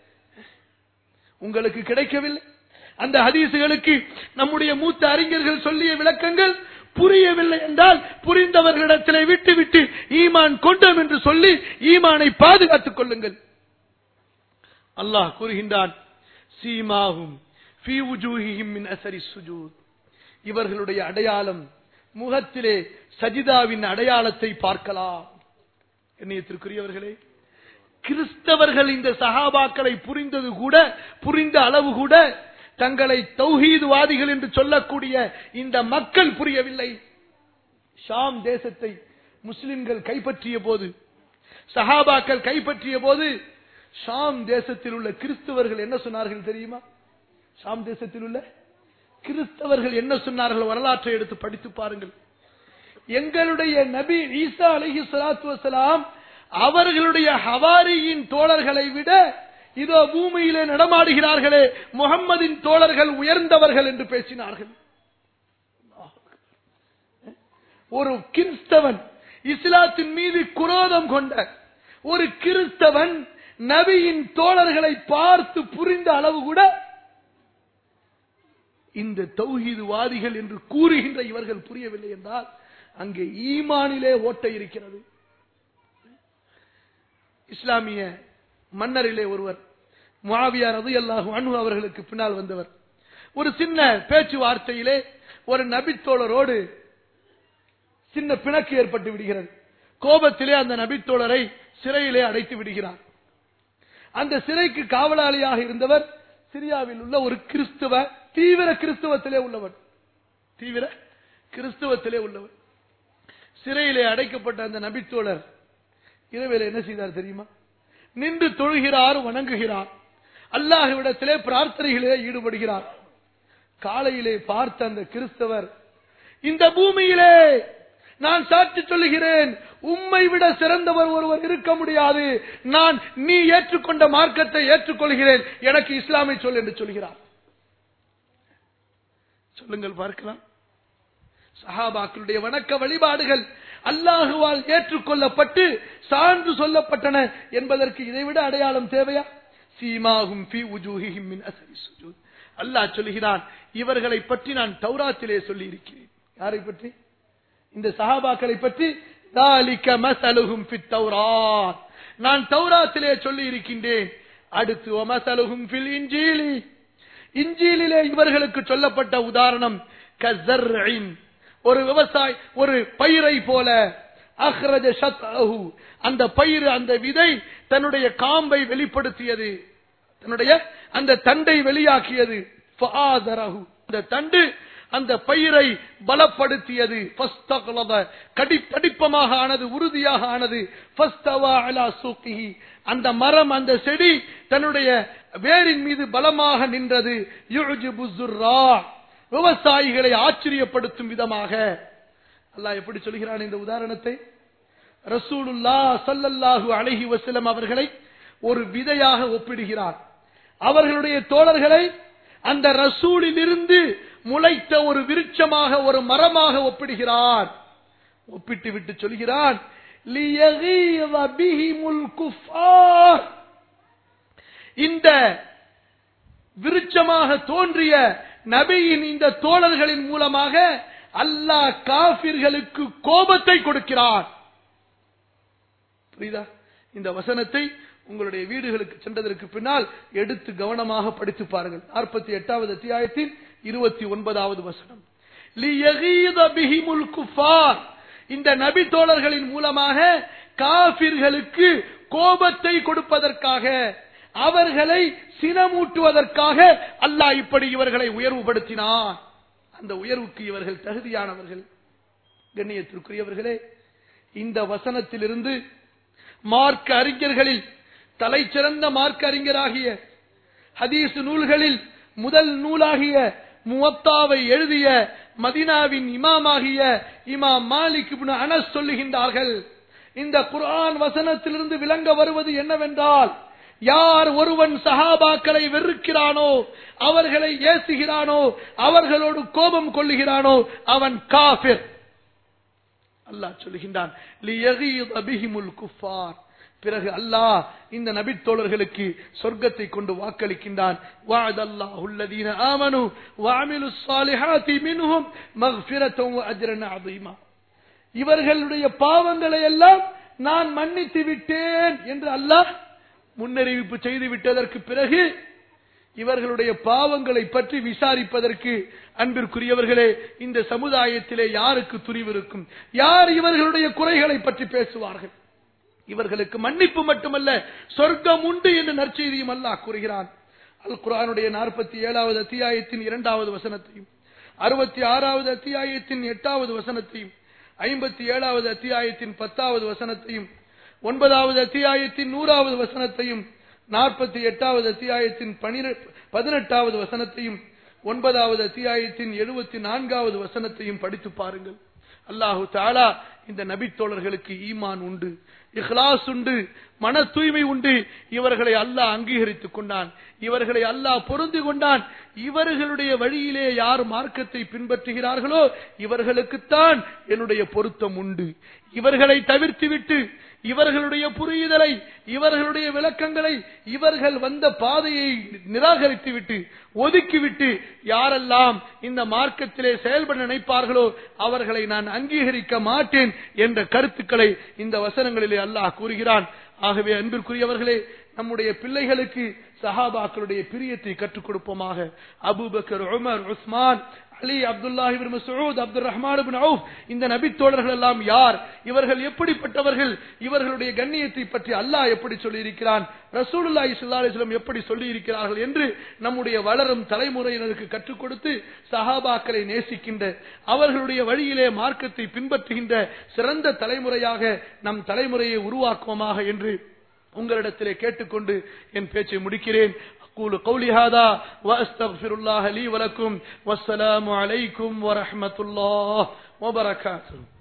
S1: உங்களுக்கு கிடைக்கவில்லை அந்த ஹதீசுகளுக்கு நம்முடைய மூத்த அறிஞர்கள் சொல்லிய விளக்கங்கள் புரியவில்லை என்றால் புரிந்தவர்களிடத்திலே விட்டு விட்டு ஈமான் கொண்டோம் என்று சொல்லி ஈமானை பாதுகாத்துக் கொள்ளுங்கள் அல்லாஹ் கூறுகின்றான் சீமாகும் ஃபீ உஜூஹிஹிம் மின் அஸரி சுஜூத் இவர்களுடைய அடையாளம் முகத்திலே சஜிதாவின் அடையாளத்தை பார்க்கலாம் எண்ணியத்திற்குரியவர்களே கிறிஸ்தவர்கள் இந்த சஹாபாக்களை புரிந்தது கூட புரிந்த அளவு கூட தங்களை தௌஹீதுவாதிகள் என்று சொல்லக்கூடிய இந்த மக்கள் புரியவில்லை ஷாம் தேசத்தை முஸ்லிம்கள் கைப்பற்றிய போது சஹாபாக்கள் கைப்பற்றிய போது ஷாம் தேசத்தில் உள்ள கிறிஸ்தவர்கள் என்ன சொன்னார்கள் தெரியுமா ஷாம் தேசத்தில் உள்ள கிறிஸ்தவர்கள் என்ன சொன்னார்கள் வரலாற்றை எடுத்து படித்து பாருங்கள் எங்களுடைய நபி ஈசா அலஹி சலாத்து வசலாம் அவர்களுடைய ஹவாரியின் தோழர்களை விட இதோ பூமியிலே நடமாடுகிறார்களே முகம்மதின் தோழர்கள் உயர்ந்தவர்கள் என்று பேசினார்கள் ஒரு கிறிஸ்தவன் இஸ்லாத்தின் மீது குரோதம் கொண்ட ஒரு கிறிஸ்தவன் நபியின் தோழர்களை பார்த்து புரிந்த அளவு கூட இந்த தௌஹீதுவாதிகள் என்று கூறுகின்ற இவர்கள் புரியவில்லை என்றால் அங்கே ஈமானிலே ஓட்டை இருக்கிறது இஸ்லாமிய மன்னரிலே ஒருவர் முஆவியா ரலியல்லாஹு அன்ஹு அவர்களுக்கு பின்னால் வந்தவர் ஒரு சின்ன பேச்சுவார்த்தையிலே ஒரு நபித்தோழரோடு சின்ன பிணக்கு ஏற்பட்டு விடுகிறது கோபத்திலே அந்த நபித்தோழரை சிறையிலே அடைத்து விடுகிறார் அந்த சிறைக்கு காவலாளியாக இருந்தவர் சிரியாவில் உள்ள ஒரு கிறிஸ்துவ தீவிர கிறிஸ்துவத்திலே உள்ளவர் தீவிர கிறிஸ்துவத்திலே உள்ளவர் சிறையிலே அடைக்கப்பட்ட அந்த நபித்தோழர் இரவில் என்ன செய்தார் தெரியுமா நின்று தொழுகிறார் வணங்குகிறார் அல்லாஹ்விடத்திலே பிரார்த்தனைகளிலே ஈடுபடுகிறார் காலையிலே பார்த்த அந்த கிறிஸ்தவர் இந்த பூமியிலே நான் சாட்சி சொல்லுகிறேன் உம்மை விட சிறந்தவர் ஒருவர் இருக்க முடியாது நான் நீ ஏற்றுக்கொண்ட மார்க்கத்தை ஏற்றுக்கொள்கிறேன் எனக்கு இஸ்லாமை சொல் என்று சொல்கிறார் சொல்லுங்கள் பார்க்கலாம் சஹாபாக்களுடைய வணக்க வழிபாடுகள் அல்லாஹுவால் ஏற்றுக்கொள்ளப்பட்டு சான்று சொல்லப்பட்டன என்பதற்கு இதைவிட அடையாளம் தேவையா சீமாகும் ஃபி உஜூஹிஹிம் மின் அஸரி சுஜூத் அல்லாஹ் சொல்கிறான் இவர்களை பற்றி நான் தௌராத்திலே சொல்லி இருக்கிறேன் யாரை பற்றி இந்த சஹாபாக்களை பற்றி ذَلِكَ مَثَلُهُمْ فِي التَّوْرَاةِ நான் தௌராத்திலே சொல்லி இருக்கின்றேன் அடுத்து وَمَثَلُهُمْ فِي الْإِنْجِيلِ இஞ்சியிலே இவர்களுக்கு சொல்லப்பட்ட உதாரணம் கஸர்இன் ஒரு விவசாய ஒரு பயிரை போல அஹ்ரஜ ஷத்அஹு அந்த பயிர் அந்த விதை தன்னுடைய காம்பை வெளிப்படுத்தியது தன்னுடைய அந்த தண்டை வெளியாக்கியது ஃபஆதரஹு. அந்த தண்டு அந்த பயிரை பலப்படுத்தியது ஃபஸ்தக்லத. கடி தடிப்பமாக ஆனது உறுதியாக ஆனது ஃபஸ்தவா அலா சூக்கிஹி. அந்த மரம் அந்த செடி தன்னுடைய வேரின் மீது பலமாக நின்றது யுஜிபு ஸுர்ரா. விவசாயிகளை ஆச்சரியப்படுத்தும் விதமாக அல்லாஹ் எப்படி சொல்கிறான் இந்த உதாரணத்தை ரசூலுல்லா ஸல்லல்லாஹு அலைஹி வஸல்லம் அவர்களை ஒரு விதையாக ஒப்பிடுகிறார் அவர்களுடைய தோழர்களை அந்த ரசூலிலிருந்து முளைத்த ஒரு விருட்சமாக ஒரு மரமாக ஒப்பிடுகிறார் ஒப்பிட்டு விட்டு சொல்கிறான் "லியகீத பிஹிமுல் குஃபார்." இந்த விருட்சமாக தோன்றிய நபியின் இந்த தோழர்களின் மூலமாக அல்லாஹ் காபிர்களுக்கு கோபத்தை கொடுக்கிறார் புரியுதா இந்த வசனத்தை உங்களுடைய வீடுகளுக்கு சென்றதற்கு பின்னால் எடுத்து கவனமாக படித்து பாருங்கள் நாற்பத்தி எட்டாவது அத்தியாயத்தின் இருபத்தி ஒன்பதாவது வசனம் "லியகீத பிஹிமுல் குஃபார்." இந்த நபி தோழர்களின் மூலமாக காபிர்களுக்கு கோபத்தை கொடுப்பதற்காக அவர்களை சினமூட்டுவதற்காக அல்லாஹ் இப்படி இவர்களை உயர்வுபடுத்தினார் அந்த உயர்வுக்கு இவர்கள் தகுதியானவர்கள் கண்ணியத்திற்குரியவர்களே இந்த வசனத்திலிருந்து மார்க்க அறிஞர்களில் தலைச்சிறந்த மார்க்க அறிஞராகிய ஹதீஸ் நூல்களில் முதல் நூலாகிய முவத்தாவை எழுதிய மதினாவின் இமாமாகிய இமாம் மாலிக் இப்னு அனஸ் சொல்லுகின்றார்கள் இந்த குர்ஆன் வசனத்திலிருந்து விளங்க வருவது என்னவென்றால் யார் ஒருவன் சஹாபாக்களை வெறுக்கிறானோ அவர்களை ஏசுகிறானோ அவர்களோடு கோபம் கொள்ளுகிறானோ அவன் காஃபிர் அல்லாஹ் சொல்லுகின்றான் "லியகீத பிஹிமுல் குஃபார்." பிறகு அல்லாஹ் இந்த நபித்தோழர்களுக்கு சொர்க்கத்தை கொண்டு வாக்களிக்கின்றான் வஅதல்லாஹு அல்லதீன ஆமனு வஅமிலுஸ் ஸாலிஹாத்தி மின்ஹும் மக்ஃபிரத்தன் வஅஜ்ரன் அதீமா இவர்களுடைய பாவங்களை எல்லாம் நான் மன்னித்து விட்டேன் என்று அல்லாஹ் முன்னறிவிப்பு செய்து விட்டதற்கு பிறகு இவர்களுடைய பாவங்களை பற்றி விசாரிப்பதற்கு அன்பிற்குரியவர்களே இந்த சமுதாயத்திலே யாருக்கு துணிவு இருக்கும் யார் இவர்களுடைய குறைகளை பற்றி பேசுவார்கள் இவர்களுக்கு மன்னிப்பு மட்டுமல்ல சொர்க்கம் உண்டு என்று நற்செய்தியும் அல்லாஹ் கூறுகிறான் அல் குரானுடைய நாற்பத்தி ஏழாவது அத்தியாயத்தின் இரண்டாவது வசனத்தையும் அறுபத்தி ஆறாவது அத்தியாயத்தின் எட்டாவது வசனத்தையும் ஐம்பத்தி ஏழாவது அத்தியாயத்தின் பத்தாவது வசனத்தையும் ஒன்பதாவது அத்தியாயத்தின் நூறாவது வசனத்தையும் நாற்பத்தி எட்டாவது அத்தியாயத்தின் பதினெட்டாவது வசனத்தையும் ஒன்பதாவது அத்தியாயத்தின் எழுபத்தி நான்காவது வசனத்தையும் படித்து பாருங்கள் அல்லாஹு தாலா இந்த நபித்தோழர்களுக்கு ஈமான் உண்டு இஹ்லாஸ் உண்டு மன தூய்மை உண்டு இவர்களை அல்லாஹ் அங்கீகரித்துக் கொண்டான் இவர்களை அல்லாஹ் பொருந்து கொண்டான் இவர்களுடைய வழியிலே யார் மார்க்கத்தை பின்பற்றுகிறார்களோ இவர்களுக்குத்தான் என்னுடைய பொருத்தம் உண்டு இவர்களை தவிர்த்துவிட்டு இவர்களுடைய புரியுதலை இவர்களுடைய விளக்கங்களை இவர்கள் வந்த பாதையை நிராகரித்துவிட்டு ஒதுக்கிவிட்டு யாரெல்லாம் இந்த மார்க்கத்திலே செயல்பட நினைப்பார்களோ அவர்களை நான் அங்கீகரிக்க மாட்டேன் என்ற கருத்துக்களை இந்த வசனங்களிலே அல்லாஹ் கூறுகிறான் ஆகவே அன்பிற்குரியவர்களே நம்முடைய பிள்ளைகளுக்கு சஹாபாக்களுடைய பிரியத்தை கற்றுக் கொடுப்போமாக Abu Bakr Umar Usman Ali Abdullahi ibn Masood Abdul Rahman ibn Auf இந்த நபித்தோழர்கள் எல்லாம் யார் இவர்கள் எப்படிப்பட்டவர்கள் இவர்களுடைய கண்ணியத்தை பற்றி அல்லாஹ் எப்படி சொல்லி இருக்கிறான் ரசூலுல்லாஹி ஸல்லல்லாஹு அலைஹி வஸல்லம் எப்படி சொல்லி இருக்கிறார்கள் என்று நம்முடைய வளரும் தலைமுறையினருக்கு கற்றுக் கொடுத்து சஹாபாக்களை நேசிக்கின்ற அவர்களுடைய வழியிலே மார்க்கத்தை பின்பற்றுகின்ற சிறந்த தலைமுறையாக நம் தலைமுறையை உருவாக்குவோமாக என்று உங்களிடத்திலே கேட்டுக்கொண்டு என் பேச்சை முடிக்கிறேன் أقول قولي هذا وأستغفر الله لي ولكم والسلام عليكم ورحمة الله وبركاته